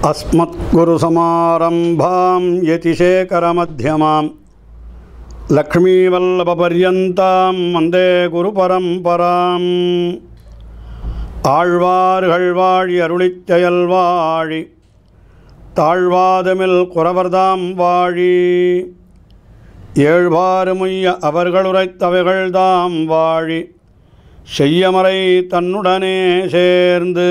अस्मत्गुरुसमारम्भां यतिशेखरमध्यमां லக்ஷ்மீவல்லபபர்யந்தாம் வந்தே குருபரம்பராம் ஆழ்வார்கள் வாழி அருளிச் செயல் வாழி தாழ்வாதமில் குறவர்தாம் வாழி ஏழ்வாறுமுய்ய அவர்களுரைத்தவைகள்தாம் வாழி செய்யமறை தன்னுடனே சேர்ந்து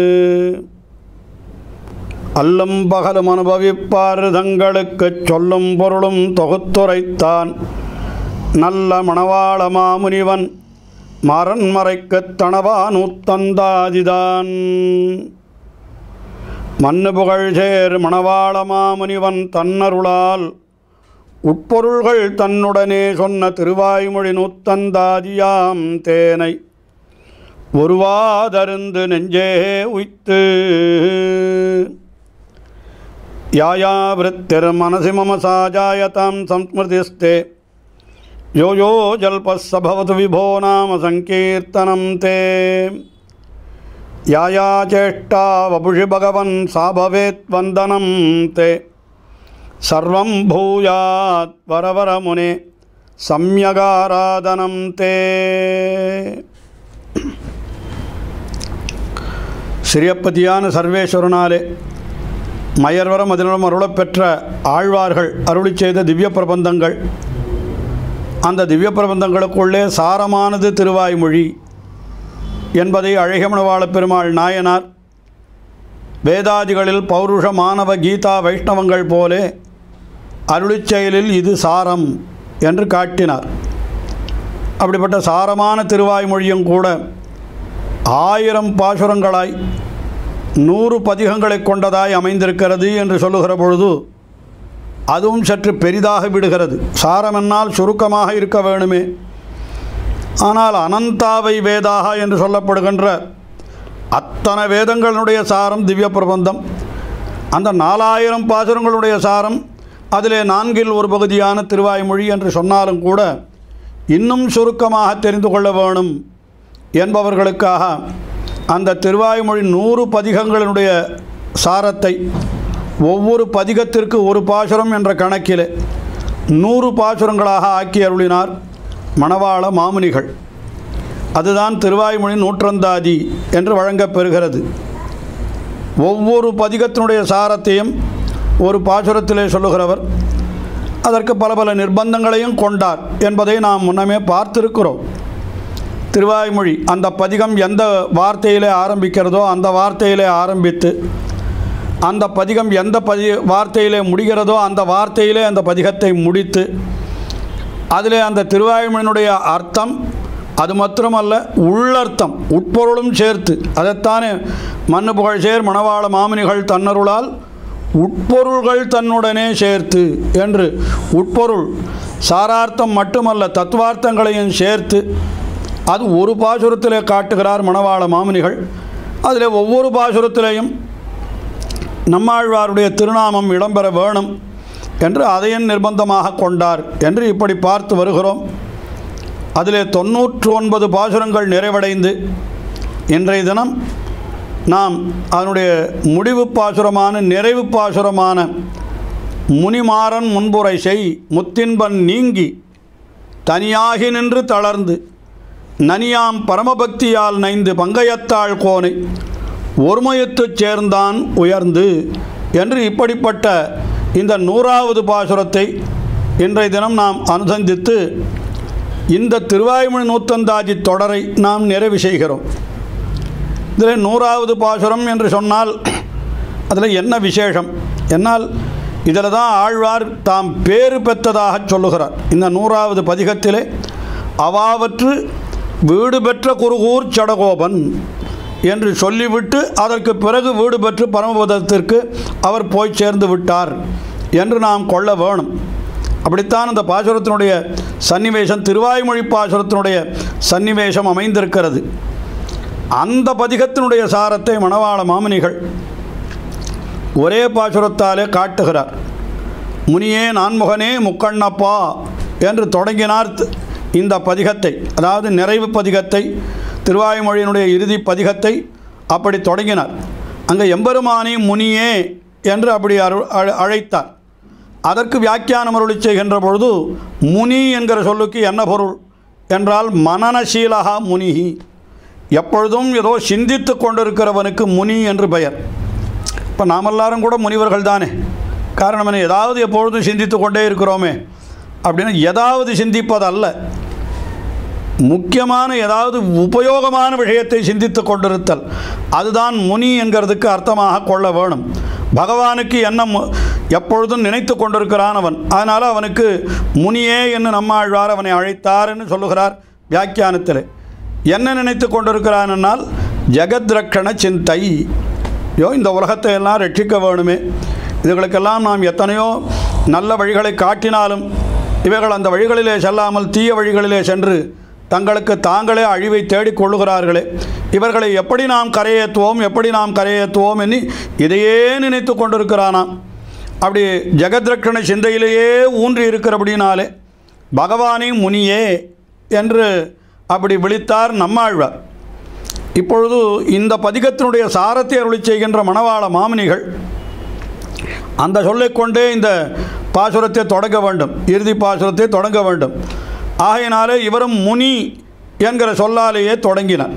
அல்லும் பகலும் அனுபவிப்பார் தங்களுக்குச் சொல்லும் பொருளும் தொகுத்துரைத்தான் நல்ல மணவாள மாமுனிவன் மரண்மறைக்குத் தனவானூத்தந்தாதிதான் மண்ணு புகழ் சேர் மணவாள மாமுனிவன் தன்னருளால் உட்பொருள்கள் தன்னுடனே சொன்ன திருவாய்மொழி நூத்தந்தாதியாம் தேனை ஒருவாதருந்து நெஞ்சே உய்த்து யாயா விருத்திர்மனசி மம சாஜாயதாம் சம்ஸ்மிருதிஸ்தே யோ யோ ஜல்பஸ்ஸபவது விபோ நாம சங்கீர்த்தனம் தே யாயா சேஷ்டா வபுஷி பகவன் சா பவேத் வந்தனம் தே சர்வம் பூயாத் வரவர முனே சம்யகாராதனம் தே சிறியப்பதியான சர்வேஸ்வரனாலே மயர்வரம் அதனிடம் அருளப் பெற்ற ஆழ்வார்கள் அருளி செய்த திவ்ய பிரபந்தங்கள் அந்த திவ்ய பிரபந்தங்களுக்குள்ளே சாரமானது திருவாய்மொழி என்பதை அழகமணவாள பெருமாள் நாயனார் வேதாதிகளில் பௌருஷ மாணவ கீதா வைஷ்ணவங்கள் போலே அருளிச் செயலில் இது சாரம் என்று காட்டினார் அப்படிப்பட்ட சாரமான திருவாய்மொழியும் கூட ஆயிரம் பாசுரங்களாய் நூறு பதிகங்களை கொண்டதாய் அமைந்திருக்கிறது என்று சொல்லுகிற பொழுது அதுவும் சற்று பெரிதாக விடுகிறது சாரமென்னால் சுருக்கமாக இருக்க வேணுமே ஆனால் அனந்தாவை வேதாக என்று சொல்லப்படுகின்ற அத்தனை வேதங்களுடைய சாரம் திவ்ய பிரபந்தம் அந்த நாலாயிரம் பாசுரங்களுடைய சாரம் அதிலே நான்கில் ஒரு பகுதியான திருவாய்மொழி என்று சொன்னாலும் கூட இன்னும் சுருக்கமாக தெரிந்து கொள்ள வேணும் என்பவர்களுக்காக அந்த திருவாய்மொழி நூறு பதிகங்களினுடைய சாரத்தை ஒவ்வொரு பதிகத்திற்கு ஒரு பாசுரம் என்ற கணக்கில் நூறு பாசுரங்களாக ஆக்கி அருளினார் மணவாள மாமுனிகள் அதுதான் திருவாய்மொழி நூற்றந்தாதி என்று வழங்கப் பெறுகிறது ஒவ்வொரு பதிகத்தினுடைய சாரத்தையும் ஒரு பாசுரத்திலே சொல்லுகிறவர் அதற்கு பல பல நிர்பந்தங்களையும் கொண்டார் என்பதை நாம் முன்னமே பார்த்திருக்கிறோம் திருவாய்மொழி அந்த பதிகம் எந்த வார்த்தையிலே ஆரம்பிக்கிறதோ அந்த வார்த்தையிலே ஆரம்பித்து அந்த பதிகம் எந்த பதி வார்த்தையிலே முடிகிறதோ அந்த வார்த்தையிலே அந்த பதிகத்தை முடித்து அதிலே அந்த திருவாய்மொழியினுடைய அர்த்தம் அது மாத்திரமல்ல உள்ளர்த்தம் உட்பொருளும் சேர்த்து அதைத்தானே மண்ணு புகழ் சேர் மணவாள மாமுனிகள் தன்னருளால் உட்பொருள்கள் தன்னுடனே சேர்த்து என்று உட்பொருள் சாரார்த்தம் மட்டுமல்ல தத்துவார்த்தங்களையும் சேர்த்து அது ஒரு பாசுரத்திலே காட்டுகிறார் மணவாள மாமுனிகள் அதில் ஒவ்வொரு பாசுரத்திலேயும் நம்மாழ்வாருடைய திருநாமம் இடம்பெற வேணும் என்று அதையும் நிர்பந்தமாக கொண்டார் என்று இப்படி பார்த்து வருகிறோம் அதிலே தொன்னூற்று ஒன்பது பாசுரங்கள் நிறைவடைந்து இன்றைய தினம் நாம் அதனுடைய முடிவு பாசுரமான நிறைவு பாசுரமான முனிமாறன் முன்புரை செய் முத்தின்பன் நீங்கி தனியாகி நின்று தளர்ந்து நனியாம் பரமபக்தியால் நைந்து பங்கயத்தாள் கோனை ஒருமயத்துச் சேர்ந்தான் உயர்ந்து என்று இப்படிப்பட்ட இந்த நூறாவது பாசுரத்தை இன்றைய தினம் நாம் அனுசந்தித்து இந்த திருவாய்மொழி நூத்தந்தாஜி தொடரை நாம் நிறைவு செய்கிறோம் இதில் நூறாவது பாசுரம் என்று சொன்னால் அதில் என்ன விசேஷம் என்னால் இதில் தான் ஆழ்வார் தாம் பேறு பெற்றதாக சொல்லுகிறார் இந்த நூறாவது பதிகத்திலே அவாவற்று வீடு பெற்ற குருகூர் சடகோபன் என்று சொல்லிவிட்டு அதற்கு பிறகு வீடு பெற்று பரமபதத்திற்கு அவர் போய் சேர்ந்து விட்டார் என்று நாம் கொள்ள வேணும் அப்படித்தான் அந்த பாசுரத்தினுடைய சன்னிவேஷம் திருவாய்மொழி பாசுரத்தினுடைய சன்னிவேஷம் அமைந்திருக்கிறது அந்த பதிகத்தினுடைய சாரத்தை மணவாள மாமுனிகள் ஒரே பாசுரத்தாலே காட்டுகிறார் முனியே நான்முகனே முக்கண்ணப்பா என்று தொடங்கினார் இந்த பதிகத்தை அதாவது நிறைவு பதிகத்தை திருவாய்மொழியினுடைய இறுதி பதிகத்தை அப்படி தொடங்கினார் அங்கே எம்பெருமானி முனியே என்று அப்படி அரு அழ- அழைத்தார் அதற்கு வியாக்கியானம் அருளி செய்கின்ற பொழுது முனி என்கிற சொல்லுக்கு என்ன பொருள் என்றால் மனநசீலகா முனிஹி எப்பொழுதும் ஏதோ சிந்தித்து கொண்டிருக்கிறவனுக்கு முனி என்று பெயர் இப்போ நாம் எல்லாரும் கூட முனிவர்கள் தானே காரணம் என்ன ஏதாவது எப்பொழுதும் சிந்தித்து கொண்டே இருக்கிறோமே அப்படின்னு ஏதாவது சிந்திப்பதல்ல முக்கியமான ஏதாவது உபயோகமான விஷயத்தை சிந்தித்து கொண்டிருத்தல் அதுதான் முனி என்கிறதுக்கு அர்த்தமாக கொள்ள வேணும் பகவானுக்கு என்ன மு- எப்பொழுதும் நினைத்து கொண்டிருக்கிறான் அவன் அதனால் அவனுக்கு முனியே என்று நம்மாழ்வார் அவனை அழைத்தார்னு சொல்லுகிறார் வியாக்கியானத்தில் என்ன நினைத்து கொண்டிருக்கிறான் என்னால் ஜெகத்ரக்ஷண சிந்தை யோ இந்த உலகத்தை எல்லாம் ரட்சிக்க வேணுமே இதுகளுக்கெல்லாம் நாம் எத்தனையோ நல்ல வழிகளை காட்டினாலும் இவைகள் அந்த வழிகளிலே செல்லாமல் தீய வழிகளிலே சென்று தங்களுக்கு தாங்களே அழிவை தேடிக் கொள்ளுகிறார்களே இவர்களை எப்படி நாம் கரையேற்றுவோம் எப்படி நாம் கரையேற்றுவோம் என்று இதையே நினைத்து கொண்டிருக்கிறானாம் அப்படி ஜெகத்ரக்ஷண சிந்தையிலேயே ஊன்றி இருக்கிறபடினாலே பகவானே முனியே என்று அப்படி விழித்தார் நம்மாழ்வார் இப்பொழுது இந்த பதிகத்தினுடைய சாரத்தை அருளி செய்கின்ற மணவாள மாமனிகள் அந்த சொல்லைக் கொண்டே இந்த பாசுரத்தை தொடங்க வேண்டும் இறுதி பாசுரத்தை தொடங்க வேண்டும் ஆகையினாலே இவரும் முனி என்கிற சொல்லாலேயே தொடங்கினார்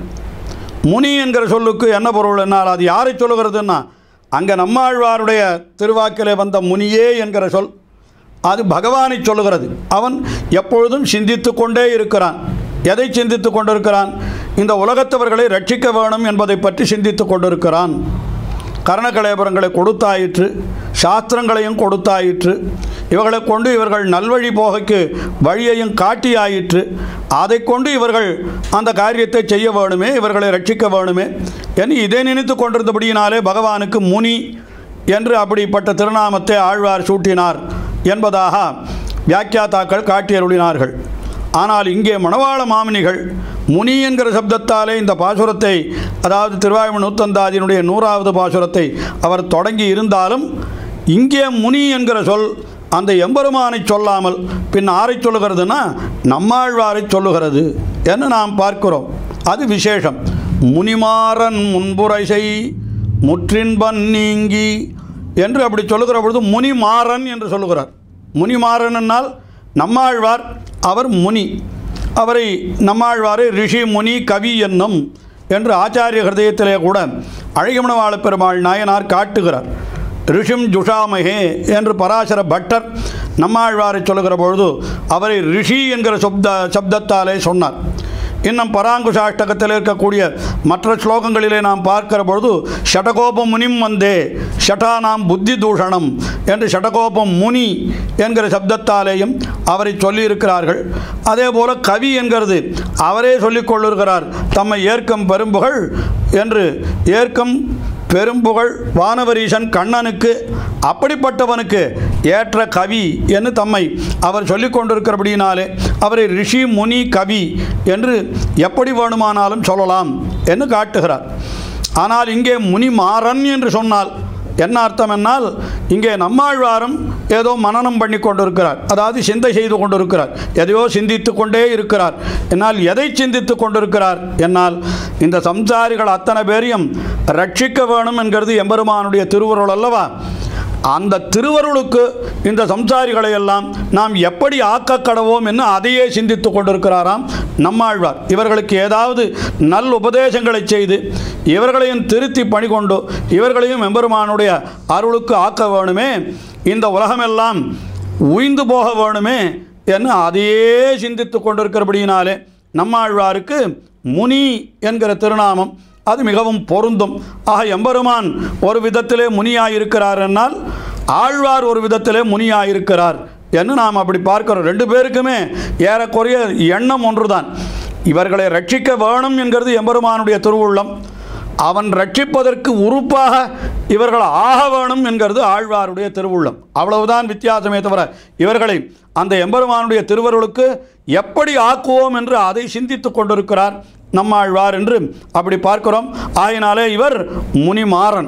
முனி என்கிற சொல்லுக்கு என்ன பொருள் என்னால் அது யாரை சொல்லுகிறதுன்னா அங்கே நம்மாழ்வாருடைய திருவாக்கிலே வந்த முனியே என்கிற சொல் அது பகவானை சொல்லுகிறது அவன் எப்பொழுதும் சிந்தித்து கொண்டே இருக்கிறான் எதை சிந்தித்து கொண்டிருக்கிறான் இந்த உலகத்தவர்களை ரட்சிக்க வேணும் என்பதை பற்றி சிந்தித்து கொண்டிருக்கிறான் கரணகலேபரங்களை கொடுத்தாயிற்று சாஸ்திரங்களையும் கொடுத்தாயிற்று இவர்களை கொண்டு இவர்கள் நல்வழி போகைக்கு வழியையும் காட்டியாயிற்று அதை கொண்டு இவர்கள் அந்த காரியத்தை செய்ய வேணுமே இவர்களை ரட்சிக்க வேணுமே என்று இதை நினைத்து கொண்டிருந்தபடியினாலே பகவானுக்கு முனி என்று அப்படிப்பட்ட திருநாமத்தை ஆழ்வார் சூட்டினார் என்பதாக வியாக்கியாத்தாக்கள் காட்டியருளினார்கள் ஆனால் இங்கே மணவாள மாமனிகள் முனி என்கிற சப்தத்தாலே இந்த பாசுரத்தை அதாவது திருவாயும நூத்தந்தாதியினுடைய நூறாவது பாசுரத்தை அவர் தொடங்கி இருந்தாலும் இங்கே முனி என்கிற சொல் அந்த எம்பெருமானை சொல்லாமல் பின் ஆரை சொல்லுகிறதுனா நம்மாழ்வாரை சொல்லுகிறது என்று நாம் பார்க்கிறோம் அது விசேஷம் முனிமாறன் முன்புரை செய் முற்றின்பன் நீங்கி என்று அப்படி சொல்லுகிற பொழுது முனிமாறன் என்று சொல்லுகிறார் முனிமாறன் என்னால் நம்மாழ்வார் அவர் முனி அவரை நம்மாழ்வாரை ரிஷி முனி கவி என்னும் என்று ஆச்சாரிய ஹிருதயத்திலே கூட அழகிமணவாள பெருமாள் நாயனார் காட்டுகிறார் ரிஷிம் ஜுஷாமகே என்று பராசர பட்டர் நம்மாழ்வாரை சொல்லுகிற பொழுது அவரை ரிஷி என்கிற சப்த சப்தத்தாலே சொன்னார் இன்னும் பராங்குஷாஷ்டகத்தில் இருக்கக்கூடிய மற்ற ஸ்லோகங்களிலே நாம் பார்க்கிற பொழுது ஷடகோபம் முனிம் வந்தே ஷட்டானாம் புத்தி தூஷணம் என்று ஷடகோபம் முனி என்கிற சப்தத்தாலேயும் அவரை சொல்லியிருக்கிறார்கள் அதே போல கவி என்கிறது அவரே சொல்லிக் கொள்ளுகிறார் தம்மை ஏற்கும் பெரும்புகள் என்று ஏற்கும் பெரும்புகழ் வானவரீசன் கண்ணனுக்கு அப்படிப்பட்டவனுக்கு ஏற்ற கவி என்று தம்மை அவர் சொல்லிக் கொண்டிருக்கிறபடியினாலே அவரை ரிஷி முனி கவி என்று எப்படி வேணுமானாலும் சொல்லலாம் என்று காட்டுகிறார் ஆனால் இங்கே முனி மாறன் என்று சொன்னால் என்ன அர்த்தம் என்னால் இங்கே நம்மாழ்வாரும் ஏதோ மனனம் பண்ணி கொண்டிருக்கிறார் அதாவது சிந்தை செய்து கொண்டிருக்கிறார் எதையோ சிந்தித்து கொண்டே இருக்கிறார் என்னால் எதை சிந்தித்து கொண்டிருக்கிறார் என்னால் இந்த சம்சாரிகள் அத்தனை பேரையும் ரட்சிக்க வேணும் என்கிறது எம்பெருமானுடைய திருவருள் அல்லவா அந்த திருவருளுக்கு இந்த சம்சாரிகளை எல்லாம் நாம் எப்படி ஆக்க கடவோம் என்று அதையே சிந்தித்து கொண்டிருக்கிறாராம் நம்மாழ்வார் இவர்களுக்கு ஏதாவது நல் உபதேசங்களை செய்து இவர்களையும் திருத்தி பணிகொண்டு இவர்களையும் எம்பெருமானுடைய அருளுக்கு ஆக்க வேணுமே இந்த உலகமெல்லாம் உய்ந்து போக வேணுமே என்று அதையே சிந்தித்து கொண்டிருக்கிறபடியினாலே நம்மாழ்வாருக்கு முனி என்கிற திருநாமம் அது மிகவும் பொருந்தும் ஆக எம்பெருமான் ஒரு விதத்திலே முனியாயிருக்கிறார் என்னால் ஆழ்வார் ஒரு விதத்திலே முனியாயிருக்கிறார் என்று நாம் அப்படி பார்க்கிறோம் ரெண்டு பேருக்குமே ஏறக்குறைய எண்ணம் ஒன்றுதான் இவர்களை ரட்சிக்க வேணும் என்கிறது எம்பெருமானுடைய திருவுள்ளம் அவன் ரட்சிப்பதற்கு உறுப்பாக இவர்கள் ஆக வேணும் என்கிறது ஆழ்வாருடைய திருவுள்ளம் அவ்வளவுதான் வித்தியாசமே தவிர இவர்களை அந்த எம்பெருமானுடைய திருவருளுக்கு எப்படி ஆக்குவோம் என்று அதை சிந்தித்து கொண்டிருக்கிறார் நம்மாழ்வார் என்று அப்படி பார்க்கிறோம் ஆயினாலே இவர் முனிமாறன்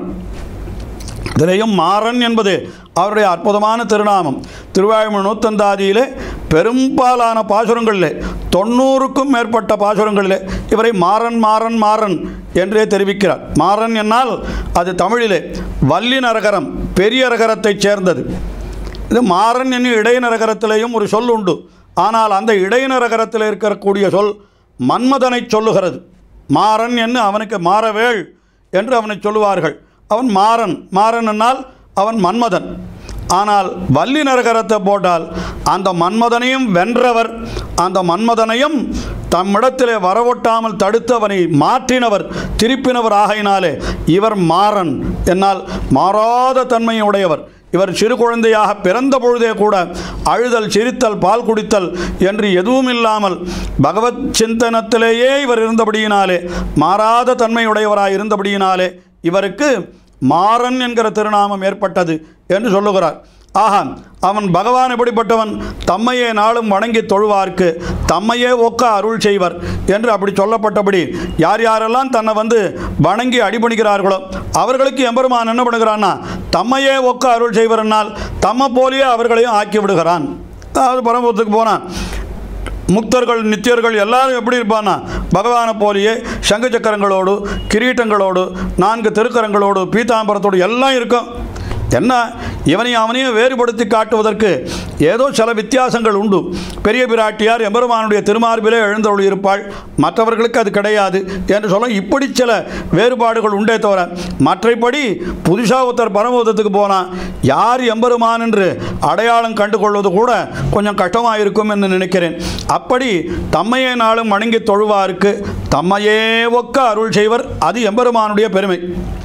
இதிலேயும் மாறன் என்பது அவருடைய அற்புதமான திருநாமம் திருவாயும நூத்தந்தாதியிலே பெரும்பாலான பாசுரங்களிலே தொண்ணூறுக்கும் மேற்பட்ட பாசுரங்களிலே இவரை மாறன் மாறன் மாறன் என்றே தெரிவிக்கிறார் மாறன் என்னால் அது தமிழிலே வள்ளி நரகரம் பெரிய நரகரத்தைச் சேர்ந்தது இது மாறன் என்னும் இடைநரகரத்திலேயும் ஒரு சொல் உண்டு ஆனால் அந்த இடைநரகரத்தில் இருக்கக்கூடிய சொல் மன்மதனை சொல்லுகிறது மாறன் என்று அவனுக்கு மாறவேள் என்று அவனை சொல்லுவார்கள் அவன் மாறன் மாறன் என்னால் அவன் மன்மதன் ஆனால் வள்ளி நரகரத்தை போட்டால் அந்த மன்மதனையும் வென்றவர் அந்த மன்மதனையும் தம்மிடத்திலே வரவொட்டாமல் தடுத்து அவனை மாற்றினவர் திருப்பினவர் ஆகையினாலே இவர் மாறன் என்னால் மாறாத தன்மையுடையவர் இவர் சிறு குழந்தையாக பிறந்த பொழுதே கூட அழுதல் சிரித்தல் பால் குடித்தல் என்று எதுவும் இல்லாமல் பகவத் சிந்தனத்திலேயே இவர் இருந்தபடியினாலே மாறாத தன்மையுடையவராய் இருந்தபடியினாலே இவருக்கு மாறன் என்கிற திருநாமம் ஏற்பட்டது என்று சொல்லுகிறார் ஆஹா அவன் பகவான் எப்படிப்பட்டவன் தம்மையே நாளும் வணங்கி தொழுவார்க்கு தம்மையே ஒக்க அருள் செய்வர் என்று அப்படி சொல்லப்பட்டபடி யார் யாரெல்லாம் தன்னை வந்து வணங்கி அடிபணிகிறார்களோ அவர்களுக்கு எம்பெருமான் என்ன பண்ணுகிறான்னா தம்மையே ஒக்க அருள் செய்வரனால் தம்மை போலியே அவர்களையும் ஆக்கி விடுகிறான் அதாவது பரமபுரத்துக்கு போனான் முக்தர்கள் நித்தியர்கள் எல்லாரும் எப்படி இருப்பானா பகவானை போலியே சங்கு சக்கரங்களோடு கிரீட்டங்களோடு நான்கு திருக்கரங்களோடு பீதாம்பரத்தோடு எல்லாம் இருக்கும் என்ன இவனையும் அவனையும் வேறுபடுத்தி காட்டுவதற்கு ஏதோ சில வித்தியாசங்கள் உண்டு பெரிய பிராட்டியார் எம்பெருமானுடைய திருமார்பிலே எழுந்தருள் இருப்பாள் மற்றவர்களுக்கு அது கிடையாது என்று சொல்ல இப்படி சில வேறுபாடுகள் உண்டே தவிர மற்றைப்படி புதுசாக ஒருத்தர் பரமபதத்துக்கு போனால் யார் எம்பெருமான் என்று அடையாளம் கண்டு கொள்வது கூட கொஞ்சம் கஷ்டமாக இருக்கும் என்று நினைக்கிறேன் அப்படி தம்மையே நாளும் வணங்கி தொழுவாருக்கு தம்மையே ஒக்க அருள் செய்வர் அது எம்பெருமானுடைய பெருமை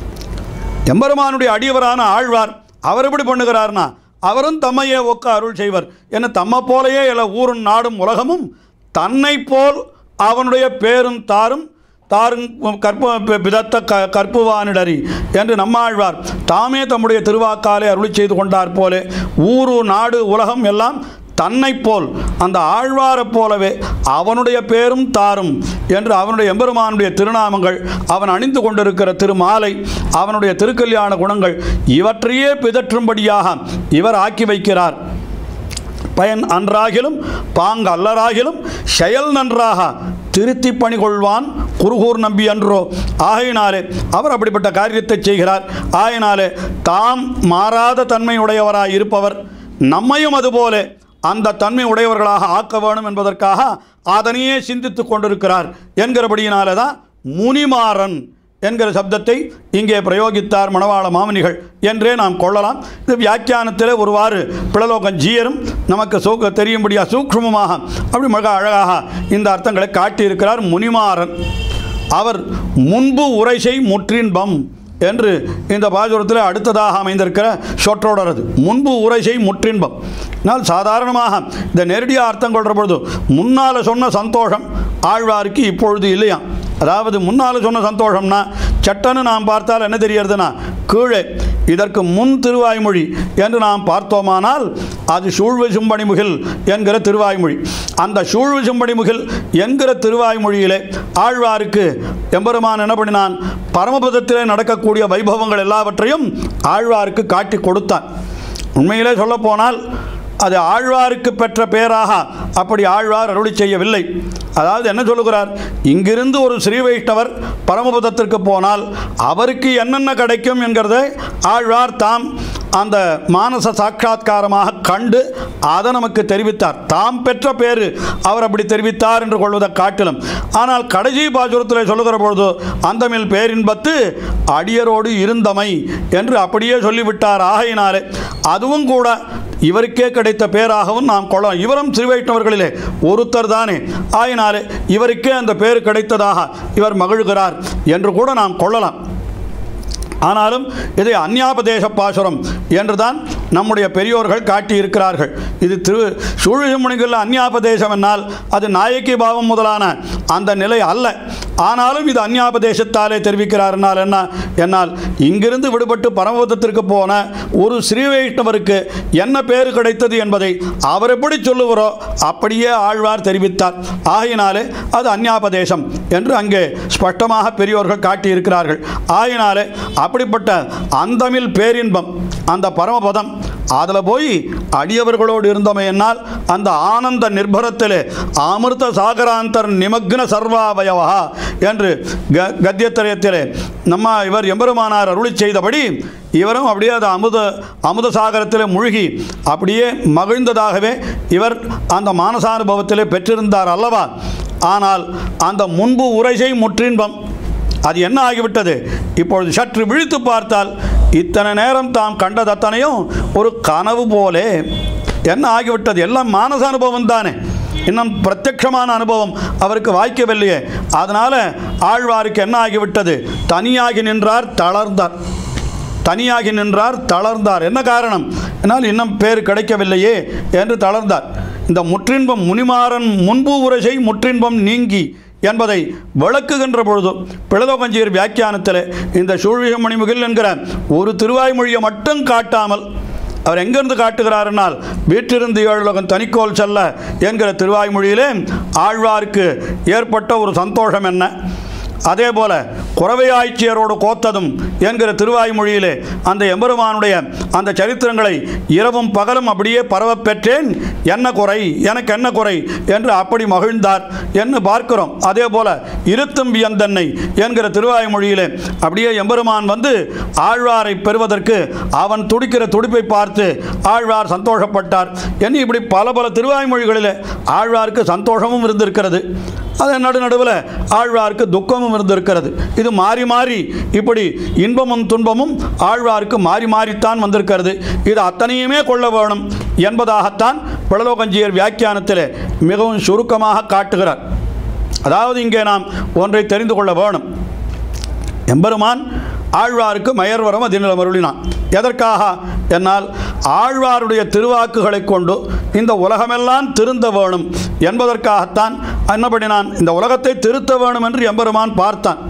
எம்பெருமானுடைய அடியவரான ஆழ்வார் அவர் எப்படி பண்ணுகிறார்னா அவரும் தம்மையே ஒக்க அருள் செய்வர் என தம்மை போலையே எல்லா ஊரும் நாடும் உலகமும் தன்னை போல் அவனுடைய பேரும் தாரும் தாரும் கற்ப பிதத்த க கற்புவானிடறி என்று நம்மாழ்வார் தாமே தம்முடைய திருவாக்காலே அருளி செய்து கொண்டார் போலே ஊரு நாடு உலகம் எல்லாம் தன்னை போல் அந்த ஆழ்வாரைப் போலவே அவனுடைய பேரும் தாரும் என்று அவனுடைய எம்பெருமானுடைய திருநாமங்கள் அவன் அணிந்து கொண்டிருக்கிற திருமாலை அவனுடைய திருக்கல்யாண குணங்கள் இவற்றையே பிதற்றும்படியாக இவர் ஆக்கி வைக்கிறார் பயன் அன்றாகிலும் பாங்கு அல்லராகிலும் செயல் நன்றாக திருத்தி பணி கொள்வான் குருகூர் நம்பி அன்றோ ஆகையினாலே அவர் அப்படிப்பட்ட காரியத்தை செய்கிறார் ஆகையினாலே தாம் மாறாத தன்மையுடையவராய் இருப்பவர் நம்மையும் அதுபோல அந்த தன்மை உடையவர்களாக ஆக்க வேணும் என்பதற்காக அதனையே சிந்தித்து கொண்டிருக்கிறார் என்கிறபடியினாலே தான் முனிமாறன் என்கிற சப்தத்தை இங்கே பிரயோகித்தார் மணவாள மாமனிகள் என்றே நாம் கொள்ளலாம் இது வியாக்கியானத்திலே ஒருவாறு பிளலோகம் ஜீயரும் நமக்கு சூக்க தெரியும்படியாக சூக்ஷ்மமாக அப்படி மிக அழகாக இந்த அர்த்தங்களை காட்டியிருக்கிறார் முனிமாறன் அவர் முன்பு உரைசை முற்றின்பம் என்று இந்த பாசுரத்தில் அடுத்ததாக அமைந்திருக்கிற சொற்றொடரது முன்பு உரைசை முற்றின்பம் ஆனால் சாதாரணமாக இந்த நேரடியாக அர்த்தம் கொள்கிற பொழுது முன்னால் சொன்ன சந்தோஷம் ஆழ்வாருக்கு இப்பொழுது இல்லையாம் அதாவது முன்னால் சொன்ன சந்தோஷம்னா சட்டன்னு நாம் பார்த்தால் என்ன தெரியறதுன்னா கீழே இதற்கு முன் திருவாய்மொழி என்று நாம் பார்த்தோமானால் அது சூழ்வு சும்பணிமுகில் என்கிற திருவாய்மொழி அந்த சூழ்வு சும்பணிமுகில் என்கிற திருவாய்மொழியிலே ஆழ்வாருக்கு எம்பெருமான் என்ன பண்ணினான் பரமபதத்திலே நடக்கக்கூடிய வைபவங்கள் எல்லாவற்றையும் ஆழ்வாருக்கு காட்டி கொடுத்தான் உண்மையிலே சொல்லப்போனால் அது ஆழ்வாருக்கு பெற்ற பேராக அப்படி ஆழ்வார் அருளி செய்யவில்லை அதாவது என்ன சொல்லுகிறார் இங்கிருந்து ஒரு ஸ்ரீ வைஷ்ணவர் பரமபதத்திற்கு போனால் அவருக்கு என்னென்ன கிடைக்கும் என்கிறதை ஆழ்வார் தாம் அந்த மானச சாட்சா்காரமாக கண்டு அதை நமக்கு தெரிவித்தார் தாம் பெற்ற பேரு அவர் அப்படி தெரிவித்தார் என்று கொள்வதை காட்டிலும் ஆனால் கடைசி பாசுரத்தில் சொல்லுகிற பொழுது அந்தமில் பேரின்பத்து அடியரோடு இருந்தமை என்று அப்படியே சொல்லிவிட்டார் ஆகையினாலே அதுவும் கூட இவருக்கே கிடைத்த பேராகவும் நாம் கொள்ளலாம் இவரும் சிறுவைஷ்ணவர்களிலே ஒருத்தர் தானே ஆயினாலே இவருக்கே அந்த பேர் கிடைத்ததாக இவர் மகிழ்கிறார் என்று கூட நாம் கொள்ளலாம் ஆனாலும் இதை அந்யாபதேச பாசுரம் என்றுதான் நம்முடைய பெரியோர்கள் காட்டியிருக்கிறார்கள் இது திரு சூழிமுனிகள் அந்யாபதேசம் என்னால் அது நாயக்கி பாவம் முதலான அந்த நிலை அல்ல ஆனாலும் இது அந்யாபதேசத்தாலே தெரிவிக்கிறார் என்னால் என்ன என்னால் இங்கிருந்து விடுபட்டு பரமபதத்திற்கு போன ஒரு ஸ்ரீ வைஷ்ணவருக்கு என்ன பேர் கிடைத்தது என்பதை அவர் எப்படி சொல்லுவாரோ அப்படியே ஆழ்வார் தெரிவித்தார் ஆகையினாலே அது அந்யாபதேசம் என்று அங்கே ஸ்பஷ்டமாக பெரியோர்கள் காட்டியிருக்கிறார்கள் ஆகையினாலே அப்படிப்பட்ட அந்தமில் பேரின்பம் அந்த பரமபதம் அதில் போய் அடியவர்களோடு இருந்தமையினால் அந்த ஆனந்த நிர்பரத்திலே அமிர்த சாகராந்தர் நிமக்ன சர்வாவயவா என்று க கத்தியத்திரயத்திலே நம்ம இவர் எம்பெருமானார் அருளி செய்தபடி இவரும் அப்படியே அது அமுத அமுத சாகரத்தில் மூழ்கி அப்படியே மகிழ்ந்ததாகவே இவர் அந்த மானசானுபவத்திலே பெற்றிருந்தார் அல்லவா ஆனால் அந்த முன்பு உரைசை முற்றின்பம் அது என்ன ஆகிவிட்டது இப்பொழுது சற்று விழித்து பார்த்தால் இத்தனை நேரம் தாம் கண்டது அத்தனையும் ஒரு கனவு போலே என்ன ஆகிவிட்டது எல்லாம் மானச அனுபவம் தானே இன்னும் பிரத்யக்ஷமான அனுபவம் அவருக்கு வாய்க்கவில்லையே அதனால் ஆழ்வாருக்கு என்ன ஆகிவிட்டது தனியாகி நின்றார் தளர்ந்தார் தனியாகி நின்றார் தளர்ந்தார் என்ன காரணம் என்னால் இன்னும் பேர் கிடைக்கவில்லையே என்று தளர்ந்தார் இந்த முற்றின்பம் முனிமாறன் முன்பு உரைசை முற்றின்பம் நீங்கி என்பதை விளக்குகின்ற பொழுது பிளதோகஞ்சியர் வியாக்கியானத்தில் இந்த சூழ்விக மணிமுகில் என்கிற ஒரு திருவாய்மொழியை மட்டும் காட்டாமல் அவர் எங்கிருந்து காட்டுகிறாருனால் வீற்றிருந்து ஏழுலகம் தனிக்கோல் செல்ல என்கிற திருவாய்மொழியிலே ஆழ்வாருக்கு ஏற்பட்ட ஒரு சந்தோஷம் என்ன அதே போல குறவையாய்ச்சியரோடு கோத்ததும் என்கிற திருவாய்மொழியிலே அந்த எம்பெருமானுடைய அந்த சரித்திரங்களை இரவும் பகலும் அப்படியே பரவப் பெற்றேன் என்ன குறை எனக்கு என்ன குறை என்று அப்படி மகிழ்ந்தார் என்று பார்க்கிறோம் அதே போல இருத்தும் வியந்தன்னை என்கிற திருவாய்மொழியிலே அப்படியே எம்பெருமான் வந்து ஆழ்வாரை பெறுவதற்கு அவன் துடிக்கிற துடிப்பை பார்த்து ஆழ்வார் சந்தோஷப்பட்டார் என்று இப்படி பல பல திருவாய்மொழிகளிலே ஆழ்வாருக்கு சந்தோஷமும் இருந்திருக்கிறது அது நடு நடுவில் ஆழ்வாருக்கு துக்கமும் இருந்திருக்கிறது இது மாறி மாறி இப்படி இன்பமும் துன்பமும் ஆழ்வாருக்கு மாறி மாறித்தான் வந்திருக்கிறது இது அத்தனையுமே கொள்ள வேணும் என்பதாகத்தான் பிளலோகஞ்சியர் வியாக்கியானத்தில் மிகவும் சுருக்கமாக காட்டுகிறார் அதாவது இங்கே நாம் ஒன்றை தெரிந்து கொள்ள வேணும் எம்பெருமான் ஆழ்வாருக்கு மயர்வரம் அதிநிலம் அருளினான் எதற்காக என்னால் ஆழ்வாருடைய திருவாக்குகளை கொண்டு இந்த உலகமெல்லாம் திருந்த வேணும் என்பதற்காகத்தான் என்னபடினான் இந்த உலகத்தை திருத்த வேணும் என்று எம்பெருமான் பார்த்தான்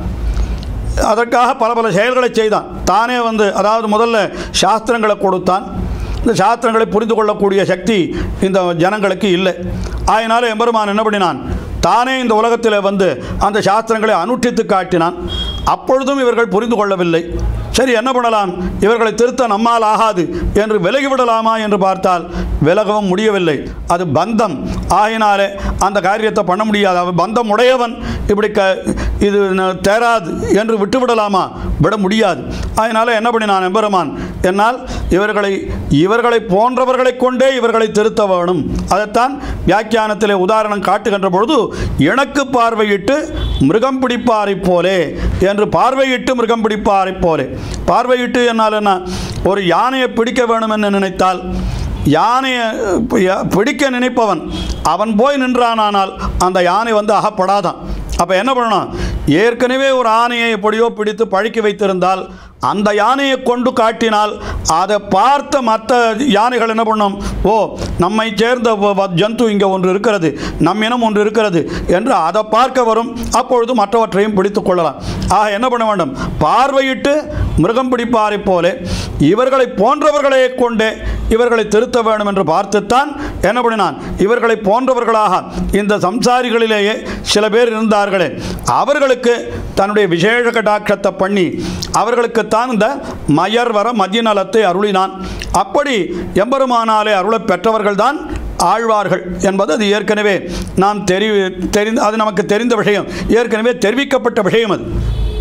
அதற்காக பல பல செயல்களை செய்தான் தானே வந்து அதாவது முதல்ல சாஸ்திரங்களை கொடுத்தான் இந்த சாஸ்திரங்களை புரிந்து கொள்ளக்கூடிய சக்தி இந்த ஜனங்களுக்கு இல்லை ஆயினால எம்பெருமான் என்ன பண்ணினான் தானே இந்த உலகத்தில் வந்து அந்த சாஸ்திரங்களை அனுஷ்டித்து காட்டினான் அப்பொழுதும் இவர்கள் புரிந்து கொள்ளவில்லை சரி என்ன பண்ணலாம் இவர்களை திருத்த நம்மால் ஆகாது என்று விலகிவிடலாமா என்று பார்த்தால் விலகவும் முடியவில்லை அது பந்தம் ஆகினாலே அந்த காரியத்தை பண்ண முடியாது அவன் பந்தம் உடையவன் இப்படி க இது ந- தேராது என்று விட்டுவிடலாமா விட முடியாது அதனால் என்ன பண்ணினான் எம்பெருமான் என்னால் இவர்களை இவர்களை போன்றவர்களை கொண்டே இவர்களை திருத்த வேணும் அதைத்தான் வியாக்கியானத்திலே உதாரணம் காட்டுகின்ற பொழுது இணக்கு பார்வையிட்டு மிருகம் பிடிப்பாரைப் போலே என்று பார்வையிட்டு மிருகம் பிடிப்பாரைப் போலே பார்வையிட்டு என்னால் என்ன ஒரு யானையை பிடிக்க வேணும் என்று நினைத்தால் யானையை பி- பிடிக்க நினைப்பவன் அவன் போய் நின்றானானால் அந்த யானை வந்து அகப்படாதான் அப்போ என்ன பண்ணணும் ஏற்கனவே ஒரு ஆணையை எப்படியோ பிடித்து பழக்கி வைத்திருந்தால் அந்த யானையை கொண்டு காட்டினால் அதை பார்த்த மற்ற யானைகள் என்ன பண்ணும் ஓ நம்மை சேர்ந்த வ- வ- ஜந்து இங்கே ஒன்று இருக்கிறது நம் இனம் ஒன்று இருக்கிறது என்று அதை பார்க்க வரும் அப்பொழுது மற்றவற்றையும் பிடித்து கொள்ளலாம் ஆக என்ன பண்ண வேண்டும் பார்வையிட்டு மிருகம் பிடிப்பாரைப் போலே இவர்களை போன்றவர்களை கொண்டே இவர்களை திருத்த வேண்டும் என்று பார்த்துத்தான் என்ன பண்ணினான் இவர்களை போன்றவர்களாக இந்த சம்சாரிகளிலேயே சில பேர் இருந்தார்களே அவர்களுக்கு தன்னுடைய விசேஷ கடாட்சத்தை பண்ணி அவர்களுக்குத்தான் இந்த மயர் வர மதிநலத்தை அருளினான் அப்படி எம்பெருமானாலே அருளப் பெற்றவர்கள்தான் ஆழ்வார்கள் என்பது அது ஏற்கனவே நாம் தெரி தெரிந்து அது நமக்கு தெரிந்த விஷயம் ஏற்கனவே தெரிவிக்கப்பட்ட விஷயம் அது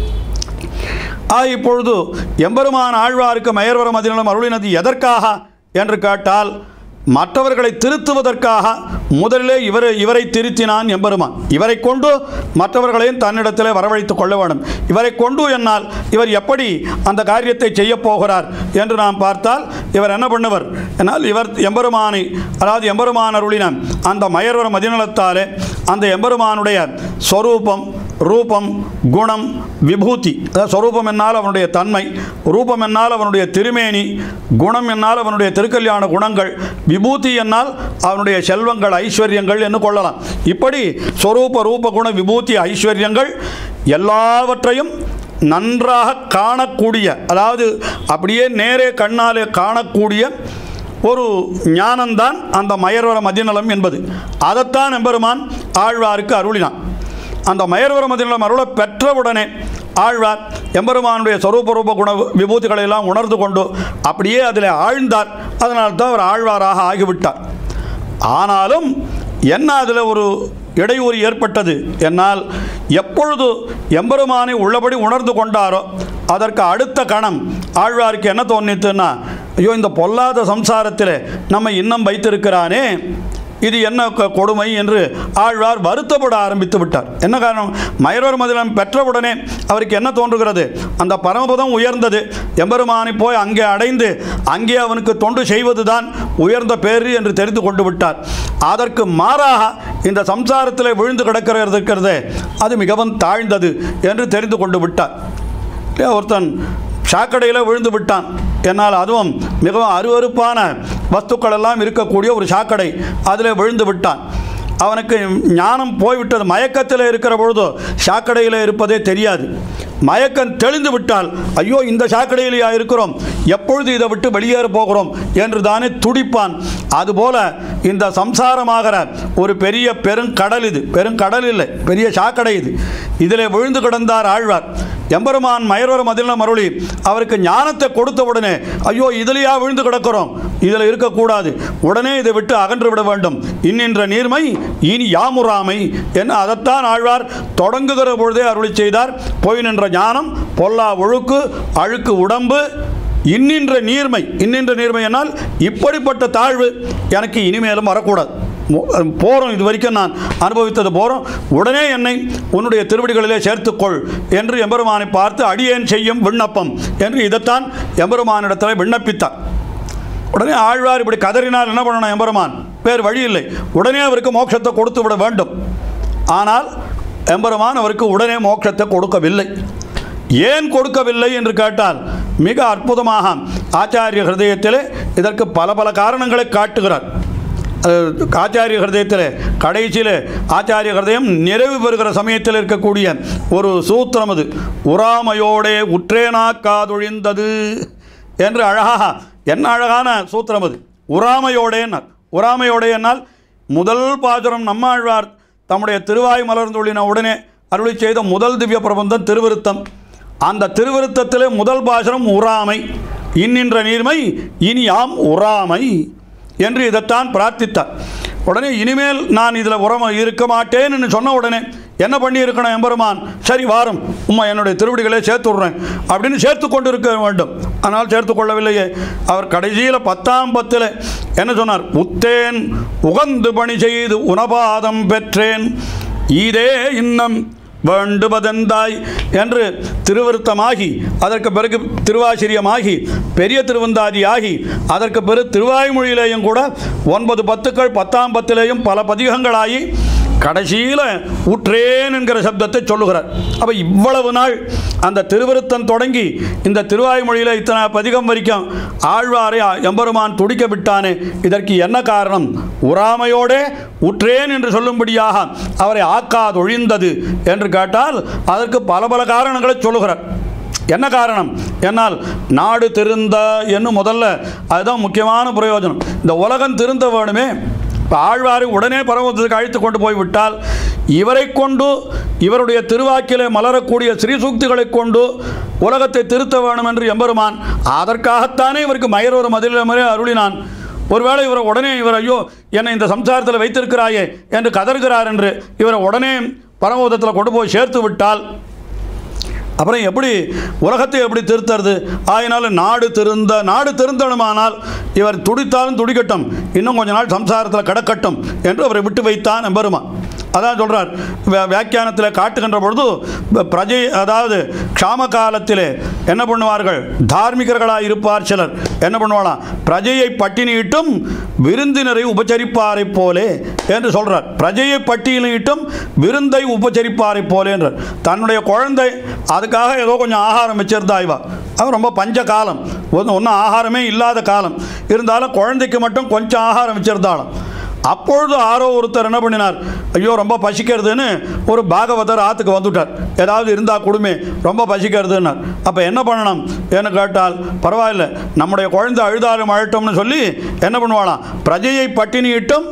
ஆ இப்பொழுது எம்பெருமான் ஆழ்வாருக்கு மயர்வரம் அதிநலம் அருளினது எதற்காக என்று கேட்டால் மற்றவர்களை திருத்துவதற்காக முதலிலே இவர் இவரை திருத்தினான் எம்பெருமான் இவரை கொண்டு மற்றவர்களையும் தன்னிடத்திலே வரவழைத்துக் கொள்ள வேண்டும் இவரை கொண்டு என்னால் இவர் எப்படி அந்த காரியத்தை செய்யப் போகிறார் என்று நாம் பார்த்தால் இவர் என்ன பண்ணுவர் என்னால் இவர் எம்பெருமானை அதாவது எம்பெருமான் அருளின அந்த மயர்வர மதிநலத்தாலே அந்த எம்பெருமானுடைய ஸ்வரூபம் ரூபம் குணம் விபூதி அதாவது ஸ்வரூபம் என்னால் அவனுடைய தன்மை ரூபம் என்னால் அவனுடைய திருமேனி குணம் என்னால் அவனுடைய திருக்கல்யாண குணங்கள் விபூதி என்னால் அவனுடைய செல்வங்கள் ஐஸ்வர்யங்கள் என்று கொள்ளலாம் இப்படி ஸ்வரூப ரூப குண விபூதி ஐஸ்வர்யங்கள் எல்லாவற்றையும் நன்றாக காணக்கூடிய அதாவது அப்படியே நேரே கண்ணாலே காணக்கூடிய ஒரு ஞானம்தான் அந்த மயர்வர மதிநலம் என்பது அதைத்தான் எம்பெருமான் ஆழ்வாருக்கு அருளினான் அந்த மயர்வர மதிநலம் அருளை பெற்றவுடனே ஆழ்வார் எம்பெருமானுடைய சொரூப ரூப குண விபூதிகளை எல்லாம் உணர்ந்து கொண்டு அப்படியே அதில் ஆழ்ந்தார் அதனால் தான் அவர் ஆழ்வாராக ஆகிவிட்டார் ஆனாலும் என்ன அதில் ஒரு இடையூறு ஏற்பட்டது என்னால் எப்பொழுது எம்பெருமானை உள்ளபடி உணர்ந்து கொண்டாரோ அதற்கு அடுத்த கணம் ஆழ்வாருக்கு என்ன தோணித்துன்னா ஐயோ இந்த பொல்லாத சம்சாரத்தில் நம்ம இன்னும் வைத்திருக்கிறானே இது என்ன க- கொடுமை என்று ஆழ்வார் வருத்தப்பட ஆரம்பித்து விட்டார் என்ன காரணம் மயரோர் மதிலம் பெற்றவுடனே அவருக்கு என்ன தோன்றுகிறது அந்த பரமபதம் உயர்ந்தது எம்பெருமானை போய் அங்கே அடைந்து அங்கே அவனுக்கு தொண்டு செய்வதுதான் உயர்ந்த பேரு என்று தெரிந்து கொண்டு விட்டார் அதற்கு மாறாக இந்த சம்சாரத்தில் விழுந்து கிடக்கிறது இருக்கிறதே அது மிகவும் தாழ்ந்தது என்று தெரிந்து கொண்டு விட்டார் இல்லையா ஒருத்தன் சாக்கடையில் விழுந்து விட்டான் என்னால் அதுவும் மிகவும் அருவருப்பான வஸ்துக்கள் எல்லாம் இருக்கக்கூடிய ஒரு சாக்கடை அதில் விழுந்து விட்டான் அவனுக்கு ஞானம் போய்விட்டது மயக்கத்தில் இருக்கிற பொழுது சாக்கடையில் இருப்பதே தெரியாது மயக்கம் தெளிந்து விட்டால் ஐயோ இந்த சாக்கடையிலேயா இருக்கிறோம் எப்பொழுது இதை விட்டு வெளியேற போகிறோம் என்று தானே துடிப்பான் அதுபோல இந்த சம்சாரமாகிற ஒரு பெரிய பெருங்கடல் இது பெருங்கடல் இல்லை பெரிய சாக்கடை இது இதில் விழுந்து கிடந்தார் ஆழ்வார் எம்பெருமான் மயரோர மதில மருளி அவருக்கு ஞானத்தை கொடுத்த உடனே ஐயோ இதிலையா விழுந்து கிடக்கிறோம் இதில் இருக்கக்கூடாது உடனே இதை விட்டு அகன்று விட வேண்டும் இன்னின்ற நீர்மை இனி யாமுறாமை என்று அதைத்தான் ஆழ்வார் தொடங்குகிற பொழுதே அருளி செய்தார் போய் நின்ற ஞானம் பொல்லா ஒழுக்கு அழுக்கு உடம்பு இன்னின்ற நீர்மை இன்னின்ற நீர்மை என்னால் இப்படிப்பட்ட தாழ்வு எனக்கு இனிமேலும் வரக்கூடாது மு- போகிறோம் இது வரைக்கும் நான் அனுபவித்தது போகிறோம் உடனே என்னை உன்னுடைய திருவடிகளிலே சேர்த்துக்கொள் என்று எம்பெருமானை பார்த்து அடியேன் செய்யும் விண்ணப்பம் என்று இதைத்தான் எம்பெருமானிடத்தில் விண்ணப்பித்தார் உடனே ஆழ்வார் இப்படி கதறினால் என்ன பண்ணணும் எம்பெருமான் வேறு வழி இல்லை உடனே அவருக்கு மோட்சத்தை கொடுத்து விட வேண்டும் ஆனால் எம்பெருமான் அவருக்கு உடனே மோட்சத்தை கொடுக்கவில்லை ஏன் கொடுக்கவில்லை என்று கேட்டால் மிக அற்புதமாக ஆச்சாரிய ஹிருதயத்திலே இதற்கு பல பல காரணங்களை காட்டுகிறார் அஹ், ஆச்சாரிய ஹிருதயத்தில் கடைசியில் ஆச்சாரிய ஹிருதயம் நிறைவு பெறுகிற சமயத்தில் இருக்கக்கூடிய ஒரு சூத்திரம் அது உராமையோடே உற்றேனா காதொழிந்தது என்று அழகாக என்ன அழகான சூத்திரம் அது உராமையோடேன்னார் உராமையோடே என்னால் முதல் பாசுரம் நம்மாழ்வார் தம்முடைய திருவாய் மலர்ந்துள்ளின உடனே அருளி செய்த முதல் திவ்ய பிரபந்தம் திருவிருத்தம் அந்த திருவிருத்தத்திலே முதல் பாசுரம் உறாமை இன்னின்ற நீர்மை இனி யாம் உறாமை என்று இதைத்தான் பிரார்த்தித்தார் உடனே இனிமேல் நான் இதில் உரம இருக்க மாட்டேன்னு சொன்ன உடனே என்ன பண்ணி இருக்கணும் எம்பெருமான் சரி வாரும் உம்மா என்னுடைய திருவடிகளை சேர்த்து விட்றேன் அப்படின்னு சேர்த்து கொண்டு இருக்க வேண்டும் ஆனால் சேர்த்து கொள்ளவில்லையே அவர் கடைசியில் பத்தாம் பத்தில் என்ன சொன்னார் உத்தேன் உகந்து பணி செய்து உணபாதம் பெற்றேன் இதே இன்னம் வேண்டுவதெந்தாய் என்று திருவிருத்தமாகி அதற்கு பிறகு திருவாசிரியமாகி பெரிய திருவந்தாதியாகி அதற்கு பிறகு திருவாய்மொழியிலேயும் கூட ஒன்பது பத்துக்கள் பத்தாம் பத்திலேயும் பல பதிகங்களாகி கடைசியில் உற்றேன் என்கிற சப்தத்தை சொல்லுகிறார் அப்போ இவ்வளவு நாள் அந்த திருவிருத்தம் தொடங்கி இந்த திருவாய்மொழியில் இத்தனை பதிகம் வரைக்கும் ஆழ்வாரை எம்பெருமான் துடிக்க விட்டானே இதற்கு என்ன காரணம் உறாமையோடே உற்றேன் என்று சொல்லும்படியாக அவரை ஆக்காதொழிந்தது என்று கேட்டால் அதற்கு பல பல காரணங்களை சொல்லுகிறார் என்ன காரணம் என்னால் நாடு திருந்த என்னும் முதல்ல அதுதான் முக்கியமான பிரயோஜனம் இந்த உலகம் திருந்த வேணுமே இப்போ ஆழ்வாரை உடனே பரமத்துக்கு அழைத்து கொண்டு போய்விட்டால் இவரை கொண்டு இவருடைய திருவாக்கிலே மலரக்கூடிய ஸ்ரீசூக்திகளை கொண்டு உலகத்தை திருத்த வேணும் என்று எம்பெருமான் அதற்காகத்தானே இவருக்கு மயரோர் மதிலே அருளினான் ஒருவேளை இவரை உடனே இவர் ஐயோ என்னை இந்த சம்சாரத்தில் வைத்திருக்கிறாயே என்று கதறுகிறார் என்று இவரை உடனே பரமபதத்தில் கொண்டு போய் சேர்த்து விட்டால் அப்புறம் எப்படி உலகத்தை எப்படி திருத்துறது ஆயினால நாடு திருந்த நாடு திருந்தணுமானால் இவர் துடித்தாலும் துடிக்கட்டும் இன்னும் கொஞ்ச நாள் சம்சாரத்தில் கிடக்கட்டும் என்று அவரை விட்டு வைத்தான் எம்பெருமான் அதான் சொல்கிறார் வியாக்கியானத்தில் காட்டுகின்ற பொழுது ப- பிரஜை அதாவது க்ஷாம காலத்திலே என்ன பண்ணுவார்கள் தார்மிகர்களாக இருப்பார் சிலர் என்ன பண்ணுவாளாம் பிரஜையை பட்டினியிட்டும் விருந்தினரை உபச்சரிப்பாரைப் போலே என்று சொல்றார் பிரஜையை பட்டியலிட்டும் விருந்தை உபச்சரிப்பாரைப் போலே என்றார் தன்னுடைய குழந்தை அதுக்காக ஏதோ கொஞ்சம் ஆகாரம் வச்சிருந்தா இவா அது ரொம்ப பஞ்ச காலம் ஒன்றும் ஆகாரமே இல்லாத காலம் இருந்தாலும் குழந்தைக்கு மட்டும் கொஞ்சம் ஆகாரம் வச்சிருந்தாலும் அப்பொழுது ஆரோ ஒருத்தர் என்ன பண்ணினார் ஐயோ ரொம்ப பசிக்கிறதுன்னு ஒரு பாகவதர் ஆற்றுக்கு வந்துவிட்டார் ஏதாவது இருந்தால் கொடுமே ரொம்ப பசிக்கிறதுன்னார் அப்போ என்ன பண்ணணும் ஏன்னு கேட்டால் பரவாயில்ல நம்முடைய குழந்தை அழுதாலும் அழட்டும்னு சொல்லி என்ன பண்ணுவாளாம் பிரஜையை பட்டினியிட்டும்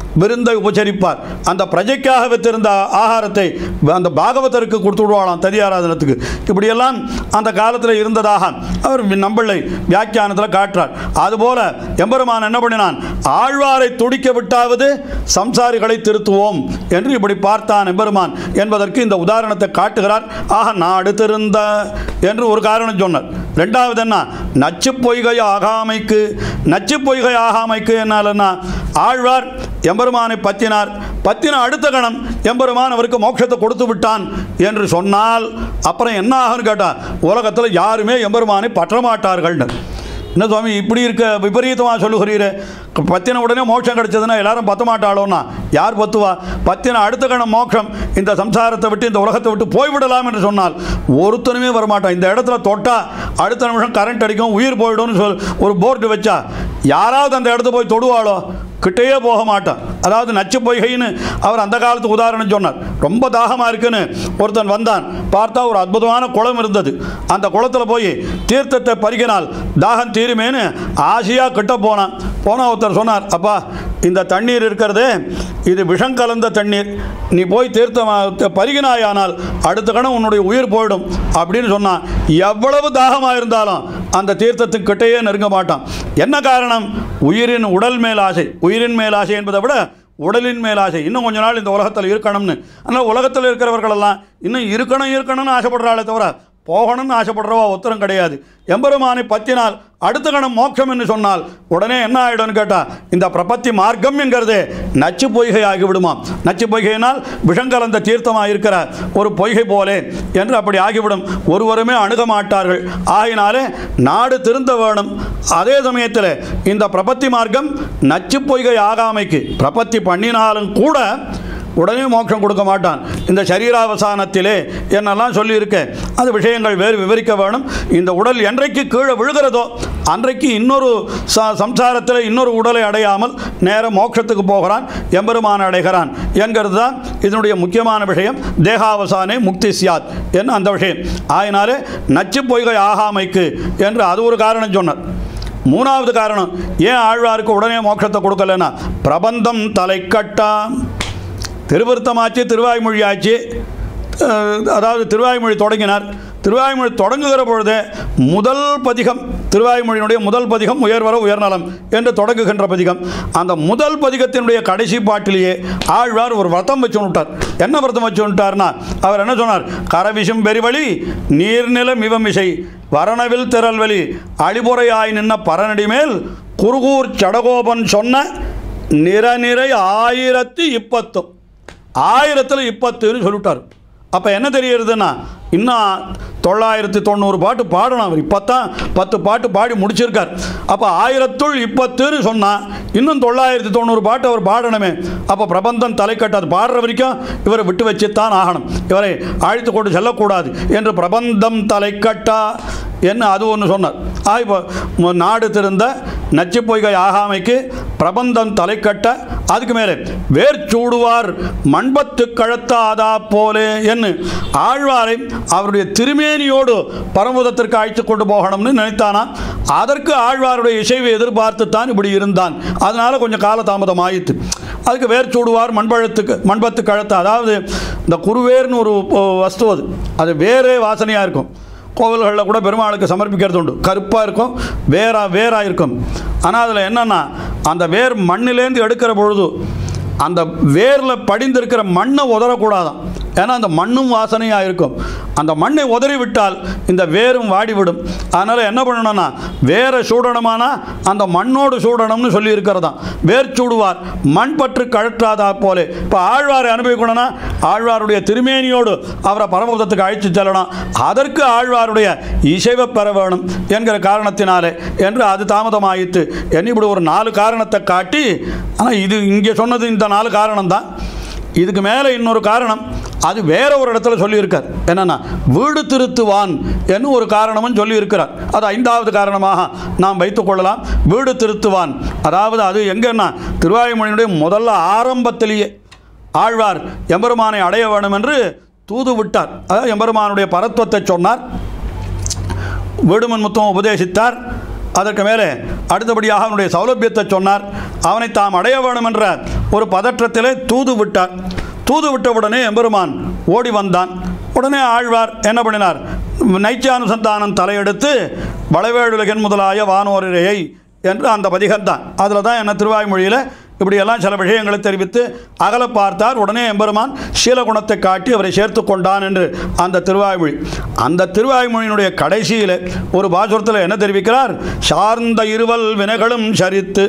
விருந்தை உபசரிப்பார் அந்த பிரஜைக்காக வைத்திருந்த ஆகாரத்தை அந்த பாகவதருக்கு கொடுத்து விடுவாளாம் ததியாராதனத்துக்கு இப்படியெல்லாம் அந்த காலத்தில் இருந்ததாக அவர் நம்பிள்ளை வியாக்கியானத்தில் காட்டுறார் அதுபோல எம்பெருமான் என்ன பண்ணினான் ஆழ்வாரை துடிக்க விட்டாவது சம்சாரிகளை திருத்துவோம் என்று இப்படி பார்த்தான் எம்பெருமான் என்பதற்கு இந்த உதாரணத்தை காட்டுகிறார் ஆக நாடு திருந்த என்று ஒரு காரணம் சொன்னார் ரெண்டாவது என்ன நச்சு பொய்கை ஆகாமைக்கு நச்சு பொய்கை ஆகாமைக்கு என்னாலன்னா ஆழ்வார் எம்பெருமானை பத்தினார் பத்தின அடுத்த கணம் எம்பெருமான் அவருக்கு மோட்சத்தை கொடுத்து விட்டான் என்று சொன்னால் அப்புறம் என்ன ஆகும்னு கேட்டால் உலகத்தில் யாருமே எம்பெருமானை பற்ற மாட்டார்கள்னு என்ன சுவாமி இப்படி இருக்க விபரீதமாக சொல்லுகிறீரே பத்தின உடனே மோட்சம் கிடைச்சதுன்னா எல்லாரும் பத்த மாட்டாளோன்னா யார் பத்துவா பத்தின அடுத்த கணம் மோட்சம் இந்த சம்சாரத்தை விட்டு இந்த உலகத்தை விட்டு போய்விடலாம் என்று சொன்னால் ஒருத்தனுமே வரமாட்டான் இந்த இடத்துல தொட்டா அடுத்த நிமிஷம் கரண்ட் அடிக்கும் உயிர் போயிடும்னு சொல் ஒரு போர்டு வச்சா யாராவது அந்த இடத்த போய் தொடுவாளோ கிட்டேயே போக மாட்டான் அதாவது நச்சு பொய்கைன்னு அவர் அந்த காலத்து உதாரணம் சொன்னார் ரொம்ப தாகமாக இருக்குன்னு ஒருத்தன் வந்தான் பார்த்தா ஒரு அற்புதமான குளம் இருந்தது அந்த குளத்தில் போய் தீர்த்தத்தை பருகினால் தாகம் தீருமேன்னு ஆசையாக கிட்ட போனான் போனால் ஒருத்தர் சொன்னார் அப்பா இந்த தண்ணீர் இருக்கிறதே இது விஷம் கலந்த தண்ணீர் நீ போய் தீர்த்தம் பருகினாயானால் அடுத்த கணம் உன்னுடைய உயிர் போயிடும் அப்படின்னு சொன்னான் எவ்வளவு தாகமாக இருந்தாலும் அந்த தீர்த்தத்துக்கு கிட்டேயே நெருங்க மாட்டான் என்ன காரணம் உயிரின் உடல் மேல் ஆசை உயிரின் மேல் ஆசை என்பதை விட உடலின் மேல் ஆசை இன்னும் கொஞ்ச நாள் இந்த உலகத்தில் இருக்கணும்னு ஆனால் உலகத்தில் இருக்கிறவர்களெல்லாம் இன்னும் இருக்கணும் இருக்கணும்னு ஆசைப்படுறாளே தவிர போகணும்னு ஆசைப்படுறவா உத்தரம் கிடையாது எம்பெருமானை பத்தினால் அடுத்த கணம் மோட்சம் என்று சொன்னால் உடனே என்ன ஆகிடும்னு கேட்டால் இந்த பிரபத்தி மார்க்கம் என்கிறது நச்சு பொய்கை ஆகிவிடுமாம் நச்சு பொய்கையினால் விஷம் கலந்த தீர்த்தமாக இருக்கிற ஒரு பொய்கை போலே என்று அப்படி ஆகிவிடும் ஒருவருமே அணுக மாட்டார்கள் ஆகினாலே நாடு திருந்த வேணும் அதே சமயத்தில் இந்த பிரபத்தி மார்க்கம் நச்சு பொய்கை ஆகாமைக்கு பிரபத்தி பண்ணினாலும் கூட உடனே மோட்சம் கொடுக்க மாட்டான் இந்த சரீராவசானத்திலே என்னெல்லாம் சொல்லியிருக்கேன் அது விஷயங்கள் வேறு விவரிக்க வேணும் இந்த உடல் என்றைக்கு கீழே விழுகிறதோ அன்றைக்கு இன்னொரு ச சம்சாரத்தில் இன்னொரு உடலை அடையாமல் நேர மோட்சத்துக்கு போகிறான் எம்பெருமான் அடைகிறான் என்கிறது தான் இதனுடைய முக்கியமான விஷயம் தேகாவசானே முக்தி சியாத் என்ன அந்த விஷயம் ஆயினாலே நச்சு பொய்கை ஆகாமைக்கு என்று அது ஒரு காரணம் சொன்னார் மூணாவது காரணம் ஏன் ஆழ்வாருக்கு உடனே மோட்சத்தை கொடுக்கலன்னா பிரபந்தம் தலைக்கட்டா திருவருத்தமாச்சு திருவாய்மொழி ஆச்சு அஹ், அதாவது திருவாய்மொழி தொடங்கினார் திருவாய்மொழி தொடங்குகிற பொழுது முதல் பதிகம் திருவாய்மொழியினுடைய முதல் பதிகம் உயர்வர உயர்நலம் என்று தொடங்குகின்ற பதிகம் அந்த முதல் பதிகத்தினுடைய கடைசி பாட்டிலேயே ஆழ்வார் ஒரு விரதம் வச்சு விட்டார் என்ன விரதம் வச்சு விட்டார்னா அவர் என்ன சொன்னார் கரவிசும் பெரிவழி நீர்நில மிவமிசை வரணவில் திரள்வெளி அழிபுறையாய் நின்ன பரநடி மேல் குருகூர் சடகோபன் சொன்ன நிறநிறை ஆயிரத்தி இப்பத்தும் ஆயிரத்தில் இப்பத்துன்னு சொல்லிவிட்டார் அப்போ என்ன தெரியறதுன்னா இன்னும் தொள்ளாயிரத்தி தொண்ணூறு பாட்டு பாடணும் அவர் இப்போ தான் பத்து பாட்டு பாடி முடிச்சிருக்கார் அப்போ ஆயிரத்துள் இப்பத்துன்னு சொன்னால் இன்னும் தொள்ளாயிரத்தி தொண்ணூறு பாட்டு அவர் பாடணுமே அப்போ பிரபந்தம் தலைக்கட்டு அது பாடுற வரைக்கும் இவரை விட்டு வச்சுத்தான் ஆகணும் இவரை அழைத்து கொண்டு செல்லக்கூடாது என்று பிரபந்தம் தலைக்கட்டா என்ன அது ஒன்று சொன்னார் ஆ இப்போ மு- நாடு திருந்த நச்சு பொய்கை ஆகாமைக்கு பிரபந்தம் தலைக்கட்ட அதுக்கு மேலே வேர்ச்சூடுவார் மண்பத்து கழத்தாதா போலே என்று ஆழ்வாரை அவருடைய திருமேனியோடு பரமுதத்திற்கு அழைத்து கொண்டு போகணும்னு நினைத்தானா அதற்கு ஆழ்வாருடைய இசைவை எதிர்பார்த்து தான் இப்படி இருந்தான் அதனால கொஞ்சம் காலதாமதம் ஆயிற்று அதுக்கு வேர்ச்சூடுவார் மண்பழத்துக்கு மண்பத்து கழத்து அதாவது இந்த குருவேர்னு ஒரு ஓ, வஸ்து அது அது வேறே வாசனையாக இருக்கும் கோவில்களில் கூட பெருமாளுக்கு சமர்ப்பிக்கிறது உண்டு கருப்பாக இருக்கும் வேரா வேராக இருக்கும் ஆனால் அதில் என்னென்னா அந்த வேர் மண்ணிலேருந்து எடுக்கிற பொழுது அந்த வேரில் படிந்திருக்கிற மண்ணை உதறக்கூடாதான் ஏன்னா அந்த மண்ணும் வாசனையாக இருக்கும் அந்த மண்ணை உதறி விட்டால் இந்த வேரும் வாடிவிடும் அதனால் என்ன பண்ணணும்னா வேரை சூடணுமானா அந்த மண்ணோடு சூடணும்னு சொல்லி இருக்கிறதாம் வேர் சூடுவார் மண் பற்று கழற்றாதா போலே இப்போ ஆழ்வாரை அனுபவிக்கணும்னா ஆழ்வாருடைய திருமேனியோடு அவரை பரமபதத்துக்கு அழைத்து செல்லணும் அதற்கு ஆழ்வாருடைய இசைவை பெற வேணும் என்கிற காரணத்தினாலே என்று அது தாமதமாயிற்று என்ன இப்படி ஒரு நாலு காரணத்தை காட்டி ஆனால் இது இங்கே சொன்னது இந்த நாலு காரணம்தான் இதுக்கு மேலே இன்னொரு காரணம் அது வேற ஒரு இடத்துல சொல்லியிருக்கார் என்னன்னா வீடு திருத்துவான் என்று ஒரு காரணமும் சொல்லியிருக்கிறார் அது ஐந்தாவது காரணமாக நாம் வைத்துக்கொள்ளலாம் வீடு திருத்துவான் அதாவது அது எங்கன்னா திருவாயுமொழியினுடைய முதல்ல ஆரம்பத்திலேயே ஆழ்வார் எம்பெருமானை அடைய வேண்டும் என்று தூது விட்டார் அதாவது எம்பெருமானுடைய பரத்துவத்தை சொன்னார் வீடுமன் முத்தம் உபதேசித்தார் அதற்கு மேலே அடுத்தபடியாக அவனுடைய சௌலபியத்தை சொன்னார் அவனை தாம் அடைய வேணும் என்ற ஒரு பதற்றத்திலே தூது விட்டார் தூது விட்ட உடனே எம்பெருமான் ஓடி வந்தான் உடனே ஆழ்வார் என்ன பண்ணினார் நைச்சானுசந்தானம் தலையெடுத்து வளவேடுலகன் முதலாய வானோரையை என்று அந்த பதிகம்தான் அதில் தான் என்ன திருவாய்மொழியில் இப்படியெல்லாம் சில விஷயங்களை தெரிவித்து அகல பார்த்தார் உடனே எம்பெருமான் சீலகுணத்தை காட்டி அவரை சேர்த்து கொண்டான் என்று அந்த திருவாய்மொழி அந்த திருவாய்மொழியினுடைய கடைசியில் ஒரு பாசுரத்தில் என்ன தெரிவிக்கிறார் சார்ந்த இருவல் வினைகளும் சரித்து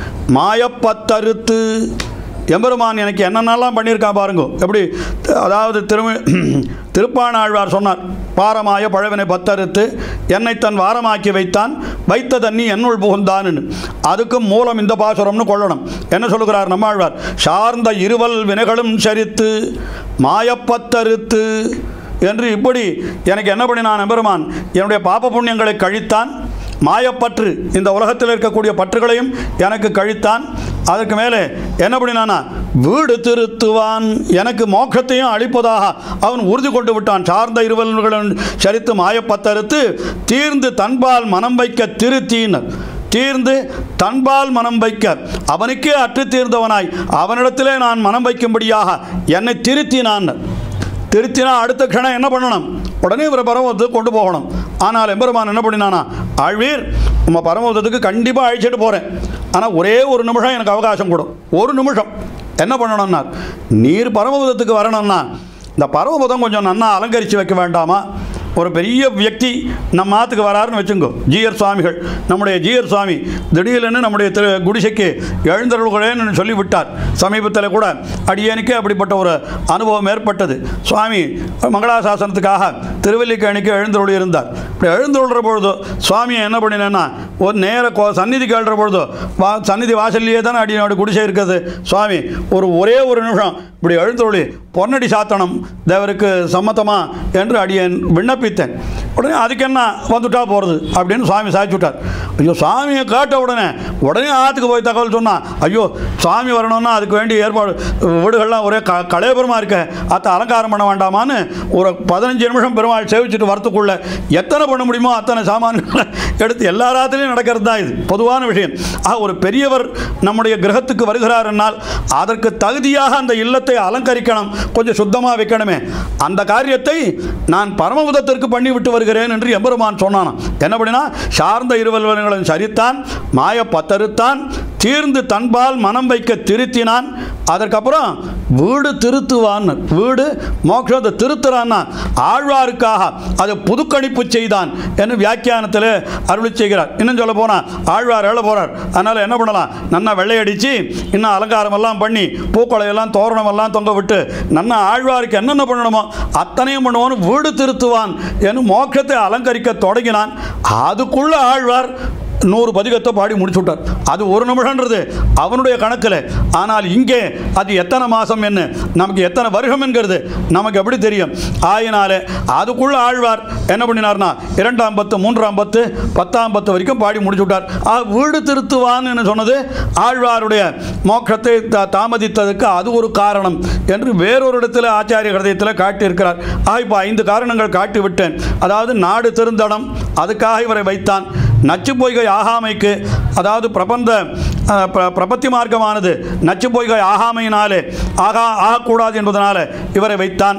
மாயப்பத்தறுத்து எம்பெருமான் எனக்கு என்னென்னலாம் பண்ணியிருக்கான் பாருங்க எப்படி அதாவது திருமி திருப்பாணாழ்வார் சொன்னார் பாரமாய பழவினை பத்தறுத்து என்னை தன் வாரமாக்கி வைத்தான் வைத்த தண்ணி என்னுள் புகுந்தான்னு அதுக்கும் மூலம் இந்த பாசுரம்னு கொள்ளணும் என்ன சொல்லுகிறார் நம்மாழ்வார் சார்ந்த இருவல் வினைகளும் சரித்து மாயப்பத்தறுத்து என்று இப்படி எனக்கு என்ன பண்ணினான் எம்பெருமான் என்னுடைய பாப புண்ணியங்களை கழித்தான் மாயப்பற்று இந்த உலகத்தில் இருக்கக்கூடிய பற்றுகளையும் எனக்கு கழித்தான் அதற்கு மேலே என்ன பண்ணினானா வீடு திருத்துவான் எனக்கு மோட்சத்தையும் அளிப்பதாக அவன் உறுதி கொண்டு விட்டான் சார்ந்த இருவல்களும் சரித்து மாயப்பத்தறுத்து தீர்ந்து தன்பால் மனம் வைக்க திருத்தீனர் தீர்ந்து தன்பால் மனம் வைக்க அவனுக்கே அற்று தீர்ந்தவனாய் அவனிடத்திலே நான் மனம் வைக்கும்படியாக என்னை திருத்தினான் திருத்தினா அடுத்த க்ஷணம் என்ன பண்ணணும் உடனே இவரை பரமத்துக்கு கொண்டு போகணும் ஆனால் எம்பெருமான் என்ன பண்ணினானா ஆழ்வீர் நம்ம பரமபதத்துக்கு கண்டிப்பாக அழைச்சிட்டு போகிறேன் ஆனால் ஒரே ஒரு நிமிஷம் எனக்கு அவகாசம் கொடும் ஒரு நிமிஷம் என்ன பண்ணணும்னா நீர் பரமபதத்துக்கு வரணும்னா இந்த பரமபதம் கொஞ்சம் நன்னா அலங்கரித்து வைக்க வேண்டாமா ஒரு பெரிய வியக்தி நம்ம ஆத்துக்கு வராருன்னு வச்சுங்கோ ஜிஆர் சுவாமிகள் நம்முடைய ஜிஆர் சுவாமி திடீர்னு நம்முடைய திரு குடிசைக்கு எழுந்தருள்களேன்னு சொல்லி விட்டார் சமீபத்தில் கூட அடியேனுக்கே அப்படிப்பட்ட ஒரு அனுபவம் ஏற்பட்டது சுவாமி மங்களாசாசனத்துக்காக திருவல்லிக்கேணிக்கு எழுந்தருளி இருந்தார் இப்படி எழுந்தருள்ற பொழுது சுவாமியை என்ன பண்ணினேன்னா ஒரு நேர கோ சந்நிதிக்கு எழுற பொழுது வா சந்நிதி வாசல்லையே தானே அடியோட குடிசை இருக்குது சுவாமி ஒரு ஒரே ஒரு நிமிஷம் இப்படி எழுந்தருளி பொன்னடி சாத்தனம் தேவருக்கு சம்மதமா என்று அடியேன் விண்ணப்பித்தேன் உடனே அதுக்கு என்ன வந்துட்டா போகிறது அப்படின்னு சுவாமி சாய்ச்சி விட்டார் ஐயோ சுவாமியை கேட்ட உடனே உடனே ஆற்றுக்கு போய் தகவல் சொன்னா ஐயோ சுவாமி வரணும்னா அதுக்கு வேண்டிய ஏற்பாடு வீடுகள்லாம் ஒரே க கலையபுரமாக இருக்க அத்தை அலங்காரம் பண்ண வேண்டாமான்னு ஒரு பதினஞ்சு நிமிஷம் பெருமாள் சேவிச்சுட்டு வரத்துக்குள்ள எத்தனை பண்ண முடியுமோ அத்தனை சாமான்களை எடுத்து எல்லா ராத்திரியும் நடக்கிறது தான் இது பொதுவான விஷயம் ஆக ஒரு பெரியவர் நம்முடைய கிரகத்துக்கு வருகிறார் என்னால் அதற்கு தகுதியாக அந்த இல்லத்தை அலங்கரிக்கணும் கொஞ்சம் சுத்தமாக வைக்கணுமே அந்த காரியத்தை நான் பரமபுதத்திற்கு பண்ணி விட்டு வருகிறேன் என்று எம்பெருமான் சொன்னானாம் என்ன பண்ணினா சார்ந்த இருவல்வர்களும் சரித்தான் மாய பத்தறுத்தான் தீர்ந்து தன்பால் மனம் வைக்க திருத்தினான் அதற்கப்புறம் வீடு திருத்துவான் வீடு மோட்சத்தை திருத்துறான்னா ஆழ்வாருக்காக அதை புதுக்கணிப்பு செய்தான் என்று வியாக்கியானத்தில் அருளி செய்கிறார் இன்னும் சொல்ல போனால் ஆழ்வார் எழ போகிறார் அதனால் என்ன பண்ணலாம் நன்னா வெள்ளையடித்து இன்னும் அலங்காரம் எல்லாம் பண்ணி பூக்களையெல்லாம் தோரணம் எல்லாம் தொங்க விட்டு நன்னா ஆழ்வாருக்கு என்னென்ன பண்ணணுமோ அத்தனையும் பண்ணுவான்னு வீடு திருத்துவான் என்று மோட்சத்தை அலங்கரிக்க தொடங்கினான் அதுக்குள்ள ஆழ்வார் நூறு பதிகத்தை பாடி முடிச்சு விட்டார் அது ஒரு நிமிஷன்றது அவனுடைய கணக்கில் ஆனால் இங்கே அது எத்தனை மாதம் என்ன நமக்கு எத்தனை வருஷம் என்கிறது நமக்கு எப்படி தெரியும் ஆயினாலே அதுக்குள்ள ஆழ்வார் என்ன பண்ணினார்னா இரண்டாம் பத்து மூன்றாம் பத்து பத்தாம் பத்து வரைக்கும் பாடி முடிச்சு விட்டார் ஆ வீடு திருத்துவான்னு சொன்னது ஆழ்வாருடைய மோட்சத்தை த- தாமதித்ததுக்கு அது ஒரு காரணம் என்று வேறொரு இடத்துல ஆச்சாரிய ஹிருதயத்தில் காட்டியிருக்கிறார் ஆ இப்போ ஐந்து காரணங்கள் காட்டி விட்டேன் அதாவது நாடு திருந்தடம் அதுக்காக இவரை வைத்தான் நச்சு பொய்கை ஆகாமைக்கு அதாவது பிரபந்த அஹ், பிர- பிரபத்தி மார்க்கமானது நச்சு பொய்கை ஆகாமையினாலே ஆகா ஆகக்கூடாது என்பதனால இவரை வைத்தான்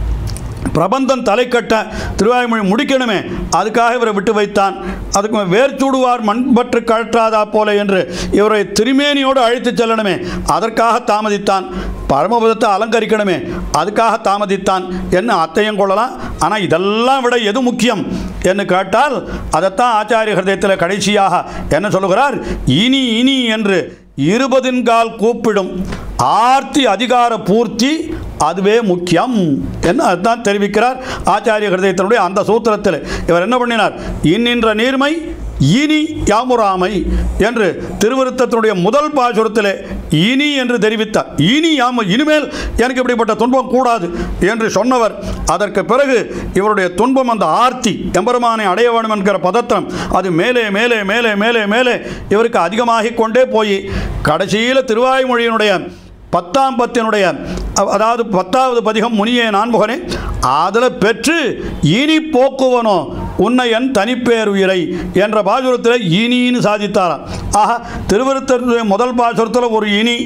பிரபந்தம் தலை கட்ட திருவாய்மொழி முடிக்கணுமே அதுக்காக இவரை விட்டு வைத்தான் அதுக்கு வேர்ச்சூடுவார் மண்பற்று கழற்றாதா போல என்று இவரை திருமேனியோடு அழைத்து செல்லணுமே அதற்காக தாமதித்தான் பரமபதத்தை அலங்கரிக்கணுமே அதுக்காக தாமதித்தான் என்ன அத்தையும் கொள்ளலாம் ஆனால் இதெல்லாம் விட எது முக்கியம் என்று கேட்டால் அதைத்தான் ஆச்சாரிய ஹிருதயத்தில் கடைசியாக என்ன சொல்லுகிறார் இனி இனி என்று இருபதின்கால் கூப்பிடும் ஆர்த்தி அதிகார பூர்த்தி அதுவே முக்கியம் என்ன அதுதான் தெரிவிக்கிறார் ஆச்சாரிய ஹிருதயத்தினுடைய அந்த சூத்திரத்தில் இவர் என்ன பண்ணினார் இன்னின்ற நீர்மை இனி யாமுராமை என்று திருவிருத்தத்தினுடைய முதல் பாசுரத்தில் இனி என்று தெரிவித்தார் இனி யாம இனிமேல் எனக்கு இப்படிப்பட்ட துன்பம் கூடாது என்று சொன்னவர் அதற்கு பிறகு இவருடைய துன்பம் அந்த ஆர்த்தி எம்பெருமானை அடைய வேண்டும் என்கிற பதற்றம் அது மேலே மேலே மேலே மேலே மேலே இவருக்கு அதிகமாகிக் கொண்டே போய் கடைசியில் திருவாய்மொழியினுடைய பத்தாம் பத்தினுடைய அ- அதாவது பத்தாவது பதிகம் முனியே நான்முகனே அதில் பெற்று இனி போக்குவனோ உன்னை என் தனிப்பேர் உயிரை என்ற பாசுரத்தில் இனின்னு சாதித்தாராம் ஆக திருவருத்தருடைய முதல் பாசுரத்தில் ஒரு இனி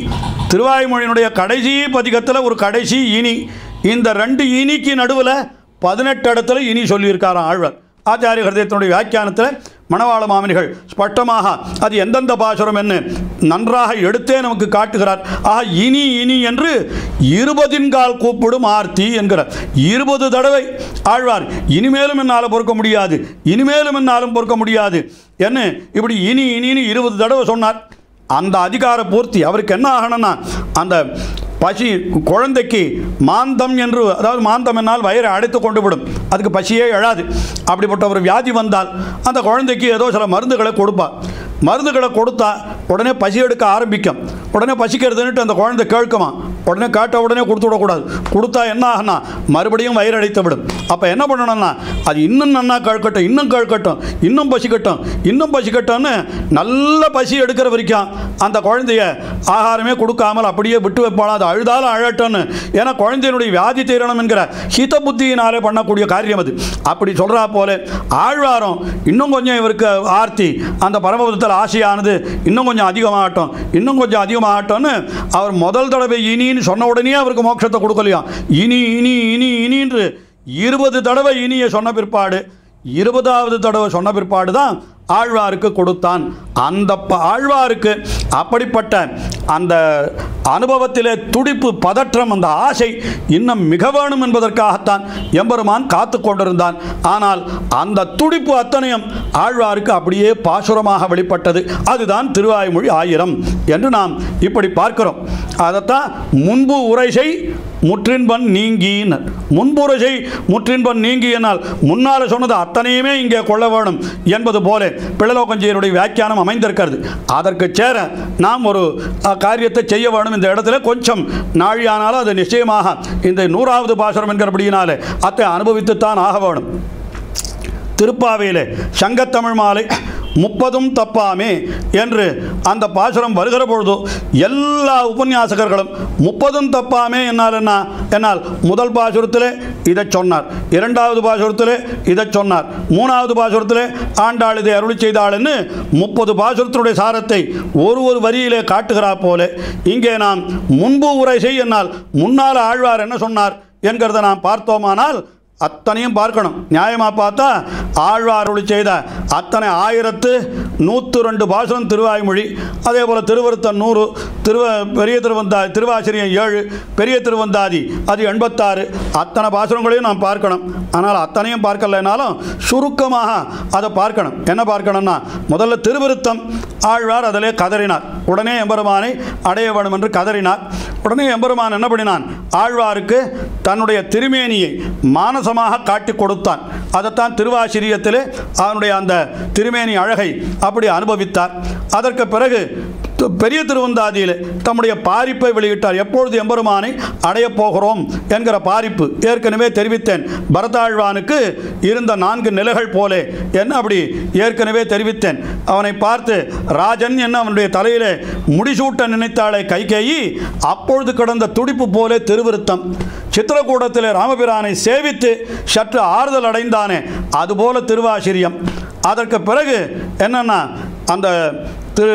திருவாய்மொழியினுடைய கடைசி பதிகத்தில் ஒரு கடைசி இனி இந்த ரெண்டு இனிக்கு நடுவில் பதினெட்டு இடத்துல இனி சொல்லியிருக்காராம் ஆழ்வார் ஆச்சாரிய ஹிருதயத்தினுடைய வியாக்கியானத்தில் மணவாள மாமனிகள் ஸ்பஷ்டமாக அது எந்தெந்த பாசுரம் என்ன நன்றாக எடுத்தே நமக்கு காட்டுகிறார் ஆக இனி இனி என்று இருபதின்கால் கூப்பிடும் ஆர்த்தி என்கிறார் இருபது தடவை ஆழ்வார் இனிமேலும் என்னால் பொறுக்க முடியாது இனிமேலும் என்னாலும் பொறுக்க முடியாது என்ன இப்படி இனி இனின்னு இருபது தடவை சொன்னார் அந்த அதிகார பூர்த்தி அவருக்கு என்ன ஆகணும்னா அந்த பசி குழந்தைக்கு மாந்தம் என்று அதாவது மாந்தம் என்னால் வயிறை அடைத்து கொண்டு விடும் அதுக்கு பசியே எழாது அப்படிப்பட்ட ஒரு வியாதி வந்தால் அந்த குழந்தைக்கு ஏதோ சில மருந்துகளை கொடுப்பா மருந்துகளை கொடுத்தா உடனே பசி எடுக்க ஆரம்பிக்கும் உடனே பசிக்கிறதுன்ட்டு அந்த குழந்தை கேட்குமா உடனே கேட்ட உடனே கொடுத்து விடக்கூடாது கொடுத்தா என்ன ஆகுனா மறுபடியும் வயிறு அடைத்து விடும் அப்போ என்ன பண்ணணும்னா அது இன்னும் நன்னா கேட்கட்டும் இன்னும் கேட்கட்டும் இன்னும் பசிக்கட்டும் இன்னும் பசிக்கட்டும்னு நல்ல பசி எடுக்கிற வரைக்கும் அந்த குழந்தைய ஆகாரமே கொடுக்காமல் அப்படியே விட்டு வைப்பாளா அது அழுதாலும் அழட்டும்னு ஏன்னா குழந்தையினுடைய வியாதி தீரணும் என்கிற ஹித புத்தியினாலே பண்ணக்கூடிய காரியம் அது அப்படி சொல்கிறா போல ஆழ்வாரம் இன்னும் கொஞ்சம் இவருக்கு ஆர்த்தி அந்த பரமபதத்தில் ஆசையானது இன்னும் கொஞ்சம் அதிகமாகட்டும் இன்னும் கொஞ்சம் அதிகமாகட்டும்னு அவர் முதல் தடவை இனின்னு சொன்ன உடனே அவருக்கு மோட்சத்தை கொடுக்கலையாம் இனி இனி இனி இனின்று இருபது தடவை இனியை சொன்ன பிற்பாடு இருபதாவது தடவை சொன்ன பிற்பாடு தான் ஆழ்வாருக்கு கொடுத்தான் அந்த ப- ஆழ்வாருக்கு அப்படிப்பட்ட அந்த அனுபவத்திலே துடிப்பு பதற்றம் அந்த ஆசை இன்னும் மிக வேணும் என்பதற்காகத்தான் எம்பெருமான் காத்து கொண்டிருந்தான் ஆனால் அந்த துடிப்பு அத்தனையும் ஆழ்வாருக்கு அப்படியே பாசுரமாக வெளிப்பட்டது அதுதான் திருவாய்மொழி ஆயிரம் என்று நாம் இப்படி பார்க்கிறோம் அதைத்தான் முன்பு உரைசை முற்றின்பன் நீங்கினர் முன்புரைசை முற்றின்பன் நீங்கியனால் முன்னால் சொன்னது அத்தனையுமே இங்கே கொள்ள வேணும் என்பது போல பிள்ளலோகஞ்சியருடைய வியாக்கியானம் அமைந்திருக்கிறது அதற்கு சேர நாம் ஒரு அஹ், காரியத்தை செய்ய வேணும் இந்த இடத்துல கொஞ்சம் நாழியானாலும் அது நிச்சயமாக இந்த நூறாவது பாசுரம் என்கிறபடியினாலே அத்தை அனுபவித்துத்தான் ஆக வேணும் திருப்பாவையிலே சங்கத்தமிழ் மாலை முப்பதும் தப்பாமே என்று அந்த பாசுரம் வருகிற பொழுது எல்லா உபன்யாசகர்களும் முப்பதும் தப்பாமே என்னால் என்ன என்னால் முதல் பாசுரத்திலே இதை சொன்னார் இரண்டாவது பாசுரத்திலே இதை சொன்னார் மூணாவது பாசுரத்திலே ஆண்டாள் இதை அருளி செய்தாள்னு முப்பது பாசுரத்தினுடைய சாரத்தை ஒரு ஒரு வரியிலே காட்டுகிறா போல இங்கே நாம் முன்பு உரை செய் என்னால் முன்னால் ஆழ்வார் என்ன சொன்னார் என்கிறத நாம் பார்த்தோமானால் அத்தனையும் பார்க்கணும் நியாயமாக பார்த்தா ஆழ்வாருளி செய்த அத்தனை ஆயிரத்து நூற்று ரெண்டு பாசுரம் திருவாய்மொழி அதே போல் திருவருத்தம் நூறு திருவ பெரிய திருவந்தா திருவாசிரியம் ஏழு பெரிய திருவந்தாதி அது எண்பத்தாறு அத்தனை பாசுரங்களையும் நாம் பார்க்கணும் ஆனால் அத்தனையும் பார்க்கலைனாலும் சுருக்கமாக அதை பார்க்கணும் என்ன பார்க்கணும்னா முதல்ல திருவிருத்தம் ஆழ்வார் அதிலே கதறினார் உடனே எம்பெருமானை அடைய வேண்டும் என்று கதறினார் உடனே எம்பெருமான் என்ன பண்ணினான் ஆழ்வாருக்கு தன்னுடைய திருமேனியை மானசமாக காட்டி கொடுத்தான் அதைத்தான் திருவாசிரியத்திலே அவனுடைய அந்த திருமேனி அழகை அப்படி அனுபவித்தார் அதற்கு பிறகு து- பெரிய திருவந்தாதியிலே தம்முடைய பாரிப்பை வெளியிட்டார் எப்பொழுது எம்பெருமானை அடையப் போகிறோம் என்கிற பாரிப்பு ஏற்கனவே தெரிவித்தேன் பரதாழ்வானுக்கு இருந்த நான்கு நிலைகள் போலே என்ன அப்படி ஏற்கனவே தெரிவித்தேன் அவனை பார்த்து ராஜன் என்ன அவனுடைய தலையிலே முடிசூட்ட நினைத்தாளே கைகேயி அப்பொழுது கிடந்த துடிப்பு போலே திருவிருத்தம் சித்திரக்கூடத்திலே ராமபிரானை சேவித்து சற்று ஆறுதல் அடைந்தானே அதுபோல திருவாசிரியம் அதற்கு பிறகு என்னன்னா அந்த திரு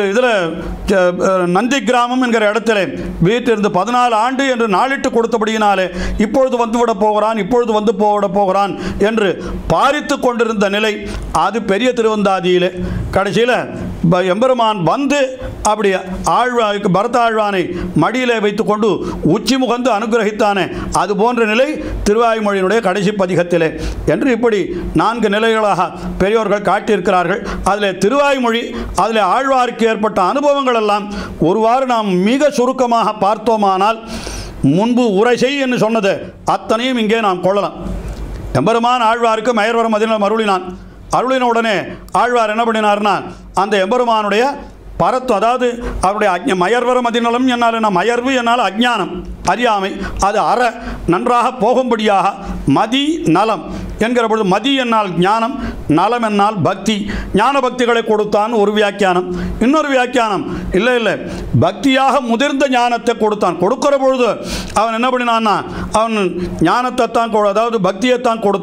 இதில் நந்தி கிராமம் என்கிற இடத்துல வீட்டிலிருந்து பதினாலு ஆண்டு என்று நாளிட்டு கொடுத்தபடியினாலே இப்பொழுது வந்துவிட போகிறான் இப்பொழுது வந்து போவிட போகிறான் என்று பாரித்து கொண்டிருந்த நிலை அது பெரிய திருவந்தாதியிலே கடைசியில் ப- எம்பெருமான் வந்து அப்படி ஆழ்வா பரத ஆழ்வானை மடியிலே வைத்துக்கொண்டு உச்சி முகந்து அனுகிரகித்தானே அது போன்ற நிலை திருவாய்மொழியினுடைய கடைசி பதிகத்திலே என்று இப்படி நான்கு நிலைகளாக பெரியோர்கள் காட்டியிருக்கிறார்கள் அதில் திருவாய்மொழி அதில் ஆழ்வாருக்கு ஏற்பட்ட அனுபவங்கள் எல்லாம் ஒருவாறு நாம் மிக சுருக்கமாக பார்த்தோமானால் முன்பு உரை செய் என்று சொன்னது அத்தனையும் இங்கே நாம் கொள்ளலாம் எம்பெருமான் ஆழ்வாருக்கு மயர்வரம் மதினம் அருளினான் அருளின உடனே ஆழ்வார் என்ன பண்ணினார்னா அந்த எம்பெருமானுடைய பரத்து அதாவது அவருடைய அஜ்ஞ மயர்வர மதிநலம் என்னால் என்ன மயர்வு என்னால் அஜ்ஞானம் அறியாமை அது அற நன்றாக போகும்படியாக மதி நலம் என்கிற பொழுது மதி என்னால் ஞானம் நலம் என்னால் பக்தி ஞான பக்திகளை கொடுத்தான் ஒரு வியாக்கியானம் இன்னொரு வியாக்கியானம் இல்லை இல்லை பக்தியாக முதிர்ந்த ஞானத்தை கொடுத்தான் கொடுக்கிற பொழுது அவன் என்ன பண்ணினான்னா அவன் ஞானத்தை தான் கொ- அதாவது பக்தியைத்தான் கொடுத்தான்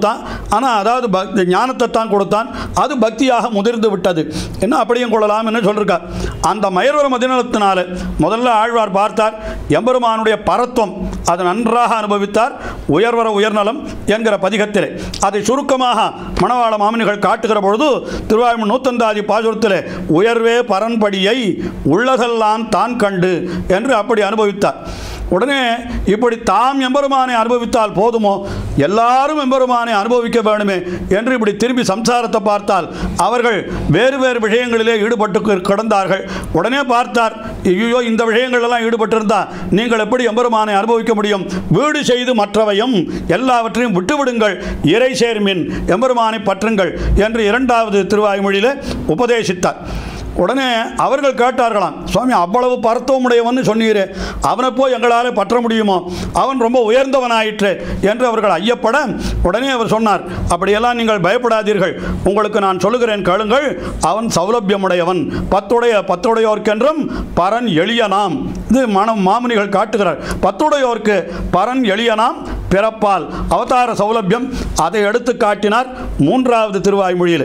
ஆனால் அதாவது பக் ஞானத்தை தான் கொடுத்தான் அது பக்தியாக முதிர்ந்து விட்டது என்ன அப்படியும் கொள்ளலாம் என்று சொல்லியிருக்கார் அந்த மயர்வர மதிநலத்தினால முதல்ல ஆழ்வார் பார்த்தார் எம்பெருமானுடைய பரத்துவம் அதை நன்றாக அனுபவித்தார் உயர்வர உயர்நலம் என்கிற பதிகத்திலே அதை சுருக்கமாக மணவாள மாமனிகள் காட்டுகிற பொழுது திருவாயூர் நூத்தந்தாதி பாசுரத்திலே உயர்வே பரன்படியை உள்ளதெல்லாம் தான் கண்டு என்று அப்படி அனுபவித்தார் உடனே இப்படி தாம் எம்பெருமானை அனுபவித்தால் போதுமோ எல்லாரும் எம்பெருமானை அனுபவிக்க வேணுமே என்று இப்படி திரும்பி சம்சாரத்தை பார்த்தால் அவர்கள் வேறு வேறு விஷயங்களிலே ஈடுபட்டு கி- கிடந்தார்கள் உடனே பார்த்தார் ஐயோ இந்த விஷயங்களெல்லாம் ஈடுபட்டிருந்தா நீங்கள் எப்படி எம்பெருமானை அனுபவிக்க முடியும் வீடு செய்து மற்றவையும் எல்லாவற்றையும் விட்டுவிடுங்கள் இறை சேர்மின் எம்பெருமானை பற்றுங்கள் என்று இரண்டாவது திருவாய்மொழியிலே உபதேசித்தார் உடனே அவர்கள் கேட்டார்களாம் சுவாமி அவ்வளவு பரத்துவமுடையவன் சொன்னீரே அவனை போய் எங்களால் பற்ற முடியுமோ அவன் ரொம்ப உயர்ந்தவனாயிற்று என்று அவர்கள் ஐயப்பட உடனே அவர் சொன்னார் அப்படியெல்லாம் நீங்கள் பயப்படாதீர்கள் உங்களுக்கு நான் சொல்லுகிறேன் கேளுங்கள் அவன் சௌலபியமுடையவன் பத்துடைய பத்துடையோர்க்கென்றும் பரன் எளியனாம் இது மனம் மாமுனிகள் காட்டுகிறார் பத்துடையோர்க்கு பரன் எளியனாம் பிறப்பால் அவதார சௌலபியம் அதை எடுத்து காட்டினார் மூன்றாவது திருவாய்மொழியில்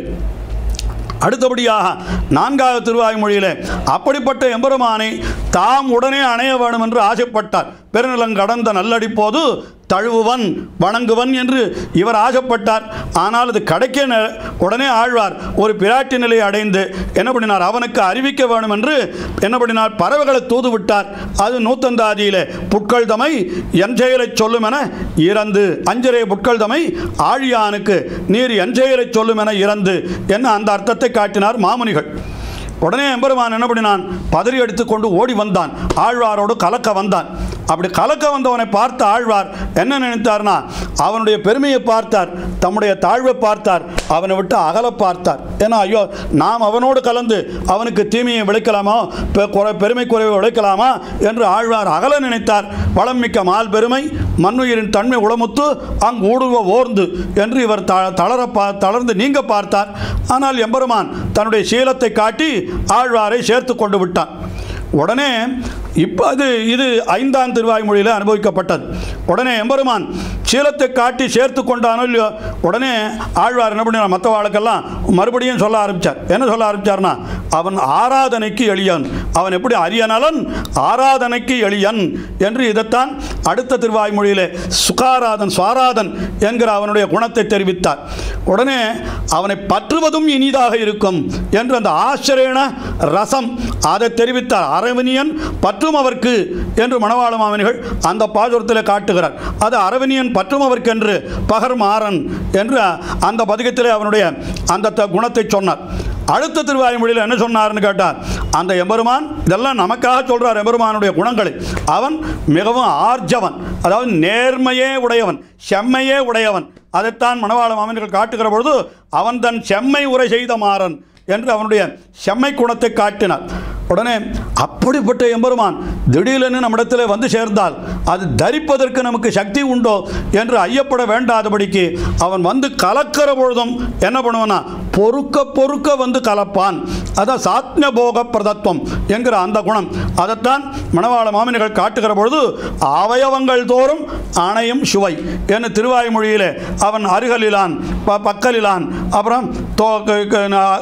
அடுத்தபடியாக நான்காவது திருவாய்மொழியிலே அப்படிப்பட்ட எம்பெருமானை தாம் உடனே அணைய வேணும் என்று ஆசைப்பட்டார் பெருநிலங்கடந்த நல்லடி போது தழுவுவன் வணங்குவன் என்று இவர் ஆசைப்பட்டார் ஆனால் அது கிடைக்க நே- உடனே ஆழ்வார் ஒரு பிராட்டி நிலையை அடைந்து என்ன பண்ணினார் அவனுக்கு அறிவிக்க வேணும் என்று என்ன பண்ணினார் பறவைகளை தூது விட்டார் அது நூத்தந்தாதியிலே புட்கள் தமை என் செயலைச் சொல்லும் என இறந்து அஞ்சரை புட்கள் தமை ஆழியானுக்கு நீர் என் செயலைச் சொல்லும் என இறந்து என்ன அந்த அர்த்தத்தை காட்டினார் மாமுனிகள் உடனே எம்பெருமான் என்ன பண்ணினான் பதறி எடுத்துக்கொண்டு ஓடி வந்தான் ஆழ்வாரோடு கலக்க வந்தான் அப்படி கலக்க வந்தவனை பார்த்த ஆழ்வார் என்ன நினைத்தார்னா அவனுடைய பெருமையை பார்த்தார் தம்முடைய தாழ்வை பார்த்தார் அவனை விட்டு அகல பார்த்தார் ஏன்னா ஐயோ நாம் அவனோடு கலந்து அவனுக்கு தீமையை விளைக்கலாமா பெ- குறை பெருமை குறைவை விளைக்கலாமா என்று ஆழ்வார் அகல நினைத்தார் வளம் மிக்க மால் பெருமை மண்ணுயிரின் தன்மை உளமுத்து அங்கு ஊடுருவ ஓர்ந்து என்று இவர் த தளர பா தளர்ந்து நீங்க பார்த்தார் ஆனால் எம்பெருமான் தன்னுடைய சீலத்தை காட்டி ஆழ்வாரை சேர்த்து கொண்டு விட்டான் உடனே இப்போ அது இது ஐந்தாம் திருவாய்மொழியில் அனுபவிக்கப்பட்டது உடனே எம்பெருமான் சீலத்தை காட்டி சேர்த்து கொண்டானோ இல்லையோ உடனே ஆழ்வார் என்ன பண்ணினார் மற்ற வாழ்க்கெல்லாம் மறுபடியும் சொல்ல ஆரம்பித்தார் என்ன சொல்ல ஆரம்பித்தார்னா அவன் ஆராதனைக்கு எளியன் அவன் எப்படி அரியநலன் ஆராதனைக்கு எளியன் என்று இதைத்தான் அடுத்த திருவாய்மொழியிலே சுகாராதன் சுவாராதன் என்கிற அவனுடைய குணத்தை தெரிவித்தார் உடனே அவனை பற்றுவதும் இனிதாக இருக்கும் என்று அந்த ஆச்சரியன ரசம் அதை தெரிவித்தார் அரவணியன் பற்றும் அவர்க்கு என்று மணவாள மாமனிகள் அந்த பாசுரத்தில் காட்டுகிறார் அது அரவணியன் பற்றும் அவர்க்கென்று பகர் மாறன் என்று அந்த பதிகத்திலே அவனுடைய அந்த த- குணத்தை சொன்னார் அடுத்த திருவாய்மொழியில் என்ன சொன்னார்னு கேட்டார் அந்த எம்பெருமான் இதெல்லாம் நமக்காக சொல்றார் எம்பெருமானுடைய குணங்களை அவன் மிகவும் ஆர்ஜவன் அதாவது நேர்மையே உடையவன் செம்மையே உடையவன் அதைத்தான் மணவாள மாமன்கள் காட்டுகிற பொழுது அவன் தன் செம்மை உரை செய்த மாறன் என்று அவனுடைய செம்மை குணத்தை காட்டினார் உடனே அப்படிப்பட்ட எம்பெருமான் திடீரென நம்மிடத்தில் வந்து சேர்ந்தால் அது தரிப்பதற்கு நமக்கு சக்தி உண்டோ என்று ஐயப்பட வேண்டாதபடிக்கு அவன் வந்து கலக்கிற பொழுதும் என்ன பண்ணுவானா பொறுக்க பொறுக்க வந்து கலப்பான் அதான் சாத்ம போக பிரதத்துவம் என்கிற அந்த குணம் அதைத்தான் மணவாள மாமனிகள் காட்டுகிற பொழுது அவயவங்கள் தோறும் அணையும் சுவை என்று திருவாய்மொழியிலே அவன் அருகலிலான் ப- பக்கலிலான் அப்புறம் தோ க- க-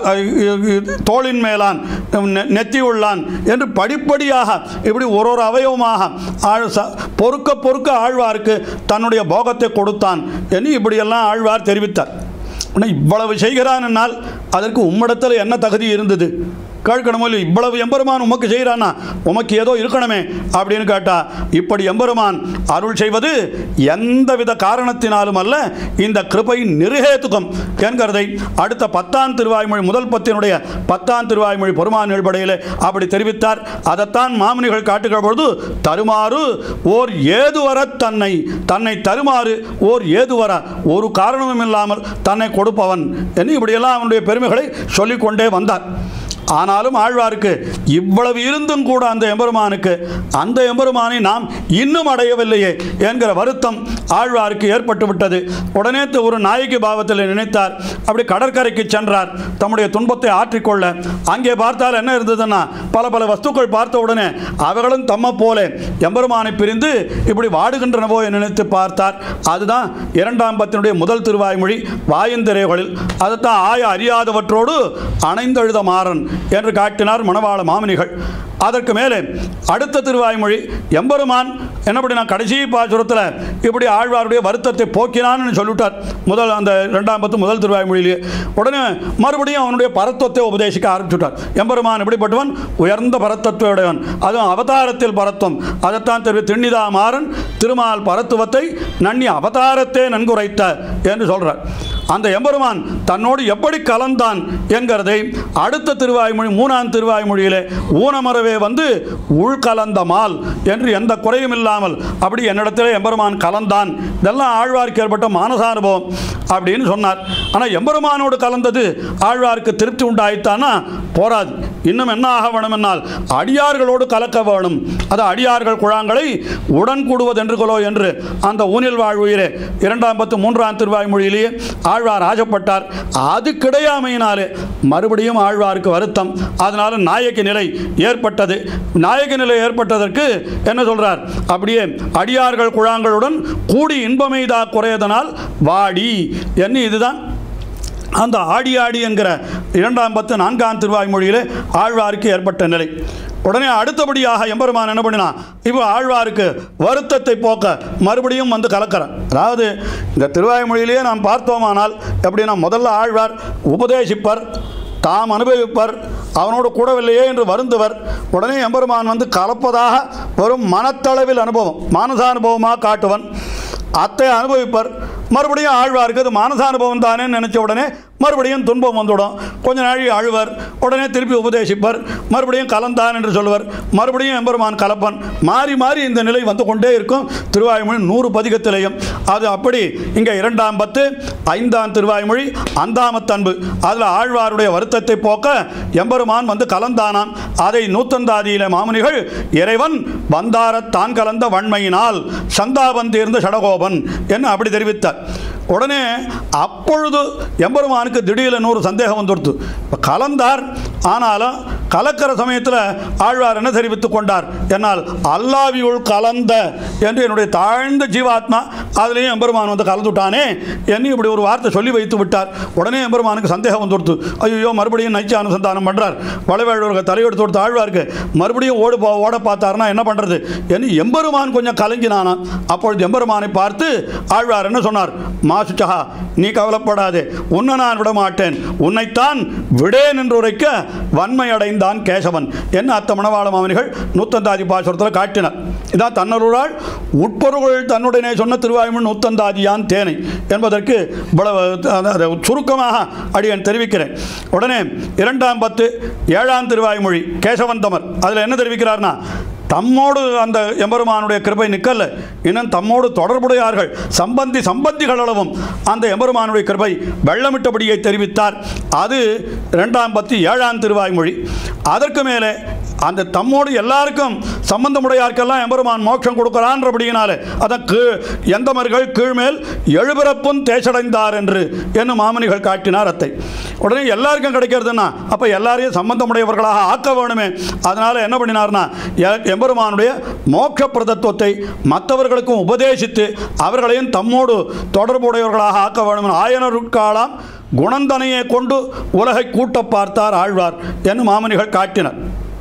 ந- தோளின் மேலான் நெ- நெத்தி உள்ளான் என்று படிப்படியாக இப்படி ஒரு ஒரு அவயவமாக ஆழ் ச- பொறுக்க பொறுக்க ஆழ்வாருக்கு தன்னுடைய போகத்தை கொடுத்தான் என்று இப்படியெல்லாம் ஆழ்வார் தெரிவித்தார் உடனே இவ்வளவு செய்கிறான் என்னால் அதற்கு உம்மிடத்தில் என்ன தகுதி இருந்தது கேட்கணுமோ இல்லை இவ்வளவு எம்பெருமான் உமக்கு செய்கிறானா உமக்கு ஏதோ இருக்கணுமே அப்படின்னு கேட்டா இப்படி எம்பெருமான் அருள் செய்வது எந்தவித காரணத்தினாலும் அல்ல இந்த கிருபை நிருகேத்துகம் என்கிறதை அடுத்த பத்தாம் திருவாய்மொழி முதல் பத்தினுடைய பத்தாம் திருவாய்மொழி பெருமான் நிழ்படையில் அப்படி தெரிவித்தார் அதைத்தான் மாமுனிகள் காட்டுகிற பொழுது தருமாறு ஓர் ஏதுவர தன்னை தன்னை தருமாறு ஓர் ஏதுவர ஒரு காரணமும் இல்லாமல் தன்னை கொடுப்பவன் என்று இப்படியெல்லாம் அவனுடைய பெருமைகளை சொல்லிக்கொண்டே வந்தார் ஆனாலும் ஆழ்வாருக்கு இவ்வளவு இருந்தும் கூட அந்த எம்பெருமானுக்கு அந்த எம்பெருமானை நாம் இன்னும் அடையவில்லையே என்கிற வருத்தம் ஆழ்வாருக்கு ஏற்பட்டு விட்டது உடனே த- ஒரு நாயகி பாவத்தில் நினைத்தார் அப்படி கடற்கரைக்கு சென்றார் தம்முடைய துன்பத்தை ஆற்றிக்கொள்ள அங்கே பார்த்தால் என்ன இருந்ததுன்னா பல பல வஸ்துக்கள் பார்த்த உடனே அவர்களும் தம்மை போல எம்பெருமானை பிரிந்து இப்படி வாடுகின்றனவோ என்று நினைத்து பார்த்தார் அதுதான் இரண்டாம் பத்தினுடைய முதல் திருவாய்மொழி வாயுந்திரைகளில் அதைத்தான் ஆய அறியாதவற்றோடு அணைந்தெழுத மாறன் என்று காட்டினார் மணவாள மாமுனிகள் அதற்கு மேலே அடுத்த திருவாய்மொழி எம்பெருமான் என்ன பண்ணினா கடைசி பாசுரத்தில் இப்படி ஆழ்வாருடைய வருத்தத்தை போக்கினான்னு சொல்லிவிட்டார் முதல் அந்த ரெண்டாம் பத்து முதல் திருவாய்மொழியிலேயே உடனே மறுபடியும் அவனுடைய பரத்துவத்தை உபதேசிக்க ஆரம்பிச்சுட்டார் எம்பெருமான் எப்படிப்பட்டவன் உயர்ந்த பரத்தத்துவடையவன் அதுவும் அவதாரத்தில் பரத்துவம் அதைத்தான் திரு திண்ணிதா மாறன் திருமால் பரத்துவத்தை நன்னி அவதாரத்தே நன்குரைத்த என்று சொல்றார் அந்த எம்பெருமான் தன்னோடு எப்படி கலந்தான் என்கிறதை அடுத்த திருவாய்மொழி மூணாம் திருவாய்மொழியிலே ஊனமரவே வந்து உள்கலந்த மால் என்று எந்த குறையும் இல்லாமல் அப்படி என்னிடத்திலே எம்பெருமான் கலந்தான் இதெல்லாம் ஆழ்வாருக்கு ஏற்பட்ட மானசானுபவம் அப்படின்னு சொன்னார் ஆனால் எம்பெருமானோடு கலந்தது ஆழ்வாருக்கு திருப்தி உண்டாயித்தானா போராது இன்னும் என்ன ஆக வேணும் என்னால் அடியார்களோடு கலக்க வேணும் அது அடியார்கள் குழாங்களை உடன் கூடுவதென்று கொலோ என்று அந்த ஊனில் வாழ்வுயிரே இரண்டாம் பத்து மூன்றாம் திருவாய்மொழியிலேயே ஆழ்வார் ஆசைப்பட்டார் அது கிடையாமையினாலே மறுபடியும் ஆழ்வாருக்கு வருத்தம் அதனால நாயக நிலை ஏற்பட்டது நாயக நிலை ஏற்பட்டதற்கு என்ன சொல்றார் அப்படியே அடியார்கள் குழாங்களுடன் கூடி இன்பமெய்தா குறையதனால் வாடி என்ன இதுதான் அந்த ஆடி ஆடி என்கிற இரண்டாம் பத்து நான்காம் திருவாய்மொழியிலே ஆழ்வாருக்கு ஏற்பட்ட நிலை உடனே அடுத்தபடியாக எம்பெருமான் என்ன பண்ணினான் இப்போ ஆழ்வாருக்கு வருத்தத்தை போக்க மறுபடியும் வந்து கலக்கிறேன் அதாவது இந்த திருவாய்மொழியிலேயே நாம் பார்த்தோமானால் எப்படின்னா முதல்ல ஆழ்வார் உபதேசிப்பர் தாம் அனுபவிப்பர் அவனோடு கூடவில்லையே என்று வருந்துவர் உடனே எம்பெருமான் வந்து கலப்பதாக வரும் மனத்தளவில் அனுபவம் மானசானுபவமாக காட்டுவன் அத்தை அனுபவிப்பர் மறுபடியும் ஆழ்வாருக்கு அது மானசானுபவம் தானே நினச்ச உடனே மறுபடியும் துன்பம் வந்துவிடும் கொஞ்ச நாள் அழுவர் உடனே திருப்பி உபதேசிப்பர் மறுபடியும் கலந்தான் என்று சொல்லுவர் மறுபடியும் எம்பெருமான் கலப்பன் மாறி மாறி இந்த நிலை வந்து கொண்டே இருக்கும் திருவாய்மொழி நூறு பதிகத்திலையும் அது அப்படி இங்கே இரண்டாம் பத்து ஐந்தாம் திருவாய்மொழி அந்தாமத்தன்பு அதில் ஆழ்வாருடைய வருத்தத்தை போக்க எம்பெருமான் வந்து கலந்தானாம் அதை நூத்தந்தாதியில மாமுனிகள் இறைவன் வந்தாரத் தான் கலந்த வன்மையினால் சந்தாபம் தீர்ந்த சடகோபன் என்று அப்படி தெரிவித்தார் உடனே அப்பொழுது எம்பெருமானுக்கு திடீர்னு ஒரு சந்தேகம் வந்துடுத்து இப்போ கலந்தார் ஆனாலும் கலக்கிற சமயத்தில் ஆழ்வார் என்ன தெரிவித்துக் கொண்டார் என்னால் அல்லாவியுள் கலந்த என்று என்னுடைய தாழ்ந்த ஜீவாத்மா அதுலேயும் எம்பெருமான் வந்து கலந்துட்டானே என்று இப்படி ஒரு வார்த்தை சொல்லி வைத்து விட்டார் உடனே எம்பெருமானுக்கு சந்தேகம் வந்துடுத்து ஐயோ மறுபடியும் நைச்ச அனுசந்தானம் பண்ணுறார் வளவேழூருக்கு தலையெடுத்து கொடுத்த ஆழ்வாருக்கு மறுபடியும் ஓடு போ ஓட பார்த்தாருன்னா என்ன பண்ணுறது என்று எம்பெருமான் கொஞ்சம் கலங்கினானாம் அப்பொழுது எம்பெருமானை பார்த்து ஆழ்வார் என்ன சொன்னார் மாசுச்சகா நீ கவலைப்படாதே உன்னை நான் விட மாட்டேன் உன்னைத்தான் விடேன் என்று உரைக்க வன்மை அடைந்தான் கேசவன் என்ன அத்த மணவாள மாமனிகள் நூத்தந்தாதி பாசுரத்தில் காட்டினார் இதான் தன்னருளால் உட்பொருள் தன்னுடனே சொன்ன திருவாயுமன் நூத்தந்தாதியான் தேனை என்பதற்கு இவ்வளவு அதாவது சுருக்கமாக அடியன் தெரிவிக்கிறேன் உடனே இரண்டாம் பத்து ஏழாம் திருவாய்மொழி கேசவன் தமர் அதில் என்ன தெரிவிக்கிறார்னா தம்மோடு அந்த எம்பெருமானுடைய கிருபை நிற்கல இன்னும் தம்மோடு தொடர்புடையார்கள் சம்பந்தி சம்பந்திகள் அளவும் அந்த எம்பெருமானுடைய கிருபை வெள்ளமிட்டபடியை தெரிவித்தார் அது ரெண்டாம் பத்தி ஏழாம் திருவாய்மொழி அதற்கு மேலே அந்த தம்மோடு எல்லாருக்கும் சம்பந்தமுடையாருக்கெல்லாம் எம்பெருமான் மோட்சம் கொடுக்கிறான்றபடியினாலே அதான் கீழ் எந்தமர்கள் கீழ்மேல் எழுபிறப்பும் தேசடைந்தார் என்று என்ன மாமனிகள் காட்டினார் அத்தை உடனே எல்லாருக்கும் கிடைக்கிறதுன்னா அப்போ எல்லாரையும் சம்பந்தமுடையவர்களாக ஆக்க வேணுமே அதனால் என்ன பண்ணினார்னா எ- எம்பெருமானுடைய மோட்ச பிரதத்துவத்தை மற்றவர்களுக்கும் உபதேசித்து அவர்களையும் தம்மோடு தொடர்புடையவர்களாக ஆக்க வேண்டும் ஆயனருட்காலாம் குணந்தனையை கொண்டு உலகை கூட்ட பார்த்தார் ஆழ்வார் என்று மாமனிகள் காட்டினர்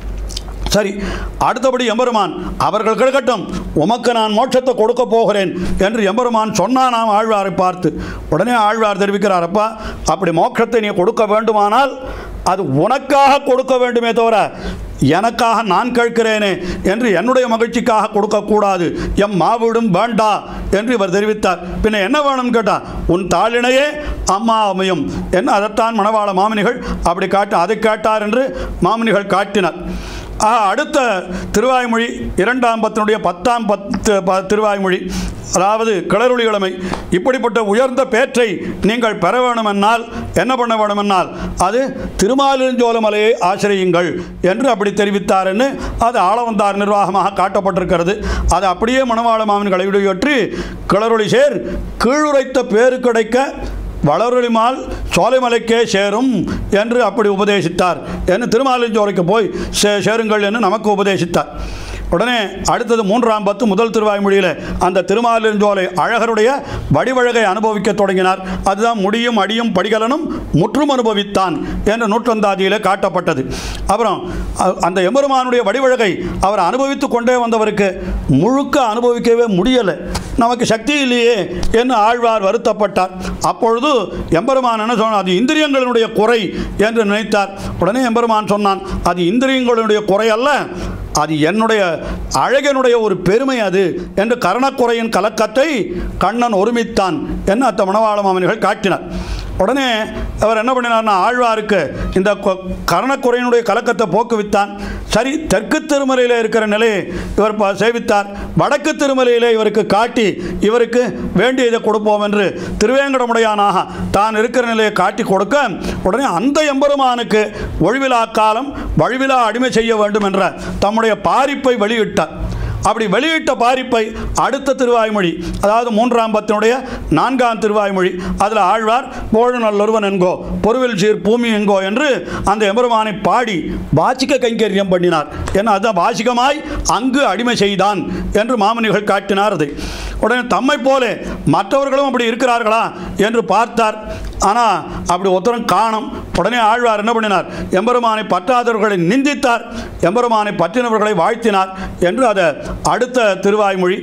சரி அடுத்தபடி எம்பெருமான் அவர்கள் கிடக்கட்டும் உமக்கு நான் மோட்சத்தை கொடுக்க போகிறேன் என்று எம்பெருமான் சொன்னானாம் ஆழ்வாரை பார்த்து உடனே ஆழ்வார் தெரிவிக்கிறார் அப்பா அப்படி மோட்சத்தை நீ கொடுக்க வேண்டுமானால் அது உனக்காக கொடுக்க வேண்டுமே தவிர எனக்காக நான் கேட்கிறேனே என்று என்னுடைய மகிழ்ச்சிக்காக கொடுக்கக்கூடாது எம் மாவிடும் வேண்டா என்று இவர் தெரிவித்தார் பின்ன என்ன வேணும் கேட்டா உன் தாளினையே அம்மா அமையும் என்ன அதைத்தான் மணவாள மாமனிகள் அப்படி காட்டு அதை கேட்டார் என்று மாமனிகள் காட்டினார் ஆக அடுத்த திருவாய்மொழி இரண்டாம் பத்தினுடைய பத்தாம் பத்து ப திருவாய்மொழி அதாவது கிளறுளிகளமை இப்படிப்பட்ட உயர்ந்த பேற்றை நீங்கள் பெற வேணுமென்னால் என்ன பண்ண வேணுமென்னால் அது திருமாலிருஞ்சோலமலையை ஆசிரியுங்கள் என்று அப்படி தெரிவித்தார் என்று அது ஆளவந்தார் நிர்வாகமாக காட்டப்பட்டிருக்கிறது அது அப்படியே மணவாள மாமன் கலையுடையற்றி கிளறுளி சேர் கீழுரைத்த பேரு கிடைக்க வளரொளிமால் சோலைமலைக்கே சேரும் என்று அப்படி உபதேசித்தார் என்று திருமாலிஞ்சோலைக்கு போய் சே சேருங்கள் என்று நமக்கு உபதேசித்தார் உடனே அடுத்தது மூன்றாம் பத்து முதல் திருவாய்மொழியில் அந்த திருமாலிருஞ்சோலை அழகருடைய வடிவழகை அனுபவிக்க தொடங்கினார் அதுதான் முடியும் அடியும் படிகலனும் முற்றும் அனுபவித்தான் என்ற நூற்றந்தாதியில் காட்டப்பட்டது அப்புறம் அ- அந்த எம்பெருமானுடைய வடிவழகை அவர் அனுபவித்து கொண்டே வந்தவருக்கு முழுக்க அனுபவிக்கவே முடியலை நமக்கு சக்தி இல்லையே என்று ஆழ்வார் வருத்தப்பட்டார் அப்பொழுது எம்பெருமான் என்ன சொன்னார் அது இந்திரியங்களினுடைய குறை என்று நினைத்தார் உடனே எம்பெருமான் சொன்னான் அது இந்திரியங்களுடைய குறை அல்ல அது என்னுடைய அழகனுடைய ஒரு பெருமை அது என்று கரணக்குறையின் கலக்கத்தை கண்ணன் ஒருமித்தான் என்று அத்த மணவாள மாமனிகள் காட்டினார் உடனே அவர் என்ன பண்ணினார்னா ஆழ்வாருக்கு இந்த கொ- கரணக்குறையினுடைய கலக்கத்தை போக்குவித்தான் சரி தெற்கு திருமலையில் இருக்கிற நிலையை இவர் ப- சேவித்தார் வடக்கு திருமலையிலே இவருக்கு காட்டி இவருக்கு வேண்டியதை கொடுப்போம் என்று திருவேங்கடமுடையானாக தான் இருக்கிற நிலையை காட்டி கொடுக்க உடனே அந்த எம்பெருமானுக்கு ஒழிவிலா காலம் வழிவிலா அடிமை செய்ய வேண்டும் என்ற தம்முடைய பாரிப்பை வெளியிட்டார் அப்படி வெளியிட்ட பாரிப்பை அடுத்த திருவாய்மொழி அதாவது மூன்றாம் பத்தினுடைய நான்காம் திருவாய்மொழி அதில் ஆழ்வார் போழு நல்லொருவன் என்கோ பொருவில் சீர் பூமி என்கோ என்று அந்த எம்பெருமானை பாடி வாசிக்க கைங்கரியம் பண்ணினார் ஏன்னா அதுதான் வாசிகமாய் அங்கு அடிமை செய்தான் என்று மாமனிகள் காட்டினார் அதை உடனே தம்மை போல மற்றவர்களும் அப்படி இருக்கிறார்களா என்று பார்த்தார் ஆனால் அப்படி ஒருத்தரும் காணும் உடனே ஆழ்வார் என்ன பண்ணினார் எம்பெருமானை பற்றாதவர்களை நிந்தித்தார் எம்பெருமானை பற்றினவர்களை வாழ்த்தினார் என்று அதை அடுத்த திருவாய்மொழி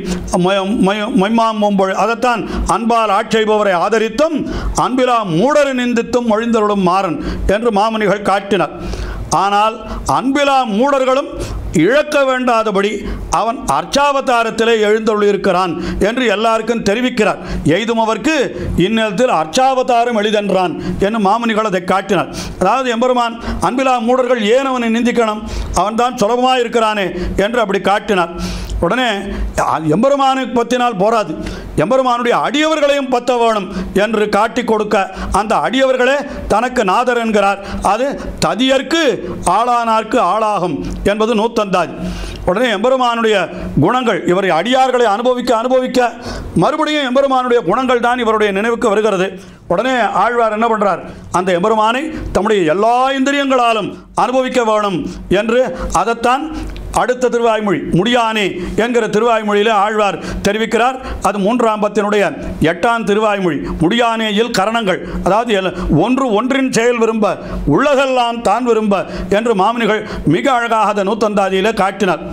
மைமாம்பொழி அதைத்தான் அன்பால் ஆட்செய்பவரை ஆதரித்தும் அன்பிலா மூடரை நிந்தித்தும் மொழிந்தருளும் மாறன் என்று மாமனிகள் காட்டினார் ஆனால் அன்பிலா மூடர்களும் இழக்க வேண்டாதபடி அவன் அர்ச்சாவதாரத்திலே எழுந்தருளியிருக்கிறான் என்று எல்லாருக்கும் தெரிவிக்கிறார் எய்தும் அவர்க்கு இந்நேரத்தில் அர்ச்சாவதாரம் எளிதென்றான் என்று மாமுனிகள் அதை காட்டினார் அதாவது எம்பெருமான் அன்பிலா மூடர்கள் ஏன் அவனை நிந்திக்கணும் அவன்தான் சுலபமாக இருக்கிறானே என்று அப்படி காட்டினார் உடனே அ- எம்பெருமானை பற்றினால் போராது எம்பெருமானுடைய அடியவர்களையும் பத்த வேணும் என்று காட்டி கொடுக்க அந்த அடியவர்களே தனக்கு நாதர் என்கிறார் அது ததியர்க்கு ஆளானார்க்கு ஆளாகும் என்பது நூத்தந்தாதி உடனே எம்பெருமானுடைய குணங்கள் இவரை அடியார்களை அனுபவிக்க அனுபவிக்க மறுபடியும் எம்பெருமானுடைய குணங்கள் தான் இவருடைய நினைவுக்கு வருகிறது உடனே ஆழ்வார் என்ன பண்றார் அந்த எம்பெருமானை தம்முடைய எல்லா இந்திரியங்களாலும் அனுபவிக்க வேணும் என்று அதைத்தான் அடுத்த திருவாய்மொழி முடியானே என்கிற திருவாய்மொழியில் ஆழ்வார் தெரிவிக்கிறார் அது மூன்றாம் பத்தினுடைய எட்டாம் திருவாய்மொழி முடியானேயில் கரணங்கள் அதாவது எல்- ஒன்று ஒன்றின் செயல் விரும்ப உள்ளதெல்லாம் தான் விரும்ப என்று மாமனிகள் மிக அழகாக அதை நூத்தந்தாதியில் காட்டினார்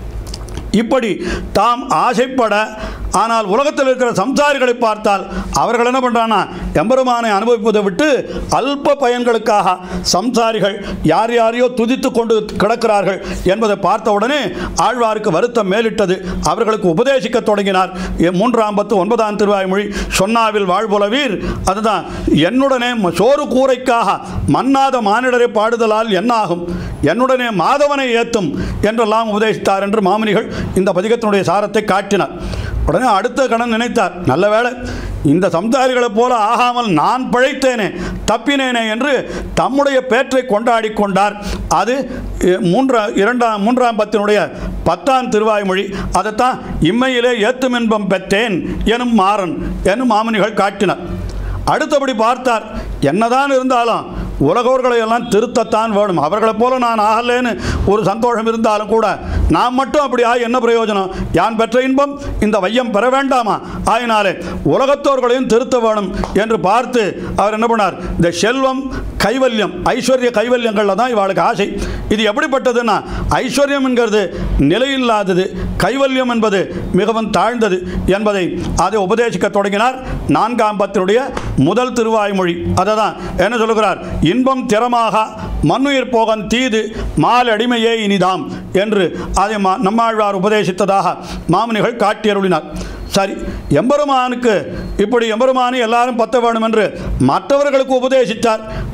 இப்படி தாம் ஆசைப்பட ஆனால் உலகத்தில் இருக்கிற சம்சாரிகளை பார்த்தால் அவர்கள் என்ன பண்ணுறாங்கன்னா எம்பெருமானை அனுபவிப்பதை விட்டு அல்ப பயன்களுக்காக சம்சாரிகள் யார் யாரையோ துதித்து கொண்டு கிடக்கிறார்கள் என்பதை பார்த்த உடனே ஆழ்வாருக்கு வருத்தம் மேலிட்டது அவர்களுக்கு உபதேசிக்க தொடங்கினார் எ- மூன்றாம் பத்து ஒன்பதாம் திருவாய்மொழி சொன்னாவில் வாழ்புலவீர் அதுதான் என்னுடனே ம- சோறு கூரைக்காக மன்னாத மானிடரை பாடுதலால் என்னாகும் என்னுடனே மாதவனை ஏத்தும் என்றெல்லாம் உபதேசித்தார் என்று மாமுனிகள் இந்த பதிகத்தினுடைய சாரத்தை காட்டினார் உடனே அடுத்த கணம் நினைத்தார் நல்ல வேளை இந்த சம்சாரிகளைப் போல ஆகாமல் நான் பிழைத்தேனே தப்பினேனே என்று தம்முடைய பேற்றை கொண்டாடி கொண்டார் அது எ, மூன்றா இரண்டாம் மூன்றாம் பத்தினுடைய பத்தாம் திருவாய்மொழி அதைத்தான் இம்மையிலே ஏத்துமின்பம் பெற்றேன் எனும் மாறன் எனும் மாமுனிகள் காட்டினார் அடுத்தபடி பார்த்தார் என்னதான் இருந்தாலும் உலகோர்களை எல்லாம் திருத்தத்தான் வேணும் அவர்களைப் போல நான் ஆகலேன்னு ஒரு சந்தோஷம் இருந்தாலும் கூட நாம் மட்டும் அப்படி ஆகி என்ன பிரயோஜனம் யான் பெற்ற இன்பம் இந்த வையம் பெற வேண்டாமா ஆயினாலே உலகத்தோர்களையும் திருத்த வேணும் என்று பார்த்து அவர் என்ன பண்ணார் இந்த செல்வம் கைவல்யம் ஐஸ்வர்ய கைவல்யங்களில் தான் இவாளுக்கு ஆசை இது எப்படிப்பட்டதுன்னா ஐஸ்வர்யம் என்கிறது நிலையில்லாதது கைவல்யம் என்பது மிகவும் தாழ்ந்தது என்பதை அதை உபதேசிக்க தொடங்கினார் நான்காம் பத்தினுடைய முதல் திருவாய்மொழி அதை தான் என்ன சொல்லுகிறார் இன்பம் திறமாக மண்ணுயிர் போகன் தீது மால் அடிமையே இனிதாம் என்று அதை மா நம்மாழ்வார் உபதேசித்ததாக மாமுனிகள் காட்டியருளினார் சரி எம்பெருமானுக்கு இப்படி எம்பெருமானை எல்லாரும் பத்த வேணும் என்று மற்றவர்களுக்கு உபதேசித்தார்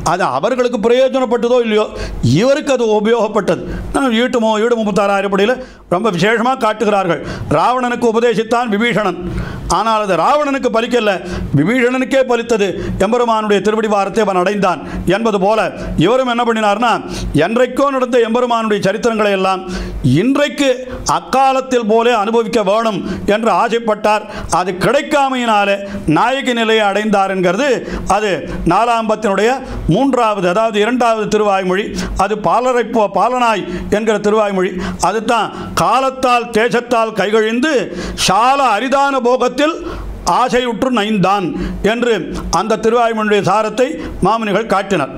அது அவர்களுக்கு பிரயோஜனப்பட்டதோ இல்லையோ இவருக்கு அது உபயோகப்பட்டது நான் ஈட்டுமோ ஈடு முப்பத்தாறு அறுபடியில் ரொம்ப விசேஷமாக காட்டுகிறார்கள் ராவணனுக்கு உபதேசித்தான் விபீஷணன் ஆனால் அது ராவணனுக்கு பலிக்கல்ல விபீஷணனுக்கே பலித்தது எம்பெருமானுடைய திருவடி வாரத்தை அவன் அடைந்தான் என்பது போல இவரும் என்ன பண்ணினார்னா என்றைக்கோ நடந்த எம்பெருமானுடைய சரித்திரங்களை எல்லாம் இன்றைக்கு அக்காலத்தில் போலே அனுபவிக்க வேணும் என்று ஆசைப்பட்டார் அது கிடைக்காமையினாலே நாயகி நிலையை அடைந்தார் என்கிறது அது நாலாம்பத்தினுடைய மூன்றாவது அதாவது இரண்டாவது திருவாய்மொழி அது பாலரை போ பாலனாய் என்கிற திருவாய்மொழி அதுதான் காலத்தால் தேசத்தால் கைகழிந்து சால அரிதான போகத்தில் ஆசையுற்று நைந்தான் என்று அந்த திருவாய்மொழியுடைய சாரத்தை மாமுனிகள் காட்டினர்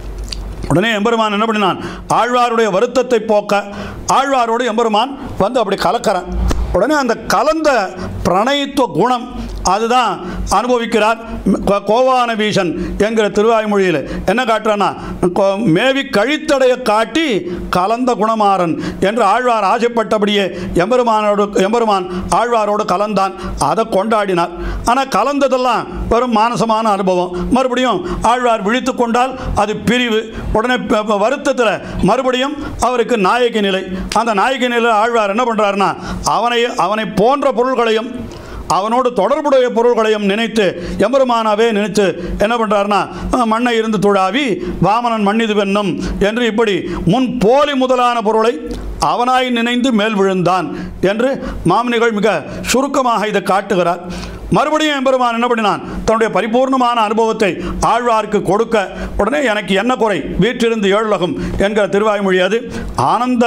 உடனே எம்பெருமான் என்ன பண்ணினான் ஆழ்வாருடைய வருத்தத்தை போக்க ஆழ்வாரோடு எம்பெருமான் வந்து அப்படி கலக்கிறான் உடனே அந்த கலந்த பிரணயித்துவ குணம் அதுதான் அனுபவிக்கிறார் கோ- கோவான வீசன் என்கிற திருவாய்மொழியில் என்ன காட்டுறான்னா கோ- மேவி கழித்தடைய காட்டி கலந்த குணமாறன் என்று ஆழ்வார் ஆசைப்பட்டபடியே எம்பெருமானோடு எம்பெருமான் ஆழ்வாரோடு கலந்தான் அதை கொண்டாடினார் ஆனால் கலந்ததெல்லாம் வெறும் மானசமான அனுபவம் மறுபடியும் ஆழ்வார் விழித்து கொண்டால் அது பிரிவு உடனே ப- ப- வருத்தத்தில் மறுபடியும் அவருக்கு நாயகி நிலை அந்த நாயகி நிலையில் ஆழ்வார் என்ன பண்ணுறாருன்னா அவனை அவனை போன்ற பொருள்களையும் அவனோடு தொடர்புடைய பொருள்களையும் நினைத்து எம்பெருமானாவே நினைத்து என்ன பண்ணுறாருன்னா அஹ், மண்ணை இருந்து துழாவி வாமனன் மன்னிது வென்னும் என்று இப்படி முன் போலி முதலான பொருளை அவனாய் நினைந்து மேல் விழுந்தான் என்று மாமனிகள் மிக சுருக்கமாக இதை காட்டுகிறார் மறுபடியும் எம்பெருமான் என்ன பண்ணினான் தன்னுடைய பரிபூர்ணமான அனுபவத்தை ஆழ்வார்க்கு கொடுக்க உடனே எனக்கு என்ன குறை வீற்றிருந்து ஏழுலகம் என்கிற திருவாய்மொழி அது ஆனந்த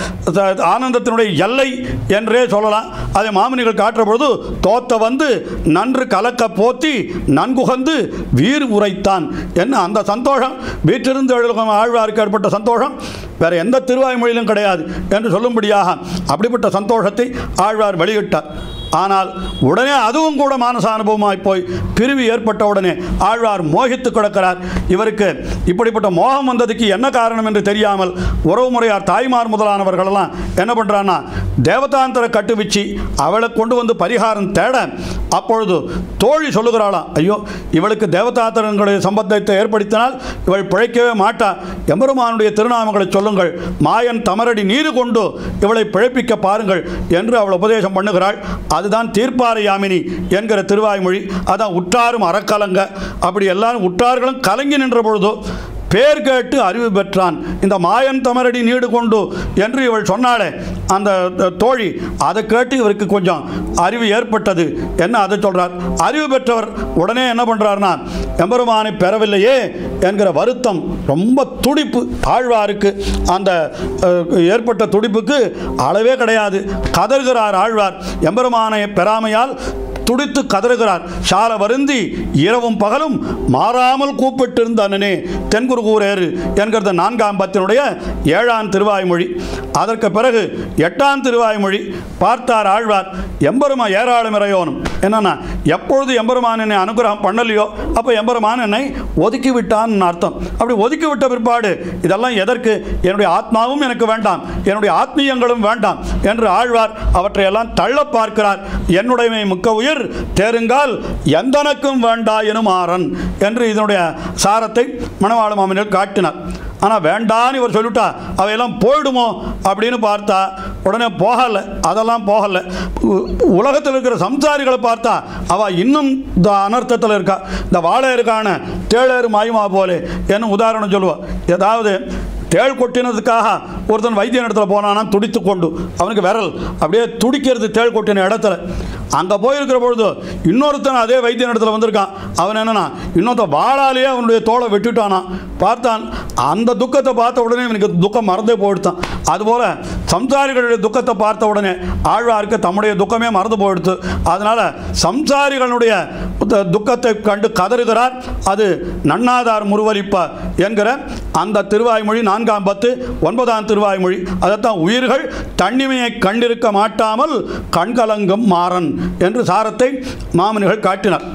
த- ஆனந்தத்தினுடைய எல்லை என்றே சொல்லலாம் அதை மாமனிகள் காட்டுற பொழுது தோத்த வந்து நன்று கலக்க போத்தி நன்குகந்து வீர் உரைத்தான் என்ன அந்த சந்தோஷம் வீற்றிருந்து ஏழுலகம் ஆழ்வாருக்கு ஏற்பட்ட சந்தோஷம் வேற எந்த திருவாய்மொழியிலும் கிடையாது என்று சொல்லும்படியாக அப்படிப்பட்ட சந்தோஷத்தை ஆழ்வார் வெளியிட்டார் ஆனால் உடனே அதுவும் கூட மானச அனுபவமாய் போய் பிரிவு ஏற்பட்ட உடனே ஆழ்வார் மோகித்து கிடக்கிறார் இவருக்கு இப்படிப்பட்ட மோகம் வந்ததுக்கு என்ன காரணம் என்று தெரியாமல் உறவுமுறையார் தாய்மார் முதலானவர்களெல்லாம் என்ன பண்ணுறான்னா தேவதாந்தர கட்டுவிச்சு அவளை கொண்டு வந்து பரிகாரம் தேட அப்பொழுது தோழி சொல்லுகிறாளாம் ஐயோ இவளுக்கு தேவதாந்தரங்களுடைய சம்பந்தத்தை ஏற்படுத்தினால் இவள் பிழைக்கவே மாட்டா எம்பெருமானுடைய திருநாமங்களை சொல்லுங்கள் மாயன் தமரடி நீரு கொண்டு இவளை பிழைப்பிக்க பாருங்கள் என்று அவள் உபதேசம் பண்ணுகிறாள் அதுதான் தீர்ப்பார யாமினி என்கிற திருவாய்மொழி அதான் உற்றாரும் அறக்கலங்க அப்படி எல்லாரும் உற்றார்களும் கலங்கி நின்ற பொழுதோ பேர் கேட்டு அறிவு பெற்றான் இந்த மாயன் தமரடி நீடு கொண்டு என்று இவள் சொன்னாளே அந்த த- தோழி அதை கேட்டு இவருக்கு கொஞ்சம் அறிவு ஏற்பட்டது என்ன அதை சொல்றார் அறிவு பெற்றவர் உடனே என்ன பண்றாருன்னா எம்பெருமானை பெறவில்லையே என்கிற வருத்தம் ரொம்ப துடிப்பு ஆழ்வாருக்கு அந்த அஹ், ஏற்பட்ட துடிப்புக்கு அளவே கிடையாது கதறுகிறார் ஆழ்வார் எம்பெருமானை பெறாமையால் துடித்து கதறுகிறார் சால வருந்தி இரவும் பகலும் மாறாமல் கூப்பிட்டிருந்தனனே தென்குருகூரேறு என்கிறது நான்காம் பத்தினுடைய ஏழாம் திருவாய்மொழி அதற்கு பிறகு எட்டாம் திருவாய்மொழி பார்த்தார் ஆழ்வார் எம்பெருமா ஏராளம் இறையோனும் என்னன்னா எப்பொழுது எம்பெருமான் என்னை அனுகிரகம் பண்ணலையோ அப்போ எம்பெருமான் என்னை ஒதுக்கி விட்டான்னு அர்த்தம் அப்படி ஒதுக்கி விட்ட பிற்பாடு இதெல்லாம் எதற்கு என்னுடைய ஆத்மாவும் எனக்கு வேண்டாம் என்னுடைய ஆத்மீயங்களும் வேண்டாம் என்று ஆழ்வார் அவற்றையெல்லாம் தள்ள பார்க்கிறார் என்னுடைமை முக்க உயிர் தேருங்கால் எந்தனக்கும் வேண்டா எனும் ஆரன் என்று இதனுடைய சாரத்தை மணவாள மாமனில் காட்டினார் ஆனால் வேண்டான்னு இவர் சொல்லிட்டா அவையெல்லாம் போயிடுமோ அப்படின்னு பார்த்தா உடனே போகலை அதெல்லாம் போகலை உ- உலகத்தில் இருக்கிற சம்சாரிகளை பார்த்தா அவள் இன்னும் இந்த அனர்த்தத்தில் இருக்கா இந்த வாழையருக்கான தேளேறு மாயுமா போலே என்ன உதாரணம் சொல்லுவாள் ஏதாவது தேள் கொட்டினதுக்காக ஒருத்தன் வைத்தியன் இடத்துல போனானா துடித்து கொண்டு அவனுக்கு விரல் அப்படியே துடிக்கிறது தேள் கொட்டின இடத்துல அங்கே போயிருக்கிற பொழுது இன்னொருத்தன் அதே வைத்தியன் இடத்துல வந்திருக்கான் அவன் என்னன்னா இன்னொருத்த வாளாலேயே அவனுடைய தோலை வெட்டிட்டானா பார்த்தான் அந்த துக்கத்தை பார்த்த உடனே இவனுக்கு துக்கம் மறந்தே போயிடுத்தான் அதுபோல் சம்சாரிகளுடைய துக்கத்தை பார்த்த உடனே ஆழ்வாருக்கு தம்முடைய துக்கமே மறந்து போயிடுத்து அதனால் சம்சாரிகளுடைய து- துக்கத்தை கண்டு கதறுகிறார் அது நன்னாதார் முருவலிப்ப என்கிற அந்த திருவாய்மொழி நான்காம் பத்து ஒன்பதாம் திருவாய்மொழி அதைத்தான் உயிர்கள் தன்னிமையை கண்டிருக்க மாட்டாமல் கண்கலங்கும் மாறன் என்று சாரத்தை மாமனிகள் காட்டினார்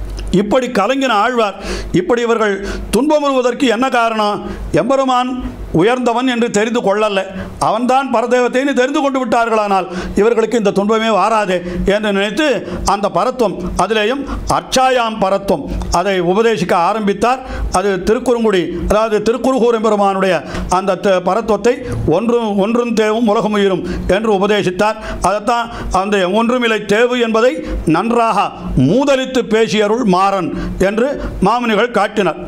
இப்படி கலங்கின ஆழ்வார் இப்படி இவர்கள் துன்பமுறுவதற்கு என்ன காரணம் எம்பெருமான் உயர்ந்தவன் என்று தெரிந்து கொள்ளல அவன்தான் பரதேவத்தைன்னு தெரிந்து கொண்டு விட்டார்களானால் இவர்களுக்கு இந்த துன்பமே வாராதே என்று நினைத்து அந்த பரத்துவம் அதிலேயும் அச்சாயாம் பரத்துவம் அதை உபதேசிக்க ஆரம்பித்தார் அது திருக்குறுங்குடி அதாவது திருக்குறுகூர் பெருமானுடைய அந்த த- பரத்துவத்தை ஒன்றும் ஒன்றும் தேவும் உலகம் உயிரும் என்று உபதேசித்தார் அதைத்தான் அந்த ஒன்றுமில்லை தேவு என்பதை நன்றாக மூதலித்து பேசியருள் மாறன் என்று மாமுனிகள் காட்டினர்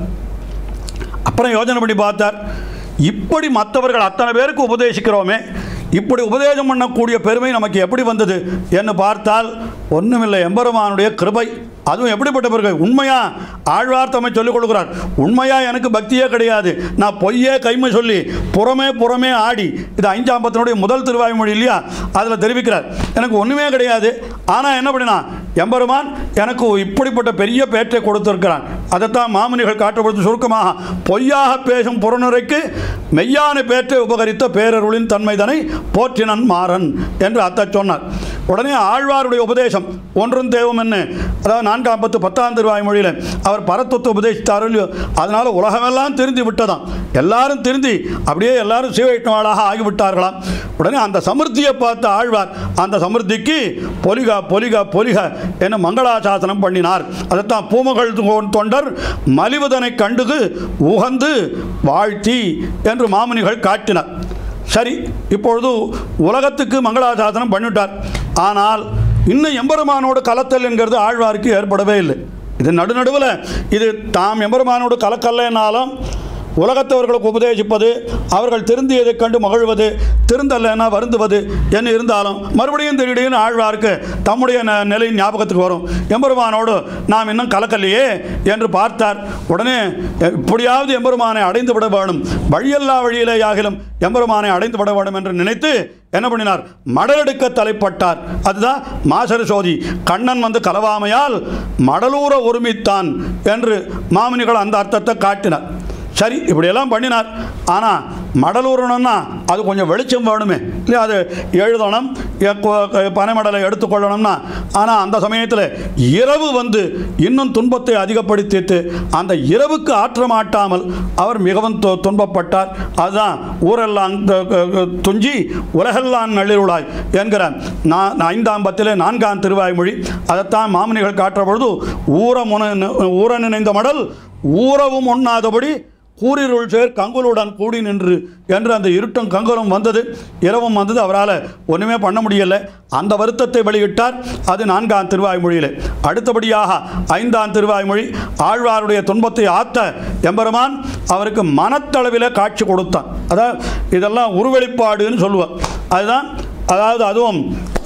அப்புறம் யோசனை பண்ணி பார்த்தார் இப்படி மற்றவர்கள் அத்தனை பேருக்கு உபதேசிக்கிறோமே இப்படி உபதேசம் பண்ணக்கூடிய பெருமை நமக்கு எப்படி வந்தது என்று பார்த்தால் ஒன்றுமில்லை எம்பெருமானுடைய கிருபை அதுவும் எப்படிப்பட்டவர்கள் உண்மையா ஆழ்வார் தம்மை சொல்லிக் கொடுக்கிறார் உண்மையா எனக்கு பக்தியே கிடையாது நான் பொய்யே கைமை சொல்லி புறமே புறமே ஆடி இது ஐந்தாம் பத்தினுடைய முதல் திருவாய்மொழி இல்லையா அதில் தெரிவிக்கிறார் எனக்கு ஒன்றுமே கிடையாது ஆனால் என்ன பண்ணினா எம்பெருமான் எனக்கு இப்படிப்பட்ட பெரிய பேற்றை கொடுத்திருக்கிறான் அதைத்தான் மாமுனிகள் காட்டப்படுத்து சுருக்கமாக பொய்யாக பேசும் புறநுரைக்கு மெய்யான பேற்றை உபகரித்த பேரருளின் தன்மைதனை போற்றினன் மாறன் என்று அத்தை சொன்னார் உடனே ஆழ்வாருடைய உபதேசம் ஒன்றும் தேவம் என்ன அதாவது நான்காம் பத்து பத்தாம் திருவாய்மொழியில் அவர் பரத்துவத்தை உபதேசித்தார் இல்லையோ அதனால் உலகமெல்லாம் திருந்தி விட்டதாம் எல்லாரும் திருந்தி அப்படியே எல்லாரும் சிவவைஷ்ணவாளாக ஆகிவிட்டார்களாம் உடனே அந்த சமிருத்தியை பார்த்த ஆழ்வார் அந்த சமிருத்திக்கு பொலிகா பொலிகா பொலிக என மங்களாசாசனம் பண்ணினார் அதைத்தான் பூமகள் தொ- தொண்டர் மலிவதனை கண்டுகு உகந்து வாழ்த்தி என்று மாமுனிகள் காட்டினார் சரி இப்பொழுது உலகத்துக்கு மங்களாசாசனம் பண்ணிவிட்டார் ஆனால் இன்னும் எம்பெருமானோடு கலத்தல் என்கிறது ஆழ்வாருக்கு ஏற்படவே இல்லை இது நடுநடுவில் இது தாம் எம்பெருமானோடு கலக்கல்லைனாலும் உலகத்தவர்களுக்கு உபதேசிப்பது அவர்கள் திருந்தியதைக் கண்டு மகிழ்வது திருந்தலைன்னா வருந்துவது என்ன இருந்தாலும் மறுபடியும் திடீர்னு ஆழ்வாருக்கு தம்முடைய ந- நிலை ஞாபகத்துக்கு வரும் எம்பெருமானோடு நாம் இன்னும் கலக்கலையே என்று பார்த்தார் உடனே எ- இப்படியாவது எம்பெருமானை அடைந்து விட வேணும் வழியல்லா வழியிலே ஆகிலும் எம்பெருமானை அடைந்து விட வேண்டும் என்று நினைத்து என்ன பண்ணினார் மடலெடுக்க தலைப்பட்டார் அதுதான் மாசர சோதி கண்ணன் வந்து கலவாமையால் மடலூர ஒருமித்தான் என்று மாமுனிகள் அந்த அர்த்தத்தை காட்டினார் சரி இப்படியெல்லாம் பண்ணினார் ஆனால் மடலூரணும்னா அது கொஞ்சம் வெளிச்சம் வேணுமே இல்லையா அது எழுதணும் எ- கொ- பனைமடலை எடுத்துக்கொள்ளணும்னா ஆனால் அந்த சமயத்தில் இரவு வந்து இன்னும் துன்பத்தை அதிகப்படுத்திட்டு அந்த இரவுக்கு ஆற்ற மாட்டாமல் அவர் மிகவும் து- துன்பப்பட்டார் அதுதான் ஊரெல்லாம் து- கு- துஞ்சி உலகெல்லாம் நள்ளிருளாய் என்கிற நான் ஐந்தாம் பத்திலே நான்காம் திருவாய்மொழி அதைத்தான் மாமுனிகள் காட்டுற பொழுது ஊர முன ஊர நினைந்த மடல் ஊரவும் உண்ணாதபடி கூரிருள் சேர் கங்குலுடன் கூடி நின்று என்று அந்த இருட்டும் கங்குலும் வந்தது இரவும் வந்தது அவரால் ஒன்றுமே பண்ண முடியலை அந்த வருத்தத்தை வெளியிட்டார் அது நான்காம் திருவாய்மொழியில் அடுத்தபடியாக ஐந்தாம் திருவாய்மொழி ஆழ்வாருடைய துன்பத்தை ஆத்த எம்பெருமான் அவருக்கு மனத்தளவில் காட்சி கொடுத்தான் அதாவது இதெல்லாம் உருவெளிப்பாடுன்னு சொல்லுவார் அதுதான் அதாவது அதுவும்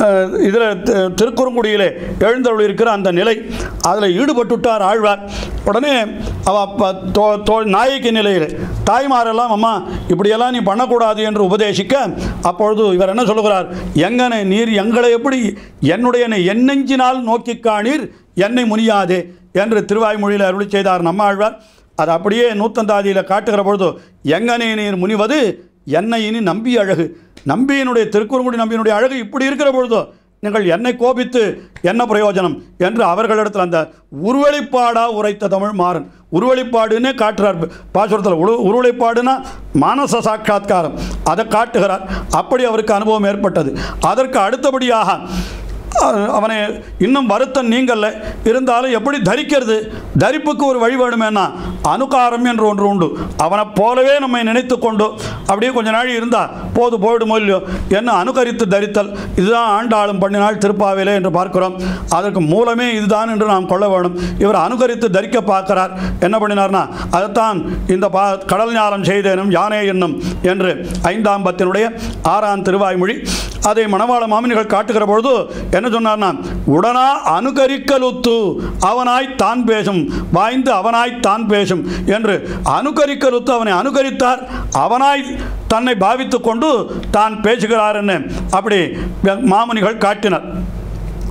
இதில் திருக்குறுங்குடியிலே எழுந்தருள் இருக்கிற அந்த நிலை அதில் ஈடுபட்டுட்டார் ஆழ்வார் உடனே அவ அப்ப தோ தோ நாயகி நிலையில் தாய்மாரெல்லாம் அம்மா இப்படியெல்லாம் நீ பண்ணக்கூடாது என்று உபதேசிக்க அப்பொழுது இவர் என்ன சொல்லுகிறார் எங்கனை நீர் எங்களை எப்படி என்னுடைய எண்ணெஞ்சினால் நோக்கி காணீர் என்னை முனியாதே என்று திருவாய்மொழியில் அருளி செய்தார் நம்மாழ்வார் அது அப்படியே நூத்தந்தாதியில் காட்டுகிற பொழுது எங்கனே நீர் முனிவது என்னை இனி நம்பி அழகு நம்பியினுடைய திருக்குறுங்குடி நம்பியினுடைய அழகு இப்படி இருக்கிற பொழுதோ நீங்கள் என்னை கோபித்து என்ன பிரயோஜனம் என்று அவர்களிடத்தில் அந்த உருவெளிப்பாடா உரைத்த தமிழ் மாறன் உருவெளிப்பாடுன்னே காட்டுறார் பாசுரத்தில் உரு உருவெளிப்பாடுனா மானச சாட்சாத்காரம் அதை காட்டுகிறார் அப்படி அவருக்கு அனுபவம் ஏற்பட்டது அதற்கு அடுத்தபடியாக அஹ், அவனை இன்னும் வருத்தம் நீங்கல்ல இருந்தாலும் எப்படி தரிக்கிறது தரிப்புக்கு ஒரு வழி வேணுமேனா அனுகாரம் என்று ஒன்று உண்டு அவனை போலவே நம்மை நினைத்து கொண்டு அப்படியே கொஞ்ச நாள் இருந்தால் போது போயிடுமோ இல்லையோ என்ன அனுகரித்து தரித்தல் இதுதான் ஆண்டாளும் பண்ணினாள் திருப்பாவிலே என்று பார்க்கிறோம் அதற்கு மூலமே இதுதான் என்று நாம் கொள்ள வேணும் இவர் அனுகரித்து தரிக்க பார்க்கிறார் என்ன பண்ணினார்னா அதைத்தான் இந்த பா கடல் ஞானம் செய்தேனும் யானே என்னும் என்று ஐந்தாம் பத்தினுடைய ஆறாம் திருவாய்மொழி அதை மணவாள மாமினிகள் காட்டுகிற பொழுது என்ன சொன்னார்னா உடனா அனுகரிக்கலுத்து அவனாய் தான் பேசும் வாய்ந்து அவனாய் தான் பேசும் என்று அனுகரிக்கலுத்து அவனை அனுகரித்தார் அவனாய் தன்னை பாவித்து கொண்டு தான் பேசுகிறார் என்ன அப்படி மாமுனிகள் காட்டினர்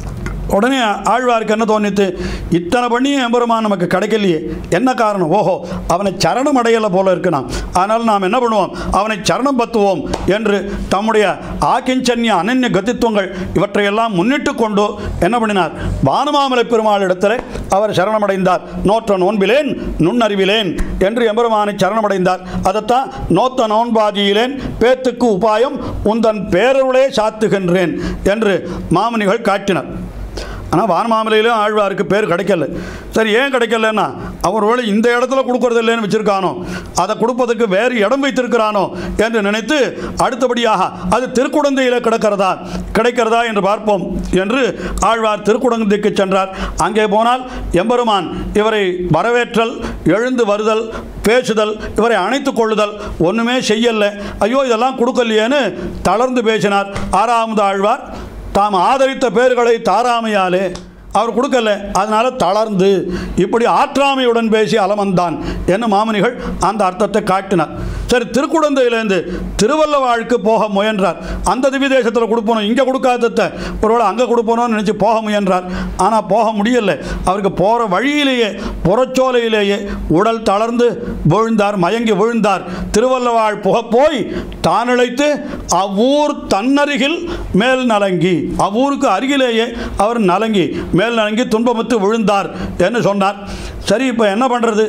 உடனே ஆழ்வாருக்கு என்ன தோணித்து இத்தனை பண்ணியும் எம்பெருமான் நமக்கு கிடைக்கலையே என்ன காரணம் ஓஹோ அவனை சரணம் அடையலை போல இருக்குனாம் அதனால் நாம் என்ன பண்ணுவோம் அவனை சரணம் பத்துவோம் என்று தம்முடைய ஆக்கிஞ்சன்ய அனன்ய கத்தித்துவங்கள் இவற்றையெல்லாம் முன்னிட்டு கொண்டு என்ன பண்ணினார் வானமாமலை பெருமாள் இடத்துல அவர் சரணமடைந்தார் நோற்ற நோன்பிலேன் நுண்ணறிவிலேன் என்று எம்பெருமானை சரணமடைந்தார் அதைத்தான் நோத்த நோன்பாதியிலேன் பேத்துக்கு உபாயம் உந்தன் பேரருளே சாத்துகின்றேன் என்று மாமனிகள் காட்டினர் ஆனால் வானமாமலையிலும் ஆழ்வாருக்கு பேர் கிடைக்கல சரி ஏன் கிடைக்கலன்னா அவர் ஒருவேளை இந்த இடத்துல கொடுக்கறது இல்லைன்னு வச்சிருக்கானோ அதை கொடுப்பதற்கு வேறு இடம் வைத்திருக்கிறானோ என்று நினைத்து அடுத்தபடியாக அது திருக்குடந்தையில் கிடக்கிறதா கிடைக்கிறதா என்று பார்ப்போம் என்று ஆழ்வார் திருக்குடந்தைக்கு சென்றார் அங்கே போனால் எம்பெருமான் இவரை வரவேற்றல் எழுந்து வருதல் பேசுதல் இவரை அணைத்துக் கொள்ளுதல் ஒன்றுமே செய்யல ஐயோ இதெல்லாம் கொடுக்கலையேன்னு தளர்ந்து பேசினார் ஆறாவது ஆழ்வார் தாம் ஆதரித்த பேர்களை தாராமையாலே அவர் கொடுக்கல அதனால தளர்ந்து இப்படி ஆற்றாமையுடன் பேசி அலமந்தான் என்ன மாமனிகள் அந்த அர்த்தத்தை காட்டினார் சரி திருக்குடந்தையிலேருந்து திருவல்லவாழ்க்கு போக முயன்றார் அந்த திவ்ய தேசத்தில் கொடுப்போம் இங்கே கொடுக்காதத ஒருவேளை அங்கே கொடுப்போம்னு நினச்சி போக முயன்றார் ஆனால் போக முடியல அவருக்கு போகிற வழியிலேயே புறச்சோலையிலேயே உடல் தளர்ந்து விழுந்தார் மயங்கி விழுந்தார் திருவல்லவாழ் புக போய் தான் இழைத்து அவ்வூர் தன்னருகில் மேல் நலங்கி அவ்வூருக்கு அருகிலேயே அவர் நலங்கி மேல் நலங்கி துன்பமுத்து விழுந்தார் என்று சொன்னார் சரி இப்போ என்ன பண்ணுறது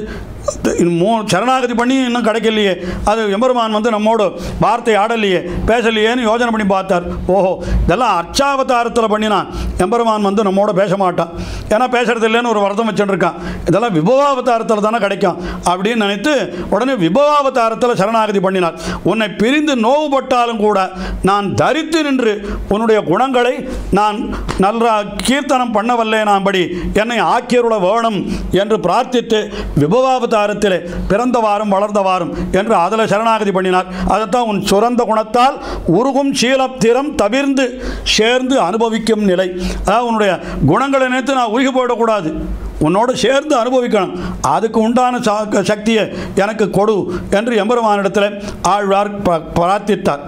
மூ சரணாகதி பண்ணி இன்னும் கிடைக்கலையே அது எம்பெருமான் வந்து நம்மோடு வார்த்தை ஆடலையே பேசலையேன்னு யோசனை பண்ணி பார்த்தார் ஓஹோ இதெல்லாம் அர்ச்சாவதாரத்தில் பண்ணினான் எம்பெருமான் வந்து நம்மோட பேச மாட்டான் ஏன்னா பேசுறது இல்லைன்னு ஒரு வருத்தம் வச்சுட்டு இருக்கான் இதெல்லாம் விபவாவதாரத்தில் தானே கிடைக்கும் அப்படின்னு நினைத்து உடனே விபவாவதாரத்தில் சரணாகதி பண்ணினார் உன்னை பிரிந்து நோவுபட்டாலும் கூட நான் தரித்து நின்று உன்னுடைய குணங்களை நான் நல்ல கீர்த்தனம் பண்ணவல்லேனாம்படி என்னை ஆக்கியருள வேணும் என்று பிரார்த்தித்து விபவாவதாரத்திலே பிறந்தவாறும் வளர்ந்தவாறும் என்று அதில் சரணாகதி பண்ணினார் அதைத்தான் உன் சுரந்த குணத்தால் உருகும் சீலத்திரம் தவிர்ந்து சேர்ந்து அனுபவிக்கும் நிலை அதாவது உன்னுடைய குணங்களை நினைத்து நான் உருகி போயிடக்கூடாது உன்னோடு சேர்ந்து அனுபவிக்கணும் அதுக்கு உண்டான சா- சக்தியை எனக்கு கொடு என்று எம்பெருமானிடத்தில் ஆழ்வார் ப- பிரார்த்தித்தார்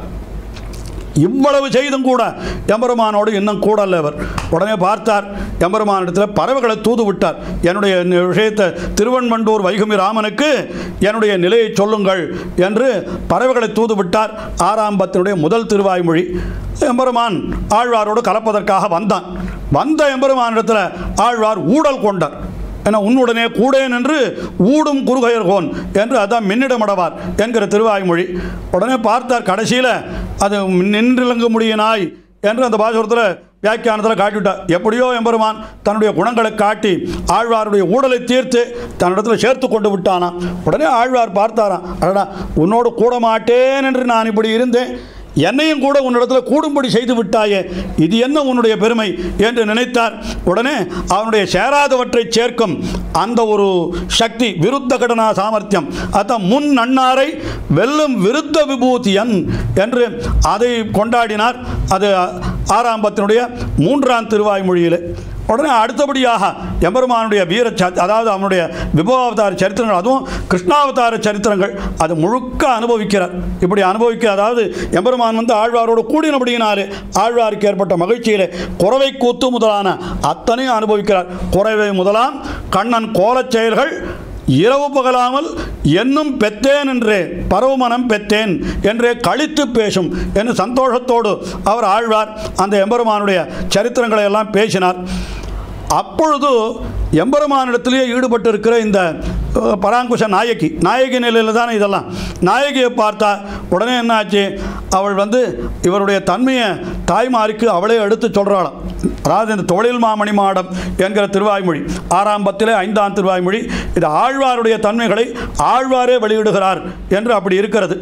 இவ்வளவு செய்தும் கூட எம்பெருமானோடு இன்னும் கூடல்ல அவர் உடனே பார்த்தார் எம்பெருமானிடத்தில் பறவைகளை தூது விட்டார் என்னுடைய நி- விஷயத்தை திருவண்மண்டூர் வைகுமி ராமனுக்கு என்னுடைய நிலையை சொல்லுங்கள் என்று பறவைகளை தூது விட்டார் ஆறாம் பத்தினுடைய முதல் திருவாய்மொழி எம்பெருமான் ஆழ்வாரோடு கலப்பதற்காக வந்தான் வந்த எம்பெருமானிடத்தில் ஆழ்வார் ஊடல் கொண்டார் என உன்னுடனே கூடேன் என்று ஊடும் குறுகையர்கோன் என்று அதான் மின்னிடமடவார் என்கிற திருவாய்மொழி உடனே பார்த்தார் கடைசியில் அது நின்றிலங்க முடியினாய் என்று அந்த பாசுரத்தில் வியாக்கியானத்தில் காட்டிவிட்டார் எப்படியோ எம்பெருமான் தன்னுடைய குணங்களை காட்டி ஆழ்வாருடைய ஊடலை தீர்த்து தன்னிடத்தில் சேர்த்து கொண்டு விட்டானாம் உடனே ஆழ்வார் பார்த்தாராம் அடடா உன்னோடு கூட மாட்டேன் என்று நான் இப்படி இருந்தேன் என்னையும் கூட உன்னிடத்தில் கூடும்படி செய்து விட்டாயே இது என்ன உன்னுடைய பெருமை என்று நினைத்தார் உடனே அவனுடைய சேராதவற்றை சேர்க்கும் அந்த ஒரு சக்தி விருத்த கடனா சாமர்த்தியம் அதான் முன் நன்னாரை வெல்லும் விருத்த விபூதியன் என்று அதை கொண்டாடினார் அது ஆறாம் பத்தினுடைய மூன்றாம் திருவாய்மொழியில் உடனே அடுத்தபடியாக எம்பெருமானுடைய வீர ச- அதாவது அவனுடைய விபவாவதார சரித்திரங்கள் அதுவும் கிருஷ்ணாவதார சரித்திரங்கள் அது முழுக்க அனுபவிக்கிறார் இப்படி அனுபவிக்க அதாவது எம்பெருமான் வந்து ஆழ்வாரோடு கூடினபடியினாலே ஆழ்வாருக்கு ஏற்பட்ட மகிழ்ச்சியிலே குறவை கூத்து முதலான அத்தனையும் அனுபவிக்கிறார் குறவை முதலாம் கண்ணன் கோலச் செயல்கள் இரவு பகலாமல் என்னும் பெத்தேன் என்றே பரவமனம் பெத்தேன் என்றே கழித்து பேசும் என்று சந்தோஷத்தோடு அவர் ஆழ்வார் அந்த எம்பெருமானுடைய சரித்திரங்களை எல்லாம் பேசினார் அப்பொழுது எம்பெருமானிடத்திலேயே ஈடுபட்டு இருக்கிற இந்த அஹ், பராங்குஷ நாயகி நாயகி நிலையில் தானே இதெல்லாம் நாயகியை பார்த்தா உடனே என்னாச்சு அவள் வந்து இவருடைய தன்மையை தாய்மாருக்கு அவளே எடுத்து சொல்கிறாளாம் அதாவது இந்த தொழில் மாமணி மாடம் என்கிற திருவாய்மொழி ஆறாம் பத்திலே ஐந்தாம் திருவாய்மொழி இது ஆழ்வாருடைய தன்மைகளை ஆழ்வாரே வெளியிடுகிறார் என்று அப்படி இருக்கிறது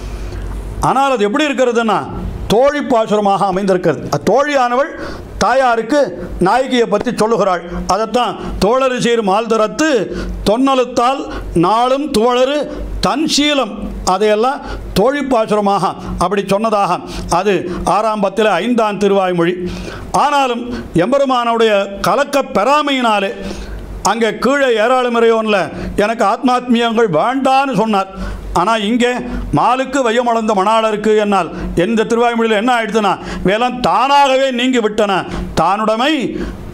ஆனால் அது எப்படி இருக்கிறதுன்னா தோழி பாசுரமாக அமைந்திருக்கிறது அத்தோழியானவள் தாயாருக்கு நாயகியை பற்றி சொல்லுகிறாள் அதைத்தான் தோழரு சீர் மால்தரத்து தொன்னலுத்தால் நாளும் துவளரு தன் சீலம் அதையெல்லாம் தோழி பாசுரமாக அப்படி சொன்னதாக அது ஆறாம் பத்தில் ஐந்தாம் திருவாய்மொழி ஆனாலும் எம்பெருமானுடைய கலக்க பெறாமையினாலே அங்கே கீழே ஏராளமுறையோன்ல எனக்கு ஆத்மாத்மியங்கள் வேண்டான்னு சொன்னார் ஆனால் இங்கே மாலுக்கு வையமளந்த மணாளருக்கு என்னால் எந்த திருவாய்மொழியில் என்ன ஆயிடுச்சுன்னா வேலாம் தானாகவே நீங்கி விட்டன தானுடைமை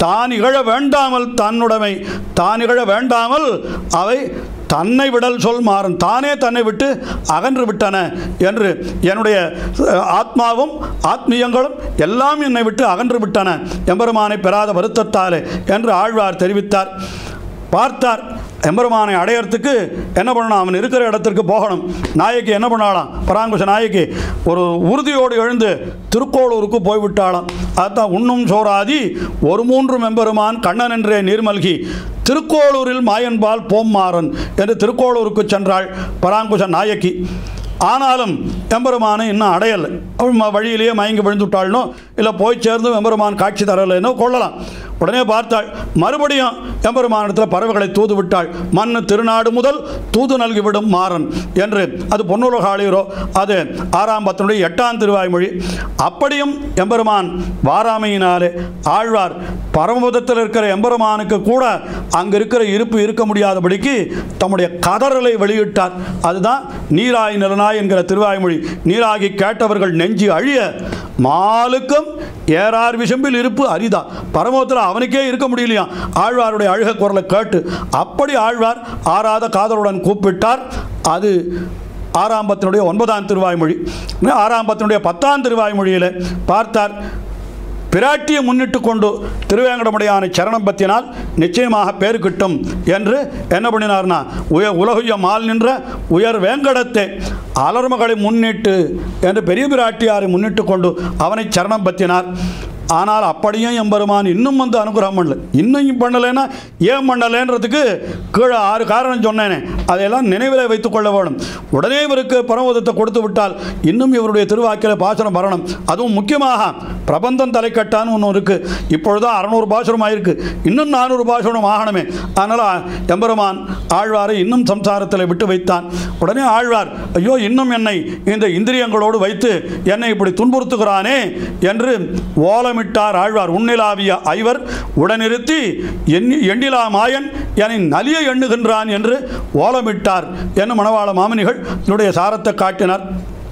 தான் இகழ வேண்டாமல் தன்னுடைமை தான் இகழ வேண்டாமல் அவை தன்னை விடல் சொல் மாறன் தானே தன்னை விட்டு அகன்று விட்டன என்று என்னுடைய அஹ், ஆத்மாவும் ஆத்மீயங்களும் எல்லாம் என்னை விட்டு அகன்று விட்டன எம்பெருமானை பெறாத வருத்தத்தாலே என்று ஆழ்வார் தெரிவித்தார் பார்த்தார் எம்பெருமானை அடையறதுக்கு என்ன பண்ணணும் அவன் இருக்கிற இடத்திற்கு போகணும் நாயகி என்ன பண்ணாலாம் பராங்குஷ நாயகி ஒரு உறுதியோடு எழுந்து திருக்கோளூருக்கு போய்விட்டாளாம் அதான் உண்ணும் சோராதி ஒரு மூன்று மெம்பெருமான் கண்ணன் என்றே நீர்மல்கி திருக்கோளூரில் மாயன்பால் போம்மாறன் என்று திருக்கோளூருக்கு சென்றாள் பராங்குஷ நாயகி ஆனாலும் எம்பெருமானை இன்னும் அடையலை அவள் ம- வழியிலேயே மயங்கி விழுந்துட்டாள்னோ இல்லை போய் சேர்ந்து எம்பெருமான் காட்சி தரலைன்னோ கொள்ளலாம் உடனே பார்த்தாள் மறுபடியும் எம்பெருமானிடத்தில் பறவைகளை தூது விட்டாள் மண் திருநாடு முதல் தூது நல்கிவிடும் மாறன் என்று அது பொன்னுலகாளியரோ அது ஆறாம் பத்தினுடைய எட்டாம் திருவாய்மொழி அப்படியும் எம்பெருமான் வாராமையினாலே ஆழ்வார் பரமபதத்தில் இருக்கிற எம்பெருமானுக்கு கூட அங்கே இருக்கிற இருப்பு இருக்க முடியாதபடிக்கு தம்முடைய கதறலை வெளியிட்டார் அதுதான் நீராய் நிலனாய் என்கிற திருவாய்மொழி நீராகி கேட்டவர்கள் நெஞ்சு அழிய மாலுக்கும் ஏறார் விசும்பில் இருப்பு அரிதா பரமபதத்தில் அவனுக்கே இருக்க முடியலையா ஆழ்வாருடைய அழுக குரலை கேட்டு அப்படி ஆழ்வார் ஆறாத காதலுடன் கூப்பிட்டார் அது ஆறாம்பத்தினுடைய ஒன்பதாம் திருவாய்மொழி ஆறாம்பத்தினுடைய பத்தாம் திருவாய்மொழியில் பார்த்தார் பிராட்டியை முன்னிட்டு கொண்டு திருவேங்கடமுடையான சரணம் பத்தினால் நிச்சயமாக பேரு கிட்டும் என்று என்ன பண்ணினார்னா உய உலகுய மால் நின்ற உயர் வேங்கடத்தை அலர்மகளை முன்னிட்டு என்று பெரிய பிராட்டியாரை முன்னிட்டு கொண்டு அவனை சரணம் பத்தினார் ஆனால் அப்படியும் எம்பெருமான் இன்னும் வந்து அனுகிரகம் பண்ணல இன்னும் பண்ணலைன்னா ஏன் பண்ணலைன்றதுக்கு கீழே ஆறு காரணம் சொன்னேனே அதையெல்லாம் நினைவில் வைத்துக் கொள்ள வேணும் உடனே இவருக்கு பரமதத்தை கொடுத்து விட்டால் இன்னும் இவருடைய திருவாக்கில பாசனம் வரணும் அதுவும் முக்கியமாக பிரபந்தம் தலைக்கட்டான்னு ஒன்று இருக்குது இப்பொழுதுதான் அறநூறு பாசுரம் ஆயிருக்கு இன்னும் நானூறு பாசுரம் ஆகணுமே அதனால் எம்பெருமான் ஆழ்வாரை இன்னும் சம்சாரத்தில் விட்டு வைத்தான் உடனே ஆழ்வார் ஐயோ இன்னும் என்னை இந்த இந்திரியங்களோடு வைத்து என்னை இப்படி துன்புறுத்துகிறானே என்று ஓலமிட்டார் ஆழ்வார் உன்னிலாவிய ஐவர் உடனிருத்தி எண்ணி எண்ணிலா மாயன் என்னை நலிய எண்ணுகின்றான் என்று ஓலமிட்டார் என்ன மணவாள மாமனிகள் என்னுடைய சாரத்தை காட்டினார்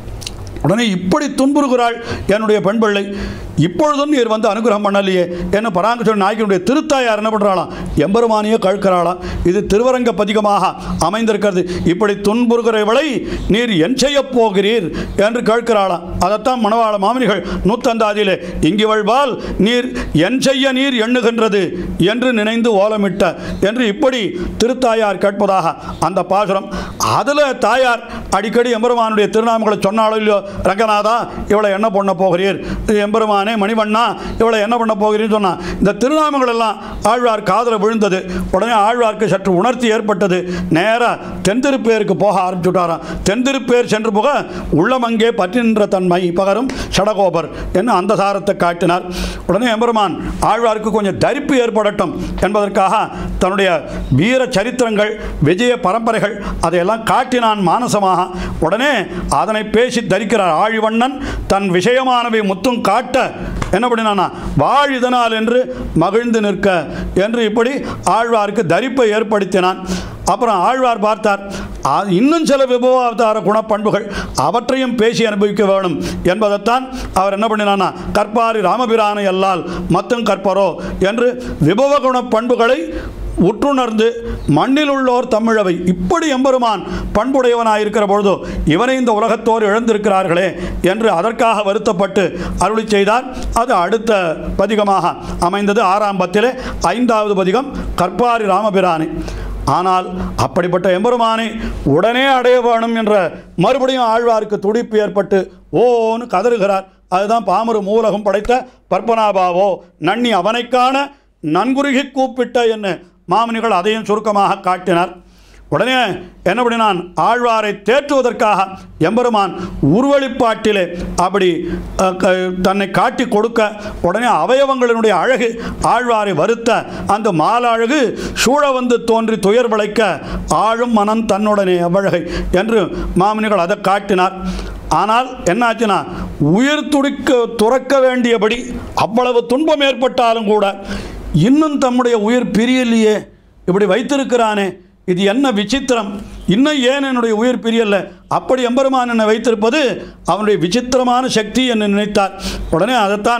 உடனே இப்படி துன்புறுகிறாள் என்னுடைய பெண் பிள்ளை இப்பொழுதும் நீர் வந்து அனுகிரகம் பண்ணலையே என்ன பராங்கச்சோழ நாயகனுடைய திருத்தாயார் என்ன பண்ணுறாளாம் எம்பெருமானியே கழுக்கிறாளாம் இது திருவரங்க பதிகமாக அமைந்திருக்கிறது இப்படி துன்புறுகிற இவளை நீர் என் செய்யப் போகிறீர் என்று கேட்கிறாளாம் அதைத்தான் மணவாள மாமனிகள் நூத்தந்தாதியிலே இங்கிவள்வால் நீர் என் செய்ய நீர் எண்ணுகின்றது என்று நினைந்து ஓலமிட்ட என்று இப்படி திருத்தாயார் கேட்பதாக அந்த பாசுரம் அதில் தாயார் அடிக்கடி எம்பெருமானுடைய திருநாமங்களை சொன்னாலோ இல்லையோ ரங்கநாதா இவளை என்ன பண்ண போகிறீர் எம்பெருமானே மணிவண்ணா இவளை என்ன பண்ண போகிறீன்னு சொன்னா இந்த திருநாமங்கள் எல்லாம் ஆழ்வார் காதில் விழுந்தது உடனே ஆழ்வார்க்கு சற்று உணர்ச்சி ஏற்பட்டது நேராக தென்திருப்பேருக்கு போக ஆரம்பிச்சுட்டாராம் தென்திருப்பேர் சென்று போக உள்ளமங்கே பற்றி நின்ற தன்மை பகரும் சடகோபர் என்ன அந்த சாரத்தை காட்டினார் உடனே எம்பெருமான் ஆழ்வாருக்கு கொஞ்சம் தரிப்பு ஏற்படட்டும் என்பதற்காக தன்னுடைய வீர சரித்திரங்கள் விஜய பரம்பரைகள் அதையெல்லாம் காட்டினான் மானசமாக உடனே அதனை பேசி தரிக்கிறார் ஆழிவண்ணன் தன் விஷயமானவை முத்தும் காட்ட என்ன பண்ணினானா வாழ் இதனால் என்று மகிழ்ந்து நிற்க என்று இப்படி ஆழ்வாருக்கு தரிப்பை ஏற்படுத்தினான் அப்புறம் ஆழ்வார் பார்த்தார் "ஆ, இன்னும் சில விபவாவதார குணப்பண்புகள் அவற்றையும் பேசி அனுபவிக்க வேணும் என்பதைத்தான் அவர் என்ன பண்ணினானா கற்பாரி ராமபிரானை அல்லால் மத்தும் கற்பரோ என்று விபவ குண பண்புகளை உற்றுணர்ந்து மண்ணில் உள்ளோர் தமிழவை இப்படி எம்பெருமான் பண்புடையவனாயிருக்கிற பொழுதோ இவனை இந்த உலகத்தோர் இழந்திருக்கிறார்களே என்று அதற்காக வருத்தப்பட்டு அருளி செய்தார் அது அடுத்த பதிகமாக அமைந்தது ஆறாம் பத்திலே ஐந்தாவது பதிகம் கற்பாரி ராமபிரானை ஆனால் அப்படிப்பட்ட எம்பெருமானை உடனே அடைய வேணும் என்ற மறுபடியும் ஆழ்வாருக்கு துடிப்பு ஏற்பட்டு ஓன்னு கதறுகிறார் அதுதான் பாமரு மூலகம் படைத்த பற்பனாபாவோ நன்னி அவனைக்கான நன்குருகி கூப்பிட்ட என்ன மாமனிகள் அதையும் சுருக்கமாக காட்டினார் உடனே என்ன பண்ணினான் ஆழ்வாரை தேற்றுவதற்காக எம்பெருமான் உருவழிப்பாட்டிலே அப்படி அஹ், க- தன்னை காட்டி கொடுக்க உடனே அவயவங்களினுடைய அழகு ஆழ்வாரை வருத்த அந்த மாலழகு சூழ வந்து தோன்றி துயர் விளைக்க ஆழும் மனம் தன்னுடனே அவ்வழகை என்று மாமனிகள் அதை காட்டினார் ஆனால் என்னாச்சுன்னா உயிர் துடிக்க துறக்க வேண்டியபடி அவ்வளவு துன்பம் ஏற்பட்டாலும் கூட இன்னும் தம்முடைய உயிர் பிரியலையே இப்படி வைத்திருக்கிறானே இது என்ன விசித்திரம் இன்னும் ஏன் என்னுடைய உயிர் பிரியல்ல அப்படி எம்பெருமான் என்னை வைத்திருப்பது அவனுடைய விசித்திரமான சக்தி என்று நினைத்தார் உடனே அதைத்தான்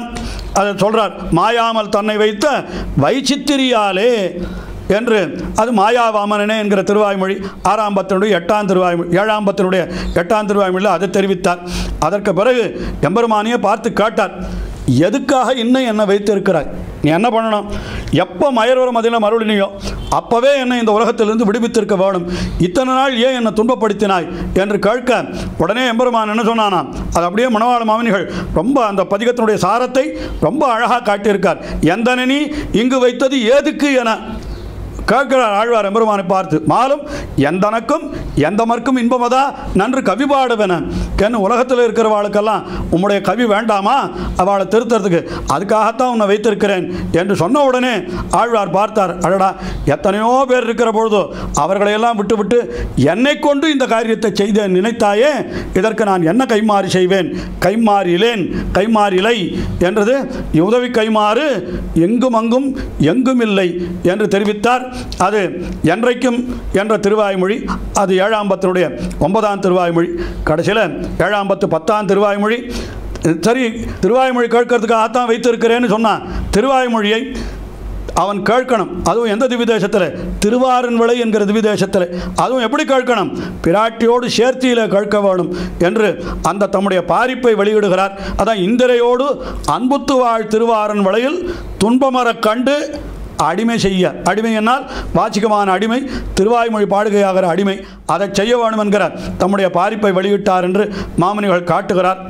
அதை சொல்றார் மாயாமல் தன்னை வைத்த வைச்சித்திரியாலே என்று அது மாயாவாமனனே என்கிற திருவாய்மொழி ஆறாம் பத்தினுடைய எட்டாம் திருவாய்மொழி ஏழாம் பத்தினுடைய எட்டாம் திருவாய்மொழியில் அதை தெரிவித்தார் அதற்கு பிறகு எம்பெருமானியை பார்த்து கேட்டார் எதுக்காக இன்னும் என்னை வைத்திருக்கிறாய் நீ என்ன பண்ணணும் எப்போ மயர்வரம் அதில் மறுபடினியோ அப்போவே என்னை இந்த உலகத்திலிருந்து விடுவித்திருக்க வேணும் இத்தனை நாள் ஏன் என்னை துன்பப்படுத்தினாய் என்று கேட்க உடனே எம்பெருமான் என்ன சொன்னானாம் அது அப்படியே மணவாள மாமனிகள் ரொம்ப அந்த பதிகத்தினுடைய சாரத்தை ரொம்ப அழகாக காட்டியிருக்கார் எந்தனை நீ இங்கு வைத்தது ஏதுக்கு என கேட்கிறார் ஆழ்வார் எம்பெருமானை பார்த்து மாலும் எந்தனக்கும் எந்தமர்க்கும் இன்பமதா நன்று கவி பாடுவன என்ன உலகத்தில் இருக்கிறவாளுக்கெல்லாம் உம்முடைய கவி வேண்டாமா அவளை திருத்தறதுக்கு அதுக்காகத்தான் உன்னை வைத்திருக்கிறேன் என்று சொன்ன உடனே ஆழ்வார் பார்த்தார் அடடா எத்தனையோ பேர் இருக்கிற பொழுதோ அவர்களையெல்லாம் விட்டுவிட்டு என்னை கொண்டு இந்த காரியத்தை செய்த நினைத்தாயே இதற்கு நான் என்ன கைமாறி செய்வேன் கைமாறிலேன் கைமாறிலை என்றது உதவி கைமாறு எங்கும் அங்கும் எங்கும் இல்லை என்று தெரிவித்தார் அது என்றைக்கும் என்ற திருவாய்மொழி அது ஏழாம் பத்தினுடைய ஒன்பதாம் திருவாய்மொழி கடைசியில் ஏழாம் பத்து பத்தாம் திருவாய்மொழி சரி திருவாய்மொழி கேட்கறதுக்காகத்தான் வைத்திருக்கிறேன்னு சொன்னான் திருவாய்மொழியை அவன் கேட்கணும் அதுவும் எந்த திவிதேசத்தில் திருவாரன்விளை என்கிற திவிதேசத்தில் அதுவும் எப்படி கேட்கணும் பிராட்டியோடு சேர்த்தியில் கேட்க வேணும் என்று அந்த தம்முடைய பாரிப்பை வெளியிடுகிறார் அதான் இந்திரையோடு அன்புத்து வாழ் திருவாரன் விளையில் துன்பமரக் கண்டு அடிமை செய்ய அடிமை என்னால் வாச்சிகமான அடிமை திருவாய்மொழி பாடுகையாகிற அடிமை அதை செய்ய வேணும் என்கிற தம்முடைய பாரிப்பை வெளியிட்டார் என்று மாமனிகள் காட்டுகிறார்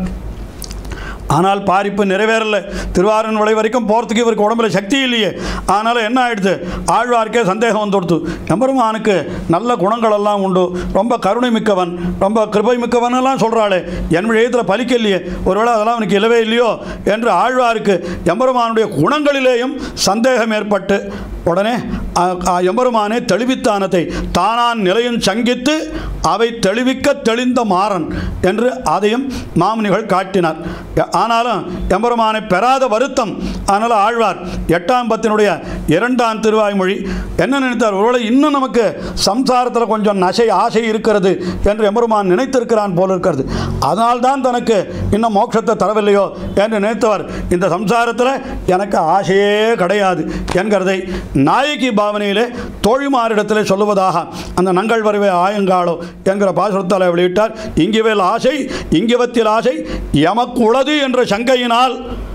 ஆனால் பாரிப்பு நிறைவேறல திருவாரன் விளை வரைக்கும் போகிறதுக்கு இவருக்கு உடம்புல சக்தி இல்லையே அதனால் என்ன ஆயிடுது ஆழ்வார்க்கே சந்தேகம் வந்து கொடுத்து எம்பெருமானுக்கு நல்ல குணங்கள் எல்லாம் உண்டு ரொம்ப கருணை மிக்கவன் ரொம்ப கிருபை மிக்கவன் எல்லாம் சொல்கிறாளே என் விஷயத்தில் பலிக்கலையே ஒருவேளை அதெல்லாம் அவனுக்கு இல்லவே இல்லையோ என்று ஆழ்வாருக்கு எம்பெருமானுடைய குணங்களிலேயும் சந்தேகம் ஏற்பட்டு உடனே அ- அ- எம்பெருமானே தெளிவித்தானத்தை தானான் நிலையும் சங்கித்து அவை தெளிவிக்க தெளிந்த மாறன் என்று அதையும் மாமுனிகள் காட்டினார் எ- ஆனாலும் எம்பெருமானை பெறாத வருத்தம் அதனால் ஆழ்வார் எட்டாம் பத்தினுடைய இரண்டாம் திருவாய்மொழி என்ன நினைத்தார் ஒருவேளை இன்னும் நமக்கு சம்சாரத்தில் கொஞ்சம் நசை ஆசை இருக்கிறது என்று எம்பெருமான் நினைத்திருக்கிறான் போல இருக்கிறது அதனால்தான் தனக்கு இன்னும் மோட்சத்தை தரவில்லையோ என்று நினைத்தவர் இந்த சம்சாரத்தில் எனக்கு ஆசையே கிடையாது என்கிறதை நாயகி பாவனையிலே தோழிமாரிடத்திலே சொல்லுவதாக அந்த நங்கள் வரவே ஆயங்காலோ என்கிற பாசுரத்தால் வெளியிட்டார் இங்குவேல் ஆசை இங்குவத்தில் ஆசை எமக்கு உளது என்ற சங்கையினால்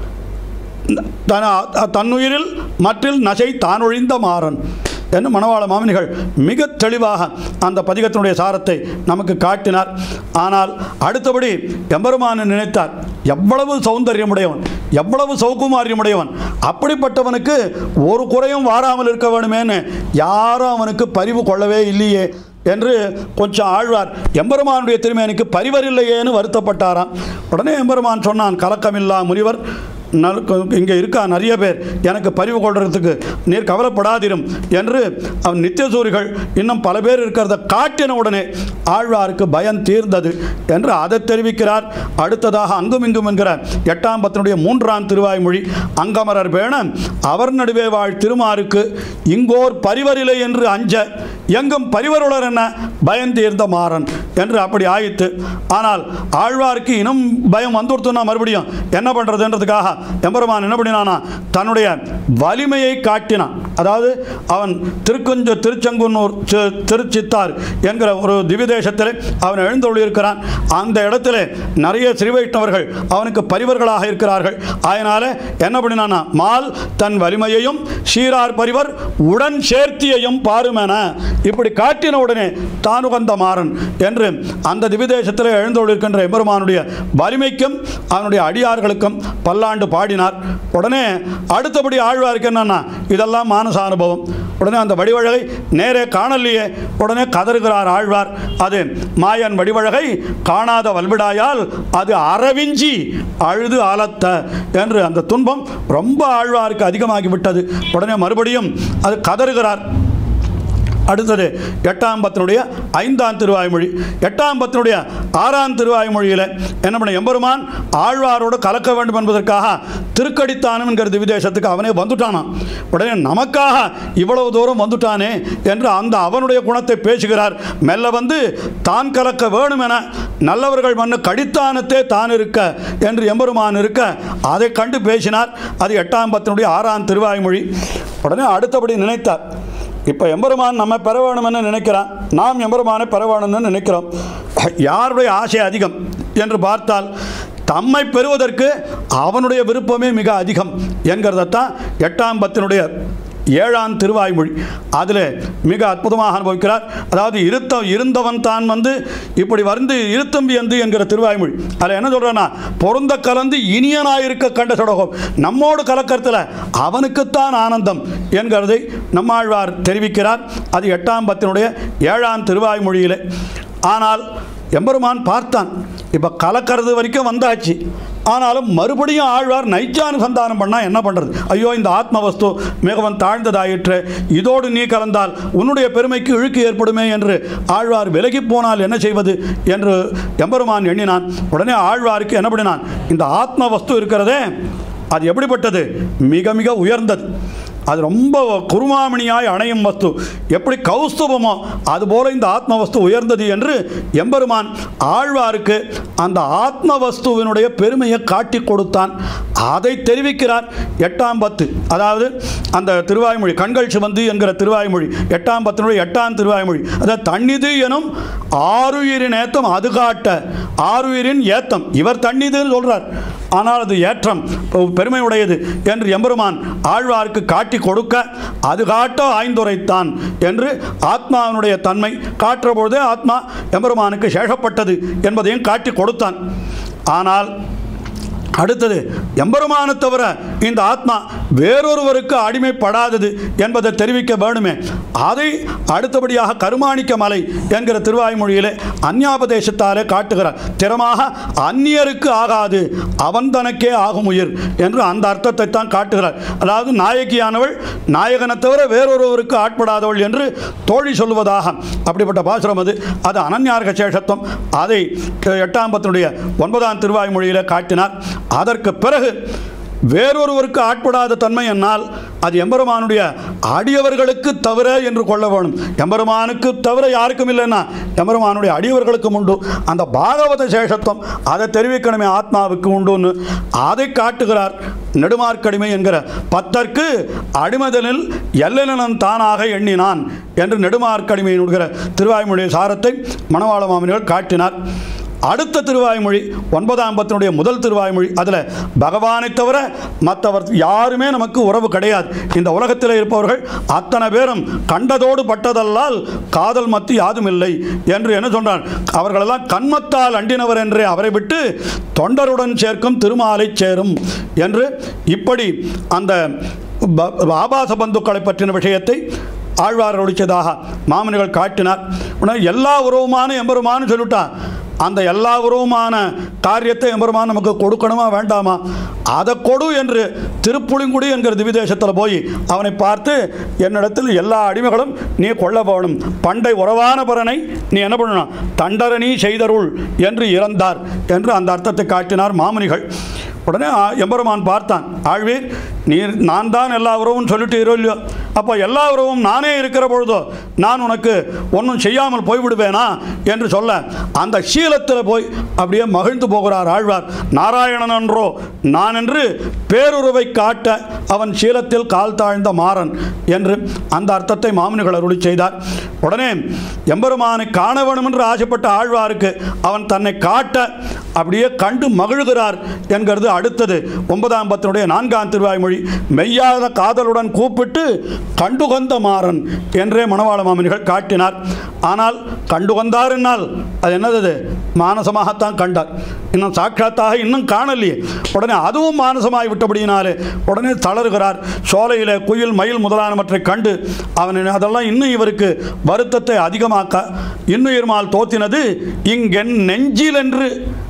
தன தன்னுயிரில் மற்றில் நசை தானொழிந்த மாறன் என்று மணவாள மாமனிகள் மிக தெளிவாக அந்த பதிகத்தினுடைய சாரத்தை நமக்கு காட்டினார் ஆனால் அடுத்தபடி எம்பெருமானை நினைத்தார் எவ்வளவு சௌந்தரியமுடையவன் எவ்வளவு சௌகுமாரியமுடையவன் அப்படிப்பட்டவனுக்கு ஒரு குறையும் வாராமல் இருக்க வேணுமேன்னு யாரும் அவனுக்கு பரிவு கொள்ளவே இல்லையே என்று கொஞ்சம் ஆழ்வார் எம்பெருமானுடைய திருமேனிக்கு பரிவரில்லையேன்னு வருத்தப்பட்டாராம் உடனே எம்பெருமான் சொன்னான் கலக்கமில்லா முனிவர் நல் இங்கே இருக்கா நிறைய பேர் எனக்கு பரிவு கொள்றதுக்கு நீர் கவலைப்படாதிரும் என்று அவன் நித்தியசூரிகள் இன்னும் பல பேர் இருக்கிறத காட்டின உடனே ஆழ்வாருக்கு பயம் தீர்ந்தது என்று அதை தெரிவிக்கிறார் அடுத்ததாக அங்கும் இங்கும் என்கிற எட்டாம் பத்தினுடைய மூன்றாம் திருவாய்மொழி அங்கமரர் பேண அவர் நடுவே வாழ் திருமாருக்கு இங்கோர் பரிவரில்லை என்று அஞ்ச எங்கும் பரிவருளர் என்ன பயம் தீர்ந்த மாறன் என்று அப்படி ஆயிற்று ஆனால் ஆழ்வாருக்கு இன்னும் பயம் வந்துடுத்துனா மறுபடியும் என்ன பண்ணுறதுன்றதுக்காக எம்பெருமான் என்ன பண்ணினானா தன்னுடைய வலிமையை காட்டினான் அதாவது அவன் திருக்குஞ்ச திருச்செங்குன்னூர் சி- திருச்சித்தார் என்கிற ஒரு திவிதேசத்தில் அவன் எழுந்தொழியிருக்கிறான் அந்த இடத்துல நிறைய ஸ்ரீவைஷ்ணவர்கள் அவனுக்கு பரிவர்களாக இருக்கிறார்கள் அதனால என்ன பண்ணினானா மால் தன் வலிமையையும் சீரார் பரிவர் உடன் சேர்த்தியையும் பாருமென இப்படி காட்டின உடனே தானுகந்த மாறன் என்று அந்த திவிதேசத்தில் எழுந்தொழிருக்கின்ற எம்பெருமானுடைய வலிமைக்கும் அவனுடைய அடியார்களுக்கும் பல்லாண்டு பாடினார் உடனே அடுத்தபடி ஆழ்வாருக்கு என்னன்னா இதெல்லாம் மானச அனுபவம் உடனே அந்த வடிவழகை நேரே காணலையே உடனே கதறுகிறார் ஆழ்வார் அது மாயன் வடிவழகை காணாத வல்விடாயால் அது அரவிஞ்சி அழுது ஆலத்த என்று அந்த துன்பம் ரொம்ப ஆழ்வாருக்கு அதிகமாகி விட்டது உடனே மறுபடியும் அது கதறுகிறார் அடுத்தது எட்டாம் பத்தினுடைய ஐந்தாம் திருவாய்மொழி எட்டாம் பத்தினுடைய ஆறாம் திருவாய்மொழியில் என்ன பண்ண எம்பெருமான் ஆழ்வாரோடு கலக்க வேண்டும் என்பதற்காக திருக்கடித்தானம் என்கிற திவிதேசத்துக்கு அவனே வந்துட்டானான் உடனே நமக்காக இவ்வளவு தூரம் வந்துட்டானே என்று அந்த அவனுடைய குணத்தை பேசுகிறார் மெல்ல வந்து தான் கலக்க வேணும் என நல்லவர்கள் மண்ணு கடித்தானத்தே தான் இருக்க என்று எம்பெருமான் இருக்க அதை கண்டு பேசினார் அது எட்டாம் பத்தினுடைய ஆறாம் திருவாய்மொழி உடனே அடுத்தபடி நினைத்தார் இப்போ எம்பெருமான் நம்ம பெற வேணும்னு நினைக்கிறான் நாம் எம்பெருமானை பெற வேணும்னு நினைக்கிறோம் யாருடைய ஆசை அதிகம் என்று பார்த்தால் தம்மை பெறுவதற்கு அவனுடைய விருப்பமே மிக அதிகம் என்கிறதைத்தான் எட்டாம் பத்தினுடைய ஏழாம் திருவாய்மொழி அதில் மிக அற்புதமாக அனுபவிக்கிறார் அதாவது இருத்த இருந்தவன் தான் வந்து இப்படி வந்து இருத்தம்பி என்று என்கிற திருவாய்மொழி அதில் என்ன சொல்கிறேன்னா பொருந்த கலந்து இனியனாயிருக்க கண்ட சொடகம் நம்மோடு கலக்கறத்தில் அவனுக்குத்தான் ஆனந்தம் என்கிறதை நம்மாழ்வார் தெரிவிக்கிறார் அது எட்டாம் பத்தினுடைய ஏழாம் திருவாய்மொழியிலே ஆனால் எம்பெருமான் பார்த்தான் இப்போ கலக்கிறது வரைக்கும் வந்தாச்சு ஆனாலும் மறுபடியும் ஆழ்வார் நைச்சானுசந்தானம் பண்ணால் என்ன பண்ணுறது ஐயோ இந்த ஆத்ம வஸ்து மிகவும் தாழ்ந்ததாயிற்று இதோடு நீ கலந்தால் உன்னுடைய பெருமைக்கு இழுக்கு ஏற்படுமே என்று ஆழ்வார் விலகி போனால் என்ன செய்வது என்று எம்பெருமான் எண்ணினான் உடனே ஆழ்வாருக்கு என்ன பண்ணினான் இந்த ஆத்ம வஸ்து இருக்கிறதே அது எப்படிப்பட்டது மிக மிக உயர்ந்தது அது ரொம்ப குருமாமணியாய் அணையும் வஸ்து எப்படி கௌஸ்துபமோ அதுபோல இந்த ஆத்ம வஸ்து உயர்ந்தது என்று எம்பெருமான் ஆழ்வாருக்கு அந்த ஆத்ம வஸ்துவினுடைய பெருமையை காட்டி கொடுத்தான் அதை தெரிவிக்கிறார் எட்டாம் பத்து அதாவது அந்த திருவாய்மொழி கண்கள் சிவந்து என்கிற திருவாய்மொழி எட்டாம் பத்தினுடைய எட்டாம் திருவாய்மொழி அதாவது தண்ணிது எனும் ஆறுயிரின் ஏத்தம் அது காட்ட ஆறுயிரின் ஏத்தம் இவர் தண்ணிதுன்னு சொல்றார் ஆனால் அது ஏற்றம் பெருமையுடையது என்று எம்பெருமான் ஆழ்வாருக்கு காட்டி கொடுக்க அது காட்ட ஆய்ந்துரைத்தான் என்று ஆத்மாவினுடைய தன்மை காட்டுற பொழுதே ஆத்மா எம்பெருமானுக்கு சேஷப்பட்டது என்பதையும் காட்டி கொடுத்தான் ஆனால் அடுத்தது எம்பெருமானை தவிர இந்த ஆத்மா வேறொருவருக்கு அடிமைப்படாதது என்பதை தெரிவிக்க வேணுமே அதை அடுத்தபடியாக கருமாணிக்க மலை என்கிற திருவாய்மொழியிலே அந்யாபதேசத்தாலே காட்டுகிறார் திறமாக அந்நியருக்கு ஆகாது அவன் தனக்கே ஆகும் உயிர் என்று அந்த அர்த்தத்தை தான் காட்டுகிறார் அதாவது நாயகியானவள் நாயகனை தவிர வேறொருவருக்கு ஆட்படாதவள் என்று தோழி சொல்லுவதாக அப்படிப்பட்ட பாசுரம் அது அது அனன்யார்க சேஷத்துவம் அதை எட்டாம் பத்தினுடைய ஒன்பதாம் திருவாய்மொழியிலே காட்டினார் அதற்கு பிறகு வேறொருவருக்கு ஆட்படாத தன்மை என்னால் அது எம்பெருமானுடைய அடியவர்களுக்கு தவிர என்று கொள்ள வேணும் எம்பெருமானுக்கு தவிர யாருக்கும் இல்லைன்னா எம்பெருமானுடைய அடியவர்களுக்கும் உண்டு அந்த பாகவத சேஷத்துவம் அதை தெரிவிக்கணுமே ஆத்மாவுக்கு உண்டுன்னு அதை காட்டுகிறார் நெடுமார்க்கடிமை என்கிற பத்தற்கு அடிமதனில் எல்லனன் தானாக எண்ணினான் என்று நெடுமார்க்கடிமையினுடைய திருவாய்மொழிய சாரத்தை மணவாள மாமனிகள் காட்டினார் அடுத்த திருவாய்மொழி ஒன்பதாம் பத்தினுடைய முதல் திருவாய்மொழி அதில் பகவானை தவிர மற்றவர் யாருமே நமக்கு உறவு கிடையாது இந்த உலகத்தில் இருப்பவர்கள் அத்தனை பேரும் கண்டதோடு பட்டதல்லால் காதல் மத்தி யாதும் இல்லை என்று என்ன சொன்னார் அவர்களெல்லாம் கண்மத்தால் அண்டினவர் என்றே அவரை விட்டு தொண்டருடன் சேர்க்கும் திருமாலை சேரும் என்று இப்படி அந்த ப- ஆபாச பந்துக்களை பற்றின விஷயத்தை ஆழ்வார் ஒழிச்சதாக மாமனிகள் காட்டினார் உடனே எல்லா உறவுமான எம்பெருமான்னு சொல்லிட்டான் அந்த எல்லா உறவுமான காரியத்தை எம்பெருமான் நமக்கு கொடுக்கணுமா வேண்டாமா அதை கொடு என்று திருப்புளிங்குடி என்கிற திவிதேசத்தில் போய் அவனை பார்த்து என்னிடத்தில் எல்லா அடிமைகளும் நீ கொள்ள வேணும் பண்டை உறவான பரனை நீ என்ன பண்ணணும் தண்டரணி செய்தருள் என்று இறந்தார் என்று அந்த அர்த்தத்தை காட்டினார் மாமுனிகள் உடனே ஆ- எம்பெருமான் பார்த்தான் ஆழ்வீர் நீர் நான் தான் எல்லா உறவும் சொல்லிட்டீரோ இல்லையோ அப்போ எல்லா உறவும் நானே இருக்கிற பொழுதோ நான் உனக்கு ஒன்றும் செய்யாமல் போய்விடுவேனா என்று சொல்ல அந்த சீலத்தில் போய் அப்படியே மகிழ்ந்து போகிறார் ஆழ்வார் நாராயணன் என்றோ நான் என்று பேருறவை காட்ட அவன் சீலத்தில் கால் தாழ்ந்த மாறன் என்று அந்த அர்த்தத்தை மாமுனிகள் அருளி செய்தார் உடனே எம்பெருமானை காண வேணும் என்று ஆசைப்பட்ட ஆழ்வாருக்கு அவன் தன்னை காட்ட அப்படியே கண்டு மகிழ்கிறார் என்கிறது அடுத்தது ஒன்பதாம் பத்தினுடைய நான்காம் திருவாய்மொழி மெய்யாத காதலுடன் கூப்பிட்டு கண்டுகொந்த மாறன் என்றே மணவாள மாமனிகள் காட்டினார் ஆனால் கண்டுகொந்தார் என்னால் அது என்னது அது? மானசமாகத்தான் கண்டார் இன்னும் சாட்சாத்தாக இன்னும் காணலையே உடனே அதுவும் மானசமாகி விட்டபடியினாலே உடனே தளறுகிறார் சோலையில் குயில் மயில் முதலானவற்றை கண்டு அவன் அதெல்லாம் இன்னும் இவருக்கு வருத்தத்தை அதிகமாக்க இன்னுயிர்மால் தோத்தினது இங்கென் நெஞ்சில் என்று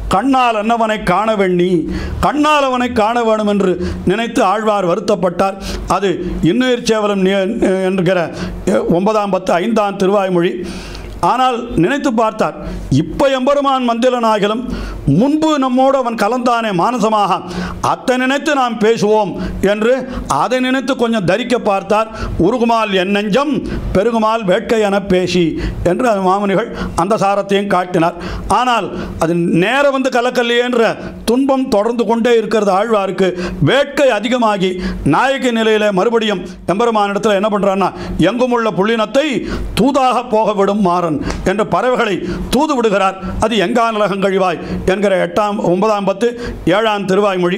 கண்ணால் அன்னவனை காண வேண்டி கண்ணால் அவனை காண வேணும் என்று நினைத்து ஆழ்வார் வருத்தப்பட்டார் அது இன்னுயிர் சேவலம் நி- என்கிற அஹ், ஒன்பதாம் பத்து ஐந்தாம் திருவாய்மொழி ஆனால் நினைத்து பார்த்தார் இப்ப எம்பெருமான் மந்திரனாகிலும் முன்பு நம்மோடு அவன் கலந்தானே மானசமாக அத்தை நினைத்து நாம் பேசுவோம் என்று அதை நினைத்து கொஞ்சம் தரிக்க பார்த்தார் உருகுமால் என் நெஞ்சம் பெருகுமால் வேட்கை என பேசி என்று அந்த மாமுனிகள் அந்த சாரத்தையும் காட்டினார் ஆனால் அது நேர வந்து கலக்கல்லையே என்ற துன்பம் தொடர்ந்து கொண்டே இருக்கிறது ஆழ்வாருக்கு வேட்கை அதிகமாகி நாயகி நிலையில மறுபடியும் எம்பெருமானிடத்தில் என்ன பண்றான்னா எங்கும் உள்ள புள்ளினத்தை தூதாக போக விடும் மாறன் என்ற பறவைகளை தூது விடுகிறார் அது எங்கானலகம் கழிவாய் என்கிற எட்டாம் ஒன்பதாம் பத்து ஏழாம் திருவாய்மொழி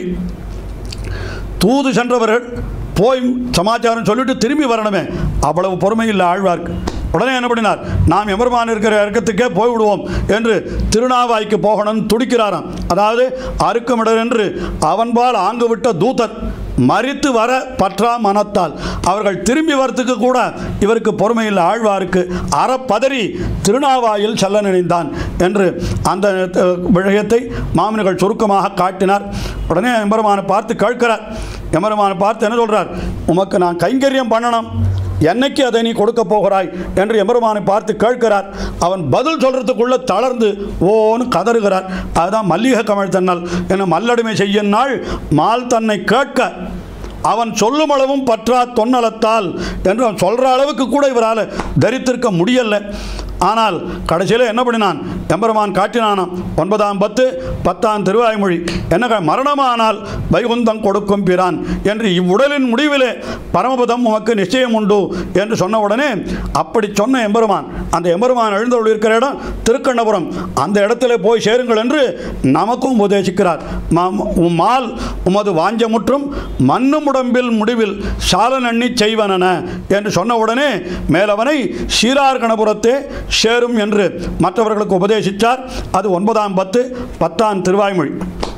தூது சென்றவர்கள் போய் சமாச்சாரம் சொல்லிட்டு திரும்பி வரணுமே அவ்வளவு பொறுமை இல்லை ஆழ்வார்க்கு உடனே என்ன பண்ணினார் நாம் எமர்மான் இருக்கிற இறக்கத்துக்கே போய்விடுவோம் என்று திருநாவாய்க்கு போகணும்னு துடிக்கிறாராம் அதாவது அறுக்குமிடர் என்று அவன்பால் ஆங்கு விட்ட தூதர் மறித்து வர பற்றா மனத்தால் அவர்கள் திரும்பி வரத்துக்கு கூட இவருக்கு பொறுமை இல்லை ஆழ்வாருக்கு அறப்பதறி திருநாவாயில் செல்ல நினைந்தான் என்று அந்த அஹ், விஷயத்தை மாமனிகள் சுருக்கமாக காட்டினார் உடனே எம்பெருமானை பார்த்து கேட்கிறார் எம்பெருமானை பார்த்து என்ன சொல்றார் உமக்கு நான் கைங்கரியம் பண்ணணும் என்னைக்கு அதை நீ கொடுக்க போகிறாய் என்று எம்பெருமானை பார்த்து கேட்கிறார் அவன் பதில் சொல்றதுக்குள்ள தளர்ந்து ஓன்னு கதறுகிறார் அதுதான் மல்லிகை கமழ் தன்னல் என மல்லடிமை செய்யும் நாள் மால் தன்னை கேட்க அவன் சொல்லும் அளவும் பற்றா தொன்னலத்தால் என்று அவன் சொல்கிற அளவுக்கு கூட இவரால் தரித்திருக்க முடியல ஆனால் கடைசியில் என்ன பண்ணினான் எம்பெருமான் காட்டினானாம் ஒன்பதாம் பத்து பத்தாம் திருவாய்மொழி என்ன க- மரணமானால் வைகுந்தம் கொடுக்கும் பிரான் என்று இவ்வுடலின் முடிவிலே பரமபதம் உமக்கு நிச்சயம் உண்டு என்று சொன்ன உடனே அப்படி சொன்ன எம்பெருமான் அந்த எம்பெருமான் எழுந்தருள் இருக்கிற இடம் திருக்கண்ணபுரம் அந்த இடத்துல போய் சேருங்கள் என்று நமக்கும் உபதேசிக்கிறார் மாம்- உம் மால் உமது வாஞ்சமுற்றும் மண்ணும் உடம்பில் முடிவில் சாலனண்ணி செய்வனன என்று சொன்ன உடனே மேலவனை சீரார் கணபுரத்தே சேரும் என்று மற்றவர்களுக்கு உபதேசித்தார் அது ஒன்பதாம் பத்து பத்தாம் திருவாய்மொழி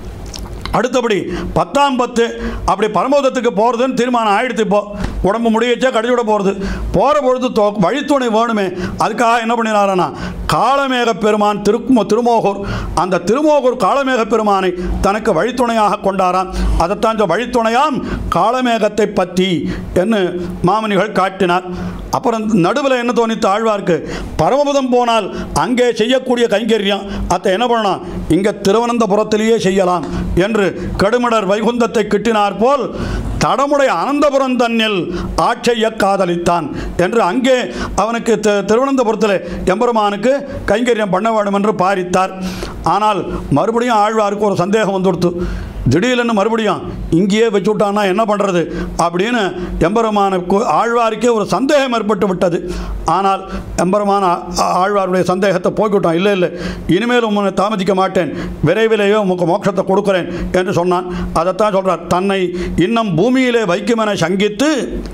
அடுத்தபடி பத்தாம் பத்து அப்படி பரமோதத்துக்கு போகிறதுன்னு தீர்மானம் ஆயிடுத்து இப்போ உடம்பு முடியச்சா கடிச்சுட போகிறது போகிற பொழுது தோ வழித்துணை வேணுமே அதுக்காக என்ன பண்ணினாரனா காளமேக பெருமான் திரு திருமோகூர் அந்த திருமோகூர் காளமேக பெருமானை தனக்கு வழித்துணையாக கொண்டாராம் அதைத்தான் இந்த வழித்துணையாம் காளமேகத்தை பற்றி என்று மாமனிகள் காட்டினார் அப்புறம் நடுவில் என்ன தோணித்து ஆழ்வார்க்கு பரமபதம் போனால் அங்கே செய்யக்கூடிய கைங்கரியம் அதை என்ன பண்ணலாம் இங்கே திருவனந்தபுரத்திலேயே செய்யலாம் என்று கடுமடர் வைகுந்தத்தை கிட்டினார் போல் தடமுடைய அனந்தபுரம் தன்னில் ஆட்சைய காதலித்தான் என்று அங்கே அவனுக்கு தி- திருவனந்தபுரத்தில் எம்பெருமானுக்கு கைங்கரியம் பண்ண வேண்டும் என்று பாரித்தார் ஆனால் மறுபடியும் ஆழ்வாருக்கு ஒரு சந்தேகம் வந்துடுத்து திடீர்னு மறுபடியும் இங்கேயே வச்சு விட்டான்னா என்ன பண்ணுறது அப்படின்னு எம்பெருமானுக்கு ஆழ்வாருக்கே ஒரு சந்தேகம் ஏற்பட்டு விட்டது ஆனால் எம்பெருமான ஆ- ஆழ்வாருடைய சந்தேகத்தை போய்விட்டான் இல்லை இல்லை இனிமேல் உன்னை தாமதிக்க மாட்டேன் விரைவிலேயே உமக்கு மோட்சத்தை கொடுக்குறேன் என்று சொன்னான் அதைத்தான் சொல்றார் தன்னை இன்னும் பூமியிலே வைக்குமென சங்கித்து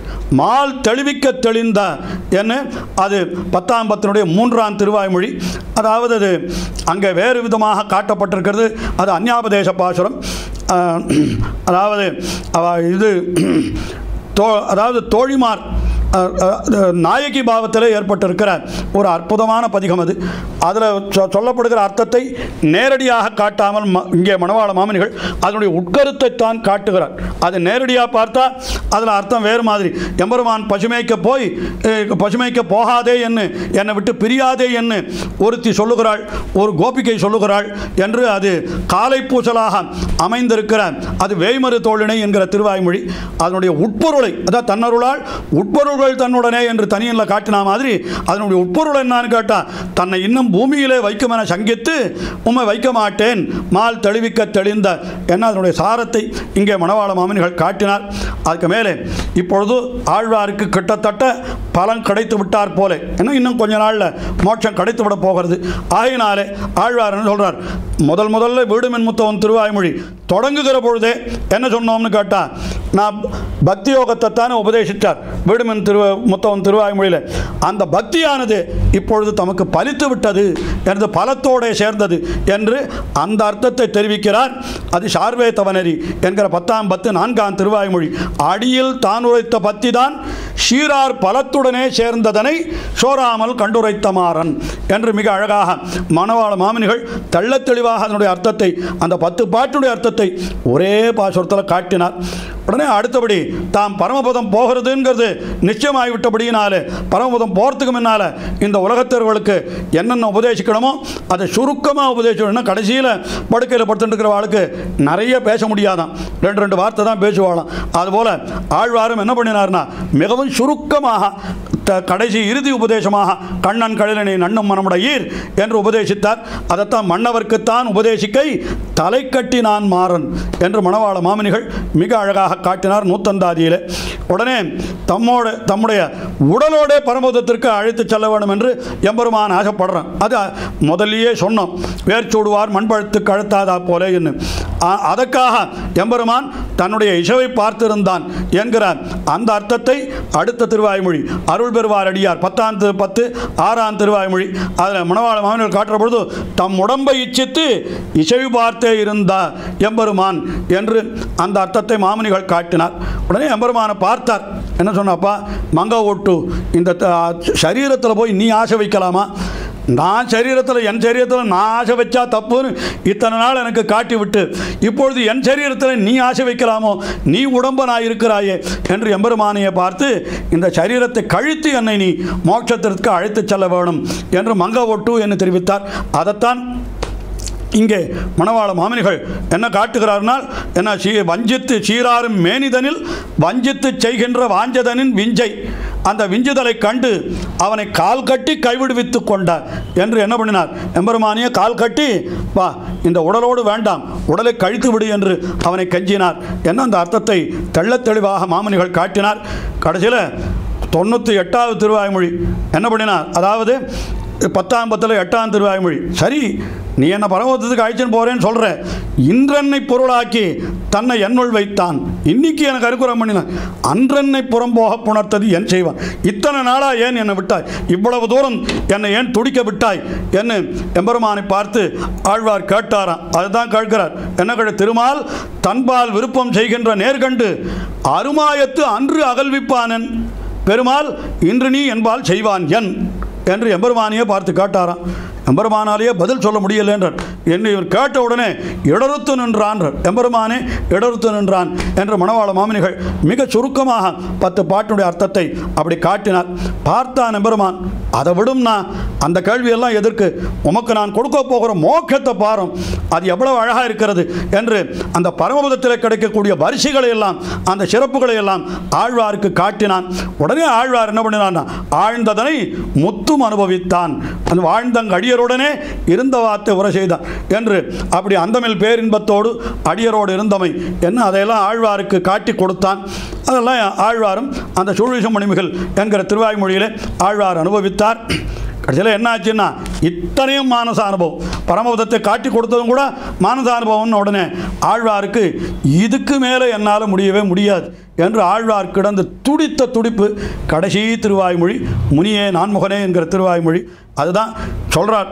மால் தெளிவிக்க தெளிந்த என்ன அது பத்தாம் பத்தினுடைய மூன்றாம் திருவாய்மொழி அதாவது அது அங்கே வேறு விதமாக காட்டப்பட்டிருக்கிறது அது அந்யாபதேச பாசுரம் ஆஹ், அதாவது அவ இது தோ அதாவது தோழிமார் அஹ், அஹ், நாயகி பாவத்தில் ஏற்பட்டிருக்கிற ஒரு அற்புதமான பதிகம் அது அதில் சொ- சொல்லப்படுகிற அர்த்தத்தை நேரடியாக காட்டாமல் ம இங்கே மணவாள மாமனிகள் அதனுடைய உட்கருத்தை தான் காட்டுகிறார் அது நேரடியாக பார்த்தா அதில் அர்த்தம் வேறு மாதிரி எம்பெருமான் பசுமைக்க போய் அஹ், பசுமைக்க போகாதே என்று என்னை விட்டு பிரியாதே என்று ஒருத்தி சொல்லுகிறாள் ஒரு கோபிகை சொல்லுகிறாள் என்று அது காலை பூசலாக அமைந்திருக்கிற அது வேய்மறு தோழினை என்கிற திருவாய்மொழி அதனுடைய உட்பொருளை அதாவது தன்னருளால் உட்பொருள்கள் தன்னுடனே என்று தனியில் காட்டின மாதிரி அதனுடைய உட்பொருள் என்னான்னு கேட்டால் தன்னை இன்னும் பூமியிலே வைக்கும் என சங்கித்து உம்மை வைக்க மாட்டேன் மால் தெளிவிக்க தெளிந்த என்ன அதனுடைய சாரத்தை இங்கே மணவாள மாமனிகள் காட்டினார் அதுக்கு மேலே இப்பொழுது ஆழ்வாருக்கு கிட்டத்தட்ட பலன் கிடைத்து விட்டார் போல ஏன்னா இன்னும் கொஞ்ச நாளில் மோட்சம் கிடைத்து விட போகிறது ஆகையினாலே ஆழ்வார் என்ன சொல்றார் முதல் முதல்ல வீடு மின்முத்தவன் திருவாய்மொழி தொடங்குகிற பொழுதே என்ன சொன்னோம்னு கேட்டால் நான் பக்தி யோகத்தை தானே உபதேசித்தார் விடுமன் திரு முத்தவன் திருவாய்மொழியில் அந்த பக்தியானது இப்பொழுது தமக்கு பலித்து விட்டது எனது பலத்தோடே சேர்ந்தது என்று அந்த அர்த்தத்தை தெரிவிக்கிறார் அது சார்வே தவனரி என்கிற பத்தாம் பத்து நான்காம் திருவாய்மொழி அடியில் தான் உரைத்த பத்தி தான் சீரார் பலத்துடனே சேர்ந்ததனை சோராமல் கண்டுரைத்த மாறன் என்று மிக அழகாக மணவாள மாமனிகள் தெள்ளத் தெளிவாக அதனுடைய அர்த்தத்தை அந்த பத்து பாட்டுடைய அர்த்தத்தை ஒரே பாசுரத்தில் காட்டினார் உடனே அடுத்தபடி தாம் பரமபதம் போகிறதுங்கிறது நிச்சயமாகிவிட்டபடியினாலே பரமபதம் போகிறதுக்கு முன்னால் இந்த உலகத்தவர்களுக்கு என்னென்ன உபதேசிக்கணுமோ அதை சுருக்கமாக உபதேசிக்கணும்னா கடைசியில் படுக்கையில் படுத்துட்டு இருக்கிற ஆளுக்கு நிறைய பேச முடியாதான் ரெண்டு ரெண்டு வார்த்தை தான் பேசுவாளாம் அதுபோல் ஆழ்வாரும் என்ன பண்ணினார்னா மிகவும் சுருக்கமாக த- கடைசி இறுதி உபதேசமாக கண்ணன் கழிலனை நண்ணும் மனமுடையீர் என்று உபதேசித்தார் அதைத்தான் மன்னவர்க்குத்தான் உபதேசிக்கை தலை கட்டி நான் மாறன் என்று மணவாள மாமனிகள் மிக அழகாக காட்டினார் நூத்தந்தாதியிலே உடனே தம்மோட தம்முடைய உடலோட பரமபதத்திற்கு அழைத்து செல்ல வேண்டும் என்று எம்பெருமான் ஆசைப்படுறான் அது முதல்லயே சொன்னோம் வேர்ச்சூடுவார் மண்பழுத்து கழுத்தாதா போலே என்று ஆ- அதற்காக எம்பெருமான் தன்னுடைய இசைவை பார்த்திருந்தான் என்கிற அந்த அர்த்தத்தை அடுத்த திருவாய்மொழி அருள் பெறுவார் அடியார் பத்தாம் திரு பத்து ஆறாம் திருவாய்மொழி அதில் மணவாள மாமனிகள் காட்டுற பொழுது தம் உடம்பை இச்சித்து இசைவு பார்த்தே இருந்தார் எம்பெருமான் என்று அந்த அர்த்தத்தை மாமனிகள் காட்டினார் உடனே எம்பெருமானை பார்த்தார் என்ன சொன்னாப்பா மங்க ஓட்டு இந்த சரீரத்தில் போய் நீ ஆசை வைக்கலாமா நான் சரீரத்தில் என் சரீரத்தில் நான் ஆசை வச்சா தப்புன்னு இத்தனை நாள் எனக்கு காட்டி விட்டு இப்பொழுது என் சரீரத்தில் நீ ஆசை வைக்கலாமோ நீ உடம்பனாக இருக்கிறாயே என்று எம்பெருமானையை பார்த்து இந்த சரீரத்தை கழித்து என்னை நீ மோட்சத்திற்கு அழைத்துச் செல்ல வேணும் என்று மங்க ஒட்டு என்று தெரிவித்தார் அதைத்தான் இங்கே மணவாள மாமனிகள் என்ன காட்டுகிறார்னால் என்ன சீ வஞ்சித்து சீராரும் மேனிதனில் வஞ்சித்து செய்கின்ற வாஞ்சதனின் விஞ்சை அந்த விஞ்சுதலை கண்டு அவனை கால் கட்டி கைவிடுவித்து கொண்டார் என்று என்ன பண்ணினார் எம்பெருமானிய கால் கட்டி வா இந்த உடலோடு வேண்டாம் உடலை கழித்து விடு என்று அவனை கெஞ்சினார் என்ன அந்த அர்த்தத்தை தெள்ளத் தெளிவாக மாமனிகள் காட்டினார் கடைசியில் தொண்ணூற்றி எட்டாவது திருவாய்மொழி என்ன பண்ணினார் அதாவது பத்தாம் பத்தில் எட்டாம் திருவாய்மொழி சரி நீ என்ன பரமத்துக்கு அழைச்சின்னு போகிறேன்னு சொல்கிற இன்றென்னை பொருளாக்கி தன்னை என்னுள் வைத்தான் இன்னைக்கு எனக்கு அருக்குறம் பண்ணினான் அன்றென்னை புறம் போக புணர்த்தது என் செய்வான் இத்தனை நாளாக ஏன் என்னை விட்டாய் இவ்வளவு தூரம் என்னை ஏன் துடிக்க விட்டாய் என்ன எம்பெருமானை பார்த்து ஆழ்வார் கேட்டாராம் அதுதான் கேட்கிறார் என்ன கேட்ட திருமால் தன்பால் விருப்பம் செய்கின்ற நேர்கண்டு அருமாயத்து அன்று அகல்விப்பானன் பெருமாள் இன்று நீ என்பால் செய்வான் என் என்று எம்பெருமானியே பார்த்து கேட்டாராம் எம்பெருமானாலேயே பதில் சொல்ல முடியல என்றார் என்று இவர் கேட்ட உடனே இடறுத்து நின்றான்றார் எம்பெருமானே இடறுத்து நின்றான் என்று மணவாள மாமனிகள் மிக சுருக்கமாக பத்து பாட்டுடைய அர்த்தத்தை அப்படி காட்டினார் பார்த்தான் எம்பெருமான் அதை விடும்னா அந்த கேள்வியெல்லாம் எதற்கு உமக்கு நான் கொடுக்க போகிற மோட்சத்தை பாரும் அது எவ்வளவு அழகாக இருக்கிறது என்று அந்த பரமபதத்தில் கிடைக்கக்கூடிய வரிசைகளை எல்லாம் அந்த சிறப்புகளை எல்லாம் ஆழ்வாருக்கு காட்டினான் உடனே ஆழ்வார் என்ன பண்ணினான் ஆழ்ந்ததனை முத்தும் அனுபவித்தான் அந்த வாழ்ந்தங்க அடியருடனே இருந்த வார்த்தை உரை செய்தான் என்று அப்படி அந்தமில் பேரின்பத்தோடு அடியரோடு இருந்தமை என்ன அதையெல்லாம் ஆழ்வாருக்கு காட்டி கொடுத்தான் அதெல்லாம் ஆழ்வாரும் அந்த சூழ்விச மணிமிகள் என்கிற திருவாய்மொழியிலே ஆழ்வார் அனுபவித்தார் கடைசியில் என்ன ஆச்சுன்னா இத்தனையும் மானச அனுபவம் பரமபதத்தை காட்டி கொடுத்ததும் கூட மானச அனுபவம்னு உடனே ஆழ்வாருக்கு இதுக்கு மேலே என்னால் முடியவே முடியாது என்று ஆழ்வார் கிடந்து துடித்த துடிப்பு கடைசி திருவாய்மொழி முனியே நான்முகனே என்கிற திருவாய்மொழி அதுதான் சொல்கிறார்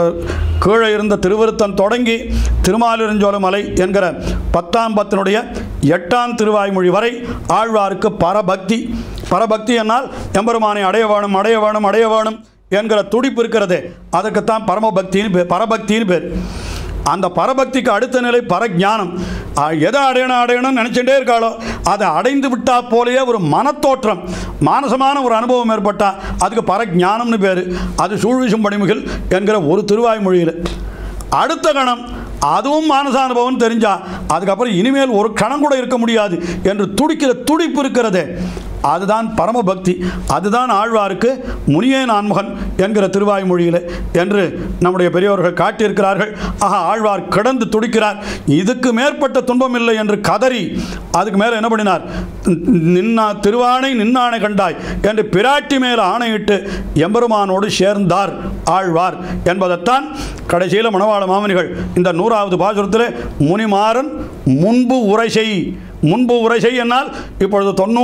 கீழே இருந்த திருவருத்தம் தொடங்கி திருமாலிருஞ்சோலை மலை என்கிற பத்தாம் பத்தினுடைய எட்டாம் திருவாய்மொழி வரை ஆழ்வாருக்கு பரபக்தி பரபக்தி என்னால் எம்பெருமானை அடைய வேணும் அடைய வேணும் அடைய வேணும் என்கிற துடிப்பு இருக்கிறதே அதுக்குத்தான் பரமபக்தின்னு பேர் பரபக்தின்னு பேர் அந்த பரபக்திக்கு அடுத்த நிலை பரஜானம் ஆ, எதை அடையணும் அடையணும்னு நினச்சிட்டே இருக்காளோ அதை அடைந்து விட்டா போலேயே ஒரு மனத்தோற்றம் மானசமான ஒரு அனுபவம் ஏற்பட்டா அதுக்கு பரஜானம்னு பேர் அது சூழ்விசும் பணிமுகில் என்கிற ஒரு திருவாய்மொழியில் அடுத்த கணம் அதுவும் மானசானுபவம் தெரிஞ்சா அதுக்கப்புறம் இனிமேல் ஒரு கணம் கூட இருக்க முடியாது என்று துடிக்கிற துடிப்பு இருக்கிறதே அதுதான் பரமபக்தி அதுதான் ஆழ்வாருக்கு முனியே நான்முகன் என்கிற திருவாய்மொழியில் என்று நம்முடைய பெரியவர்கள் காட்டியிருக்கிறார்கள் ஆக ஆழ்வார் கிடந்து துடிக்கிறார் இதுக்கு மேற்பட்ட துன்பம் இல்லை என்று கதறி அதுக்கு மேலே என்ன பண்ணினார் நின்னா திருவானை நின்னானை கண்டாய் என்று பிராட்டி மேல் ஆணையிட்டு எம்பெருமானோடு சேர்ந்தார் ஆழ்வார் என்பதைத்தான் கடைசியில் மணவாள மாமனிகள் இந்த நூறாவது பாசுரத்தில் முனிமாறன் முன்பு உரை செய் முன்பு உரை செய்யினால் இப்பொழுது தொண்ணூ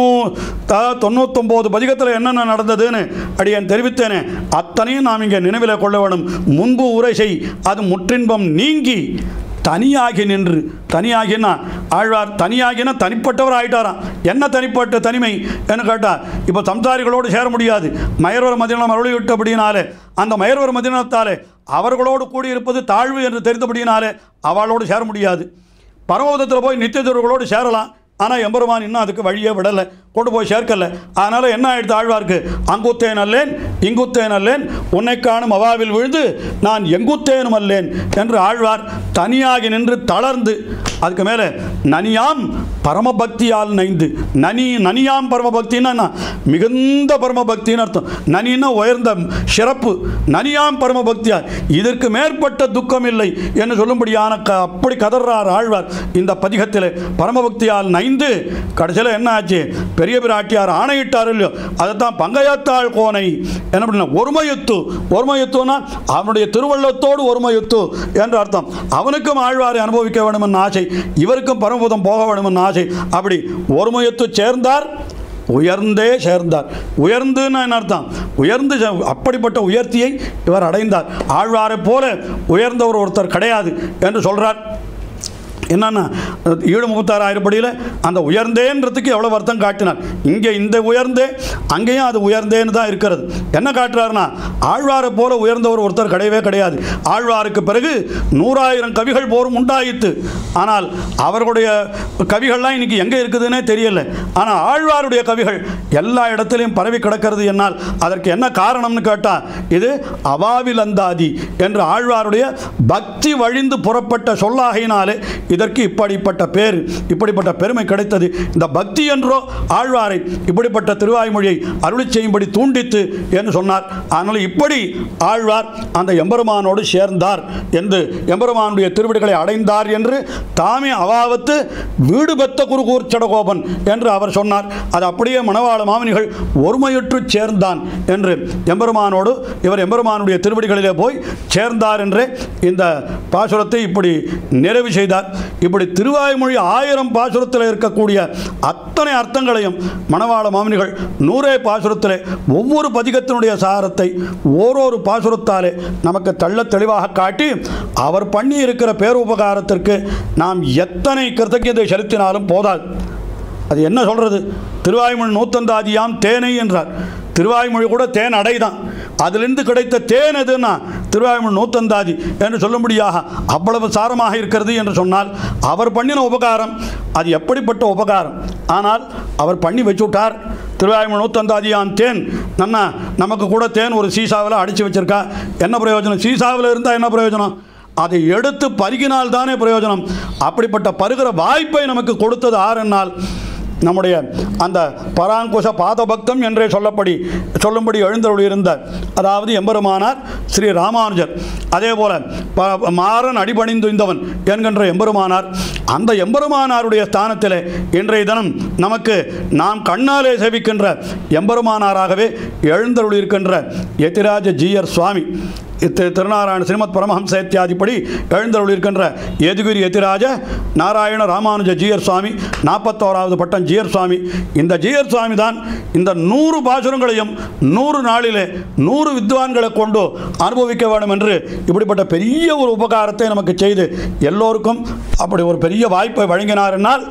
த- தொண்ணூத்தொம்போது பதிகத்தில் என்னென்ன நடந்ததுன்னு அடியேன் தெரிவித்தேனே அத்தனையும் நாம் இங்கே நினைவில் கொள்ள வேண்டும் முன்பு உரை செய் அது முற்றின்பம் நீங்கி தனியாகி நின்று தனியாகினா ஆழ்வார் தனியாகினா தனிப்பட்டவர் ஆயிட்டாராம் என்ன தனிப்பட்ட தனிமை என்று கேட்டார் இப்போ சம்சாரிகளோடு சேர முடியாது மயர்வர் மதினம் அருளிவிட்டபடினாலே அந்த மயர்வர் மதினத்தாலே அவர்களோடு கூடியிருப்பது தாழ்வு என்று தெரிந்தபடினாலே அவளோடு சேர முடியாது பரமபதத்தில் போய் நித்தியதூர்களோடு சேரலாம் ஆனால் எம்பெருமான் இன்னும் அதுக்கு வழியே விடலை கொண்டு போய் சேர்க்கல அதனால் என்ன ஆயிடுத்து ஆழ்வார்க்கு அங்குத்தேன் அல்லேன் இங்குத்தேன் அல்லேன் உன்னை காணும் அவாவில் விழுந்து நான் எங்குத்தேனும் அல்லேன் என்று ஆழ்வார் தனியாகி நின்று தளர்ந்து அதுக்கு மேலே நனியாம் பரமபக்தியால் நைந்து நனி நனியாம் பரமபக்தின்னா என்ன? மிகுந்த பரமபக்தின்னு அர்த்தம் நனின்னா உயர்ந்த சிறப்பு நனியாம் பரமபக்தியால் இதற்கு மேற்பட்ட துக்கம் இல்லை என்று சொல்லும்படியான க அப்படி கதறார் ஆழ்வார் இந்த பதிகத்தில் பரமபக்தியால் நைந்து கடைசியில் என்ன ஆச்சு பெரிய பிராட்டியார் ஆணையிட்டார் இல்லையோ அதைத்தான் பங்கையத்தாள் கோனை என்ன பண்ண ஒருமையுத்து ஒருமையுத்துனா அவனுடைய திருவள்ளத்தோடு ஒருமையுத்து என்று அர்த்தம் அவனுக்கும் ஆழ்வாரை அனுபவிக்க வேண்டுமென்னு ஆசை இவருக்கும் பரமபதம் போக வேண்டுமென்னு ஆசை அப்படி ஒருமையுத்து சேர்ந்தார் உயர்ந்தே சேர்ந்தார் உயர்ந்துன்னு என்ன அர்த்தம் உயர்ந்து சே- அப்படிப்பட்ட உயர்த்தியை இவர் அடைந்தார் ஆழ்வாரைப் போல உயர்ந்தவர் ஒருத்தர் கிடையாது என்று சொல்றார் என்னன்னா ஈடு முப்பத்தாறாயிரப்படியில் அந்த உயர்ந்தேன்றதுக்கு எவ்வளோ அர்த்தம் காட்டினார் இங்கே இந்த உயர்ந்தே அங்கேயும் அது உயர்ந்தேன்னு தான் இருக்கிறது என்ன காட்டுறாருன்னா ஆழ்வாரை போல உயர்ந்தவர் ஒருத்தர் கிடையவே கிடையாது ஆழ்வாருக்கு பிறகு நூறாயிரம் கவிகள் போரும் உண்டாயிற்று ஆனால் அவர்களுடைய கவிகள்லாம் இன்னைக்கு எங்கே இருக்குதுன்னே தெரியல ஆனால் ஆழ்வாருடைய கவிகள் எல்லா இடத்துலையும் பரவி கிடக்கிறது என்னால் அதற்கு என்ன காரணம்னு கேட்டால் இது அவாவில் அந்தாதி என்று ஆழ்வாருடைய பக்தி வழிந்து புறப்பட்ட சொல்லாகையினாலே இதற்கு இப்படிப்பட்ட பேர் இப்படிப்பட்ட பெருமை கிடைத்தது இந்த பக்தி என்றோ ஆழ்வாரை இப்படிப்பட்ட திருவாய்மொழியை அருளி செய்யும்படி தூண்டித்து என்று சொன்னார் ஆனால் இப்படி ஆழ்வார் அந்த எம்பெருமானோடு சேர்ந்தார் என்று எம்பெருமானுடைய திருவிடுகளை அடைந்தார் என்று தாமே அவாவத்து வீடு பெத்த குருகூர் சடகோபன் என்று அவர் சொன்னார் அது அப்படியே மணவாள மாமனிகள் ஒருமையுற்று சேர்ந்தான் என்று எம்பெருமானோடு இவர் எம்பெருமானுடைய திருவடிகளிலே போய் சேர்ந்தார் என்றே இந்த பாசுரத்தை இப்படி நிறைவு செய்தார் இப்படி திருவாய்மொழி ஆயிரம் பாசுரத்தில் இருக்கக்கூடிய அத்தனை அர்த்தங்களையும் மணவாள மாமனிகள் நூறே பாசுரத்திலே ஒவ்வொரு பதிகத்தினுடைய சாரத்தை ஓரொரு பாசுரத்தாலே நமக்கு தள்ள தெளிவாக காட்டி அவர் பண்ணி இருக்கிற பேருபகாரத்திற்கு நாம் எத்தனை கிருத்தஜதை செலுத்தினாலும் போதாது அது என்ன சொல்கிறது திருவாய்மொழி நூத்தந்தாதியாம் தேனை என்றார் திருவாய்மொழி கூட தேன் அடைதான் அதிலிருந்து கிடைத்த தேன் எதுன்னா திருவாய்மொழி நூத்தந்தாதி என்று சொல்லும்படியாக அவ்வளவு சாரமாக இருக்கிறது என்று சொன்னால் அவர் பண்ணின உபகாரம் அது எப்படிப்பட்ட உபகாரம் ஆனால் அவர் பண்ணி வச்சுட்டார் திருவாய்மொழி நூத்தந்தாதியாம் தேன் நன்னா நமக்கு கூட தேன் ஒரு சீசாவில் அடித்து வச்சிருக்கா என்ன பிரயோஜனம் சீசாவில் இருந்தால் என்ன பிரயோஜனம் அதை எடுத்து பருகினால் தானே பிரயோஜனம் அப்படிப்பட்ட பருகிற வாய்ப்பை நமக்கு கொடுத்தது ஆறுனால் நம்முடைய அந்த பராங்குஷ பாதபக்தம் என்றே சொல்லப்படி சொல்லும்படி எழுந்தருள் இருந்த அதாவது எம்பெருமானார் ஸ்ரீ ராமானுஜர் அதே போல ப மாறன் அடிபணிந்து இந்தவன் என்கின்ற எம்பெருமானார் அந்த எம்பெருமானாருடைய ஸ்தானத்திலே இன்றைய தினம் நமக்கு நாம் கண்ணாலே சேவிக்கின்ற எம்பெருமானாராகவே எழுந்தருள் இருக்கின்ற எத்திராஜ ஜீயர் சுவாமி திரு திருநாராயண ஸ்ரீமத் பரமஹம்ச இத்தியாதிப்படி எழுந்தருள் இருக்கின்ற எதுகிரி எதிராஜ நாராயண ராமானுஜ ஜீயர் சுவாமி நாற்பத்தோராவது பட்டம் ஜீயர் சுவாமி இந்த ஜீயர் சுவாமி தான் இந்த நூறு பாசுரங்களையும் நூறு நாளிலே நூறு வித்வான்களை கொண்டு அனுபவிக்க வேண்டும் என்று இப்படிப்பட்ட பெரிய ஒரு உபகாரத்தை நமக்கு செய்து எல்லோருக்கும் அப்படி ஒரு பெரிய வாய்ப்பை வழங்கினார் என்னால்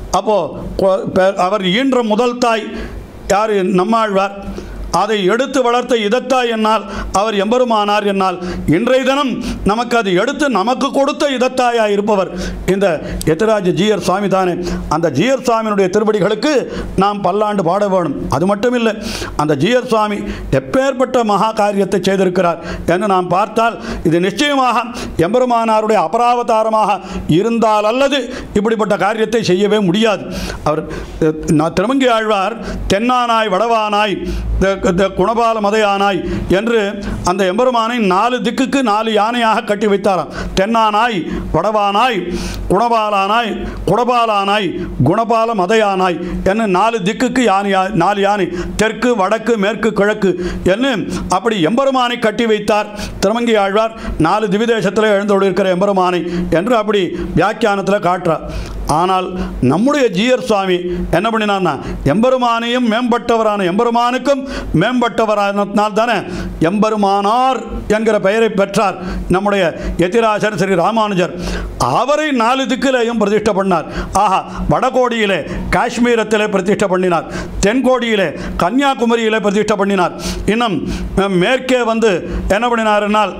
அப்போது அவர் ஈன்ற முதல் தாய் யார் நம்மாழ்வார் அதை எடுத்து வளர்த்த இதத்தாய் என்னால் அவர் எம்பெருமானார் என்னால் இன்றைய தினம் நமக்கு அது எடுத்து நமக்கு கொடுத்த இதத்தாயாய் இருப்பவர் இந்த எத்திராஜ ஜீயர் சுவாமி தானே அந்த ஜீயர் சுவாமியினுடைய திருப்படிகளுக்கு நாம் பல்லாண்டு பாட வேணும் அது மட்டும் இல்லை அந்த ஜீயர் சுவாமி எப்பேற்பட்ட மகா காரியத்தை செய்திருக்கிறார் என்று நாம் பார்த்தால் இது நிச்சயமாக எம்பெருமானாருடைய அபராவதாரமாக இருந்தால் அல்லது இப்படிப்பட்ட காரியத்தை செய்யவே முடியாது அவர் அஹ், நான் திருமங்கி ஆழ்வார் தென்னானாய் வடவானாய் இந்த இந்த குணபால மதையானாய் என்று அந்த எம்பெருமானை நாலு திக்குக்கு நாலு யானையாக கட்டி வைத்தாராம் தென்னானாய் வடவானாய் குணபாலானாய் குடபாலானாய் குணபால மதையானாய் என்ன நாலு திக்குக்கு யானை நாலு யானை தெற்கு வடக்கு மேற்கு கிழக்கு என்று அப்படி எம்பெருமானை கட்டி வைத்தார் திருமங்கை ஆழ்வார் நாலு திவிதேசத்தில் எழுந்தோடு இருக்கிற எம்பெருமானை என்று அப்படி வியாக்கியானத்தில் காட்டுறார் ஆனால் நம்முடைய ஜீயர் சுவாமி என்ன பண்ணினார்னா எம்பெருமானையும் மேம்பட்டவரான எம்பெருமானுக்கும் மேம்பட்டவரானால் தானே எம்பெருமானார் என்கிற பெயரை பெற்றார் நம்முடைய எதிராஜர் ஸ்ரீ ராமானுஜர் அவரை நாலு திக்கிலேயும் பிரதிஷ்டை பண்ணார் ஆஹா வடகோடியிலே காஷ்மீரத்திலே பிரதிஷ்டை பண்ணினார் தென்கோடியிலே கன்னியாகுமரியிலே பிரதிஷ்டை பண்ணினார் இன்னும் அஹ், மேற்கே வந்து என்ன பண்ணினார்னால்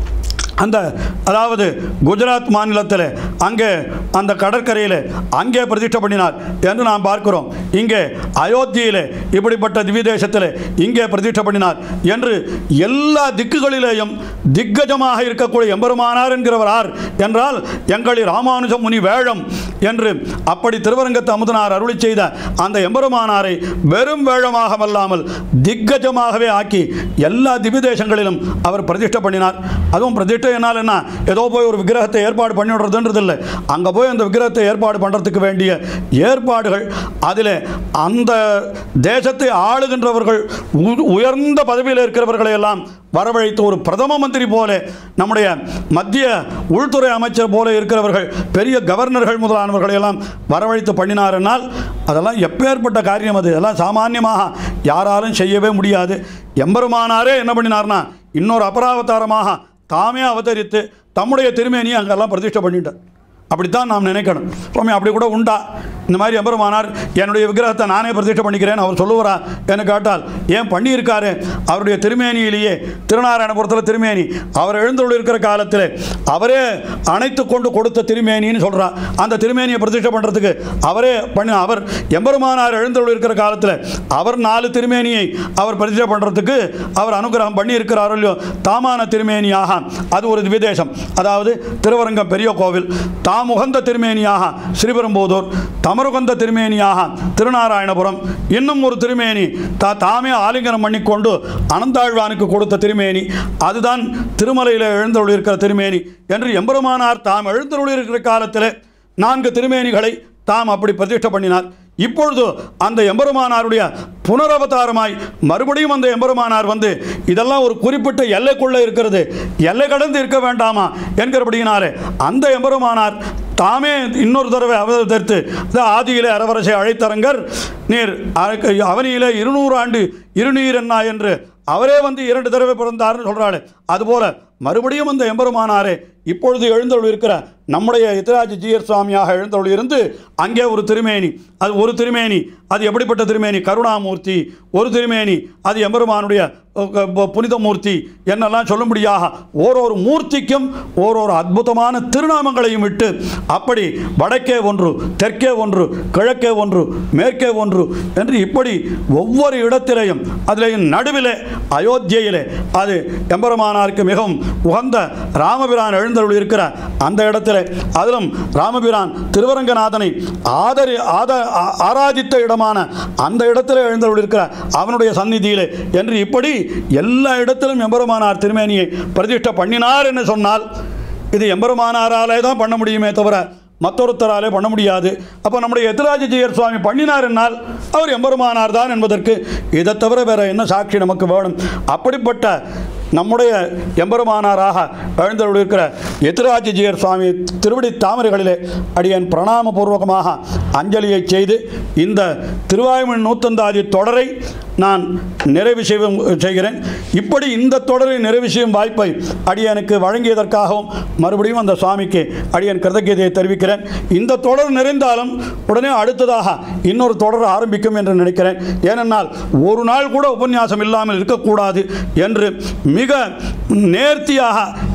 அந்த அதாவது குஜராத் மாநிலத்தில் அங்கே அந்த கடற்கரையில் அங்கே பிரதிஷ்டை பண்ணினார் என்று நாம் பார்க்கிறோம் இங்கே அயோத்தியிலே இப்படிப்பட்ட திவிதேசத்தில் இங்கே பிரதிஷ்டை பண்ணினார் என்று எல்லா திக்குகளிலேயும் திக்கஜமாக இருக்கக்கூடிய எம்பெருமானார் என்கிறவர் யார் என்றால் எங்களி ராமானுஜ முனி வேழம் என்று அப்படி திருவரங்கத்து அமுதனார் அருளி செய்த அந்த எம்பெருமானாரை வெறும் வேழமாக அல்லாமல் திக்கஜமாகவே ஆக்கி எல்லா திவிதேசங்களிலும் அவர் பிரதிஷ்டை பண்ணினார் அதுவும் பிரதிஷ்டை என்னால் என்ன ஏதோ போய் ஒரு விக்கிரகத்தை ஏற்பாடு பண்ணி விடுறதுன்றது இல்லை அங்கே போய் அந்த விக்கிரகத்தை ஏற்பாடு பண்ணுறதுக்கு வேண்டிய ஏற்பாடுகள் அதில் அந்த தேசத்தை ஆளுகின்றவர்கள் உ- உயர்ந்த பதவியில் இருக்கிறவர்களை எல்லாம் வரவழைத்து ஒரு பிரதம மந்திரி போல நம்முடைய மத்திய உள்துறை அமைச்சர் போல இருக்கிறவர்கள் பெரிய கவர்னர்கள் முதலானவர்களை எல்லாம் வரவழைத்து பண்ணினாரென்னால் அதெல்லாம் எப்பேற்பட்ட காரியம் அது அதெல்லாம் சாமானியமாக யாராலும் செய்யவே முடியாது எம்பெருமானாரே என்ன பண்ணினார்னா இன்னொரு அபராவதாரமாக தாமே அவதரித்து தம்முடைய திருமேனியை அங்கெல்லாம் பிரதிஷ்டை பண்ணிட்டார் அப்படித்தான் நாம் நினைக்கணும் சுவாமி அப்படி கூட உண்டா இந்த மாதிரி எம்பெருமானார் என்னுடைய விக்கிரகத்தை நானே பிரதிஷ்டை பண்ணிக்கிறேன் அவர் சொல்லுவாரா என்று கேட்டால் ஏன் பண்ணியிருக்காரு அவருடைய திருமேனியிலேயே திருநாராயணபுரத்தில் திருமேனி அவர் எழுந்துள்ள இருக்கிற காலத்தில் அவரே அணைத்து கொண்டு கொடுத்த திருமேனின்னு சொல்கிறார் அந்த திருமேனியை பிரதிஷ்டை பண்ணுறதுக்கு அவரே பண்ணி அவர் எம்பெருமானார் எழுந்துள்ள இருக்கிற காலத்தில் அவர் நாலு திருமேனியை அவர் பிரதிஷ்டை பண்ணுறதுக்கு அவர் அனுகிரகம் பண்ணி இருக்கிறாரோ இல்லையோ தாமான திருமேனியாக அது ஒரு விதேசம் அதாவது திருவரங்கம் பெரிய கோவில் தாம் உகந்த திருமேனியாக ஸ்ரீபெரும்புதூர் தமருகந்த திருமேனியாக திருநாராயணபுரம் இன்னும் ஒரு திருமேனி தா தாமே ஆலிங்கனம் பண்ணிக்கொண்டு அனந்தாழ்வானுக்கு கொடுத்த திருமேனி அதுதான் திருமலையில் எழுந்தருள் இருக்கிற திருமேனி என்று எம்பெருமானார் தாம் எழுந்தருள் இருக்கிற காலத்தில் நான்கு திருமேனிகளை தாம் அப்படி பிரதிஷ்டை பண்ணினார் இப்பொழுது அந்த எம்பெருமானாருடைய புனரவதாரமாய் மறுபடியும் அந்த எம்பெருமானார் வந்து இதெல்லாம் ஒரு குறிப்பிட்ட எல்லைக்குள்ளே இருக்கிறது எல்லை கடந்து இருக்க வேண்டாமா என்கிறபடியினாலே அந்த எம்பெருமானார் தாமே இன்னொரு தடவை அவதரித்து இந்த ஆதியிலே அரவரசை அழைத்தரங்கர் நீர் அ- அவனியிலே இருநூறு ஆண்டு இருநீர் என்ன என்று அவரே வந்து இரண்டு தடவை பிறந்தார்னு சொல்கிறாள் அதுபோல மறுபடியும் அந்த எம்பெருமானாரே இப்பொழுது எழுந்தருள் இருக்கிற நம்முடைய இத்திராஜ ஜீயர் சுவாமியாக எழுந்தருள் இருந்து அங்கே ஒரு திருமேனி அது ஒரு திருமேனி அது எப்படிப்பட்ட திருமேனி கருணாமூர்த்தி ஒரு திருமேனி அது எம்பெருமானுடைய அஹ், ப- புனித மூர்த்தி என்னெல்லாம் சொல்லும்படியாக ஓரொரு மூர்த்திக்கும் ஓரொரு அற்புதமான திருநாமங்களையும் விட்டு அப்படி வடக்கே ஒன்று தெற்கே ஒன்று கிழக்கே ஒன்று மேற்கே ஒன்று என்று இப்படி ஒவ்வொரு இடத்திலேயும் அதிலேயும் நடுவிலே அயோத்தியிலே அது எம்பெருமானாருக்கு மிகவும் உகந்த ராமபிரான் எழுந்தருள் இருக்கிற அந்த இடத்துல அதிலும் ராமபிரான் திருவரங்கநாதனை ஆதரி ஆத ஆ- ஆராதித்த இடமான அந்த இடத்துல எழுந்தருள் இருக்கிற அவனுடைய சந்நிதியிலே என்று இப்படி எல்லா இடத்திலும் எம்பெருமானார் திருமேனியை பிரதிஷ்டை பண்ணினார் என்று சொன்னால் இது எம்பெருமானாராலே தான் பண்ண முடியுமே தவிர மற்றொருத்தராலே பண்ண முடியாது அப்போ நம்முடைய எத்திராஜ ஜெயர் சுவாமி பண்ணினார் என்னால் அவர் எம்பெருமானார் தான் என்பதற்கு இதை தவிர வேற என்ன சாட்சி நமக்கு வேணும் அப்படிப்பட்ட நம்முடைய எம்பெருமானாராக எழுந்தருளிருக்கிற எத்திராஜிஜியர் சுவாமி திருவடி தாமரைகளிலே அடியேன் பிரணாமபூர்வகமாக அஞ்சலியை செய்து இந்த திருவாயுமன் நூத்தந்தாதி தொடரை நான் நிறைவு செய்வும் செய்கிறேன் இப்படி இந்த தொடரை நிறைவு செய்யும் வாய்ப்பை அடியனுக்கு வழங்கியதற்காகவும் மறுபடியும் அந்த சுவாமிக்கு அடியன் கிருதஜதையை தெரிவிக்கிறேன் இந்த தொடர் நிறைந்தாலும் உடனே அடுத்ததாக இன்னொரு தொடர் ஆரம்பிக்கும் என்று நினைக்கிறேன் ஏனென்றால் ஒரு நாள் கூட உபன்யாசம் இல்லாமல் இருக்கக்கூடாது என்று மிக நேர்த்தியாக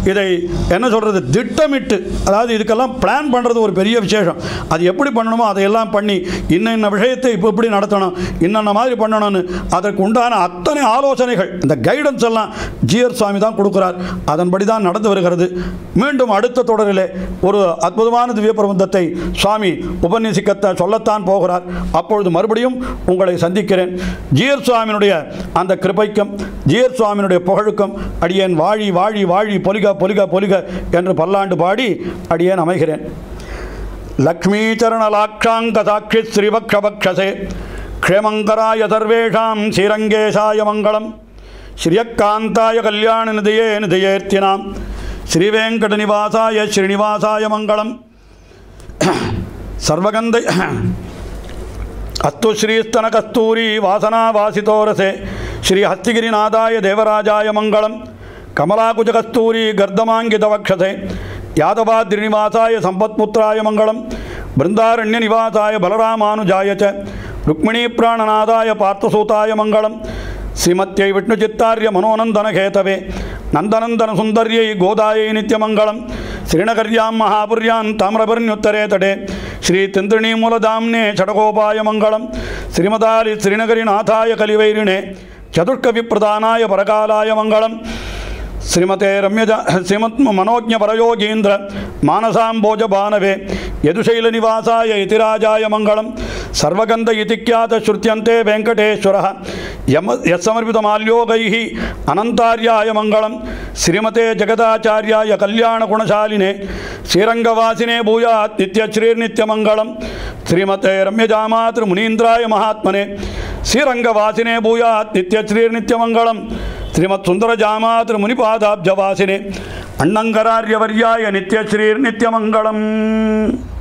இதை என்ன சொல்கிறது திட்டமிட்டு அதாவது இதுக்கெல்லாம் பிளான் பண்ணுறது ஒரு பெரிய விசேஷம் அது எப்படி பண்ணணுமோ அதையெல்லாம் பண்ணி இன்ன இன்ன விஷயத்தை இப்போ இப்படி நடத்தணும் இன்னென்ன மாதிரி பண்ணணும்னு அதற்கு உண்டான அத்தனை ஆலோசனைகள் இந்த கைடன்ஸ் எல்லாம் ஜிஆர் சுவாமி தான் கொடுக்குறார் அதன்படி தான் நடந்து வருகிறது மீண்டும் அடுத்த தொடரிலே ஒரு அற்புதமான திவ்ய பிரபந்தத்தை சுவாமி உபன்யசிக்கத்தை சொல்லத்தான் போகிறார் அப்பொழுது மறுபடியும் உங்களை சந்திக்கிறேன் ஜிஆர் சுவாமியினுடைய அந்த கிருபைக்கும் ஜிஆர் சுவாமியினுடைய புகழுக்கும் அடியேன் வாழி வாழி வாழி பொலிக பொலிக பொலிக என்று பல்லாண்டு பாடி அடியேன் அமைகிறேன் லக்ஷ்மீச்சரணலாட்சாங்க சாட்சி ஸ்ரீபக்ஷபக்ஷசே க்ஷேமங்கராய சர்வேஷாம் ஸ்ரீரங்கேஷாய மங்களம் ஸ்ரீயக்காந்தாய கல்யாண நிதியே நிதியேர்த்தினாம் ஸ்ரீவேங்கடநிவாசாய ஸ்ரீனிவாசாய மங்களம் சர்வகந்தை அஸ்து ஸ்ரீஸ்தனகஸ்தூரி வாசனாவாசிதோரசே ஸ்ரீ ஹஸ்திகிரிநாதாய தேவராஜாய மங்களம் கமலாகுஜகஸ்தூரி கர்தமாங்கிதவக்ஷசே யாதவாத்ரிநிவாசாய சம்பத்புத்திராய மங்களம் பிருந்தாரண்யநிவாசாய பலராமானுஜாய ச ருக்மிணீ பிராணநாதாய பார்த்தசூதாய மங்களம் ஸ்ரீமத்யை விஷ்ணுச்சித்தாரிய மனோநந்தனகேதவே நந்தநந்தன சுந்தர்யை கோதாயை நித்யமங்கலம் ஸ்ரீநகர்யாம் மகாபுர்யான் தாமிரபர்ணியுத்தரே தடே ஸ்ரீ திந்திரணி மூலதாம்னே சடகோபாய மங்களம் ஸ்ரீமதாரி ஸ்ரீநகரிநாதாய கலிவைரிணே சதுர்கவி பிரதானாய பரகாலாய மங்களம் ஸ்ரீமதே ரம்யஜா ஸ்ரீமத் மனோஜ்ஞ பரயோகீந்திர மானசாம்போஜ பானவே யதுசைல நிவாசாய இதிராஜாய மங்களம் சர்வகந்த இதிக்யாத ஸ்ருத்தியந்தே வெங்கடேஸ்வர யம யசமர்பிதமால்யோகை அனந்தார்யாய மங்களம் ஸ்ரீமதே ஜெகதாச்சாரியாய கல்யாண குணசாலினே ஸ்ரீரங்கவாசினே பூயாத் நித்யஸ்ரீர்நித்யமங்கலம் ஸ்ரீமதே ரம்யஜாமாத்ரு முனீந்திராய மகாத்மனே ஸ்ரீரங்கவாசினே பூயாத் நித்யஸ்ரீர்நித்யமங்கலம் ஸ்ரீமத் சுந்தரஜாமாத்ரு முனிபாதாப்ஜவாசினே அண்ணங்கராரியவர்யாய நித்யஸ்ரீர் நித்யமங்கலம்